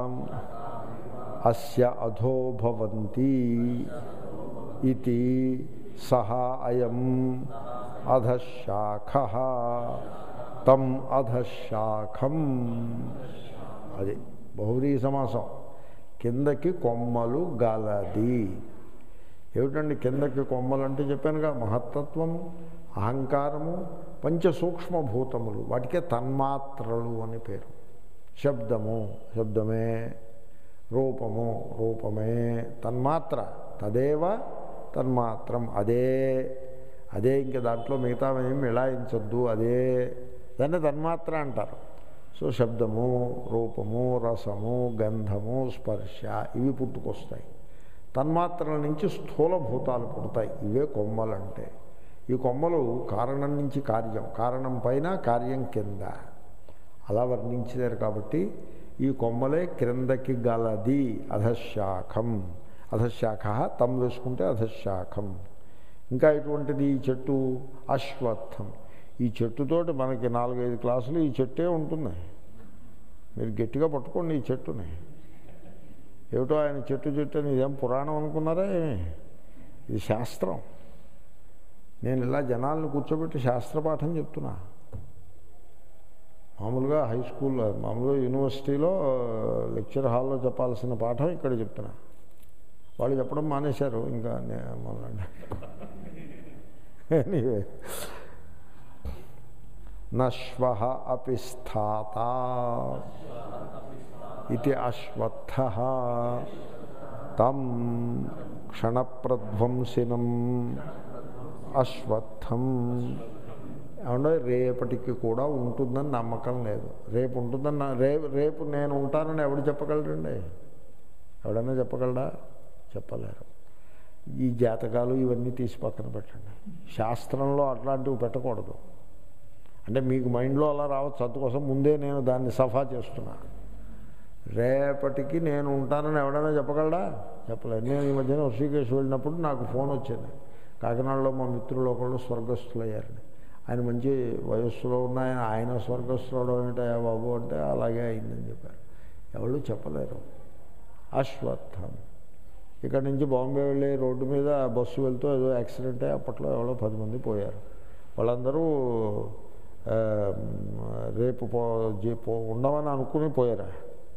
అస్య అధో భవంతి ఇది సహ అయం అధశాఖ తం అధశాఖం అది బహువ్రీ సమాసం కిందకి కొమ్మలు గలది ఏమిటండి కిందకి కొమ్మలు అంటే చెప్పానుగా మహత్తత్వము అహంకారము పంచసూక్ష్మభూతములు వాటికే తన్మాత్రలు అని పేరు శబ్దము శబ్దమే రూపము రూపమే తన్మాత్ర తదేవ తన్మాత్రం అదే అదే ఇంక దాంట్లో మిగతా ఏం మిళాయించద్దు అదే దాన్ని తన్మాత్ర అంటారు సో శబ్దము రూపము రసము గంధము స్పర్శ ఇవి పుట్టుకొస్తాయి తన్మాత్రల నుంచి స్థూల భూతాలు పుడతాయి ఇవే కొమ్మలంటే ఈ కొమ్మలు కారణం నుంచి కార్యం కారణం పైన కార్యం కింద అలా వర్ణించారు కాబట్టి ఈ కొమ్మలే క్రిందకి గలది అధశాఖం అధశాఖ తం వేసుకుంటే అధశాఖం ఇంకా ఎటువంటిది ఈ చెట్టు అశ్వత్థం ఈ చెట్టుతోటి మనకి నాలుగైదు క్లాసులు ఈ చెట్టే ఉంటుంది మీరు గట్టిగా పట్టుకోండి ఈ చెట్టుని ఏమిటో ఆయన చెట్టు చెట్టు అని ఇదేం పురాణం అనుకున్నారా ఏమి ఇది శాస్త్రం నేను ఇలా జనాలను కూర్చోబెట్టి శాస్త్రపాఠం చెప్తున్నా మామూలుగా హై స్కూల్లో మామూలుగా యూనివర్సిటీలో లెక్చర్ హాల్లో చెప్పాల్సిన పాఠం ఇక్కడ చెప్తున్నా వాళ్ళు చెప్పడం మానేశారు ఇంకా నే- మొదలండి ఎనీవే నశ్వ అపి స్థాత ఇది అశ్వత్థ తం క్షణప్రధ్వంసినం అశ్వత్థం ఏమంటే రేపటికి కూడా ఉంటుందని నమ్మకం లేదు రేపు ఉంటుందని నా- రే రేపు నేను ఉంటానని ఎవడు చెప్పగలరండి ఎవడన్నా చెప్పగలడా చెప్పలేరు ఈ జాతకాలు ఇవన్నీ తీసి పక్కన పెట్టండి శాస్త్రంలో అట్లాంటివి పెట్టకూడదు అంటే మీకు మైండ్లో అలా రావచ్చు అందుకోసం ముందే నేను దాన్ని సఫా చేస్తున్నా రేపటికి నేను ఉంటానని ఎవడైనా చెప్పగలడా చెప్పలేదు నేను ఈ మధ్యన ఋషికేశ్ వెళ్ళినప్పుడు నాకు ఫోన్ వచ్చింది కాకినాడలో మా మిత్రులు ఒకళ్ళు స్వర్గస్థులయ్యారని ఆయన మంచి వయస్సులో ఉన్న ఆయన ఆయన స్వర్గస్థులు ఏంటయ్యా బాబు అంటే అలాగే అయిందని చెప్పారు ఎవరు చెప్పలేరు అశ్వత్థం ఇక్కడ నుంచి బాంబే వెళ్ళి రోడ్డు మీద బస్సు వెళ్తూ ఏదో యాక్సిడెంట్ అయ్యి అప్పట్లో ఎవరో పది మంది పోయారు వాళ్ళందరూ ఆ, రేపు పో జీ- పో ఉండమని అనుకుని పోయారా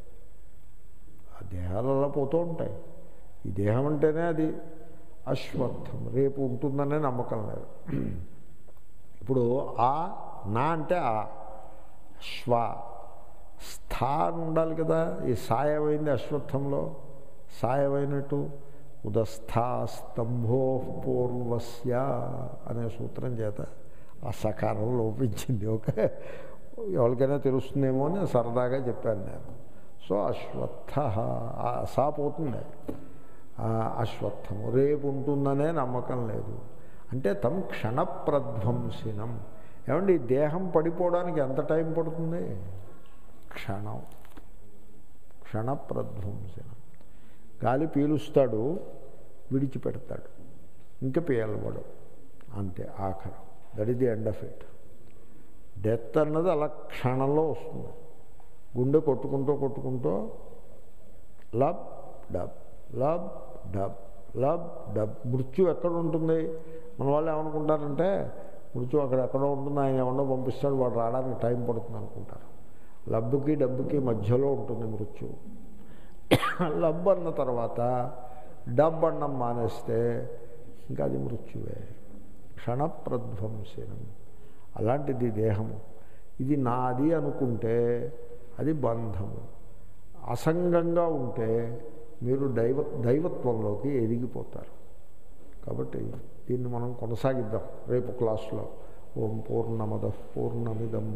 ఆ దేహాలు అలా పోతూ ఉంటాయి ఈ దేహం అంటేనే అది అశ్వత్థం రేపు ఉంటుందనే నమ్మకం లేదు ఇప్పుడు ఆ నా అంటే ఆ శ్వ స్థా అని ఉండాలి కదా ఈ సాయమైంది అశ్వత్థంలో సాయమైనట్టు ఉదస్థా స్తంభో పూర్వస్య అనే సూత్రం చేత ఆ సకారం లోపించింది ఒక ఎవరికైనా తెలుస్తుందేమో అని సరదాగా చెప్పాను నేను సో అశ్వత్థ ఆ సా పోతుంది ఆ అశ్వత్థము రేపు ఉంటుందనే నమ్మకం లేదు అంటే తం క్షణప్రధ్వంసినం ఏమండి ఈ దేహం పడిపోవడానికి ఎంత టైం పడుతుంది క్షణం క్షణప్రధ్వంసినం గాలి పీలుస్తాడు విడిచిపెడతాడు ఇంకా పీలవడు అంతే ఆఖరం that is the end of it death అన్నది అలా క్షణంలో వస్తుంది గుండె కొట్టుకుంటూ కొట్టుకుంటూ lub dub lub dub lub dub మృత్యు ఎక్కడ ఉంటుంది మన వాళ్ళు ఏమనుకుంటారంటే మృత్యు అక్కడ ఎక్కడో ఉంటుంది ఆయన ఏమన్నా పంపిస్తాడు వాడు రావడానికి టైం పడుతుంది అనుకుంటారు లబ్బుకి డబ్బుకి మధ్యలో ఉంటుంది మృత్యు లబ్ అన్న తర్వాత డబ్ అన్నం మానేస్తే ఇంకా అది మృత్యువే క్షణప్రధ్వంసనం అలాంటిది దేహము ఇది నాది అనుకుంటే అది బంధము అసంగంగా ఉంటే మీరు దైవ దైవత్వంలోకి ఎదిగిపోతారు కాబట్టి దీన్ని మనం కొనసాగిద్దాం రేపు క్లాస్లో ఓం పూర్ణమద పూర్ణమిదం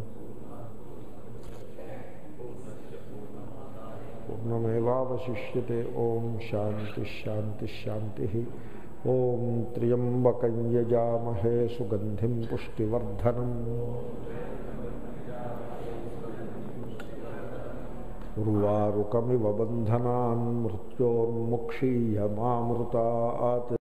పూర్ణమేవాశిష్యతే ఓం శాంతి శాంతి శాంతి ఓం త్ర్యంబకం యజామహే సుగంధిం పుష్టివర్ధనం ఉర్వారుకమివ బంధనాన్ మృత్యోన్ముక్షీయ మామృతాత్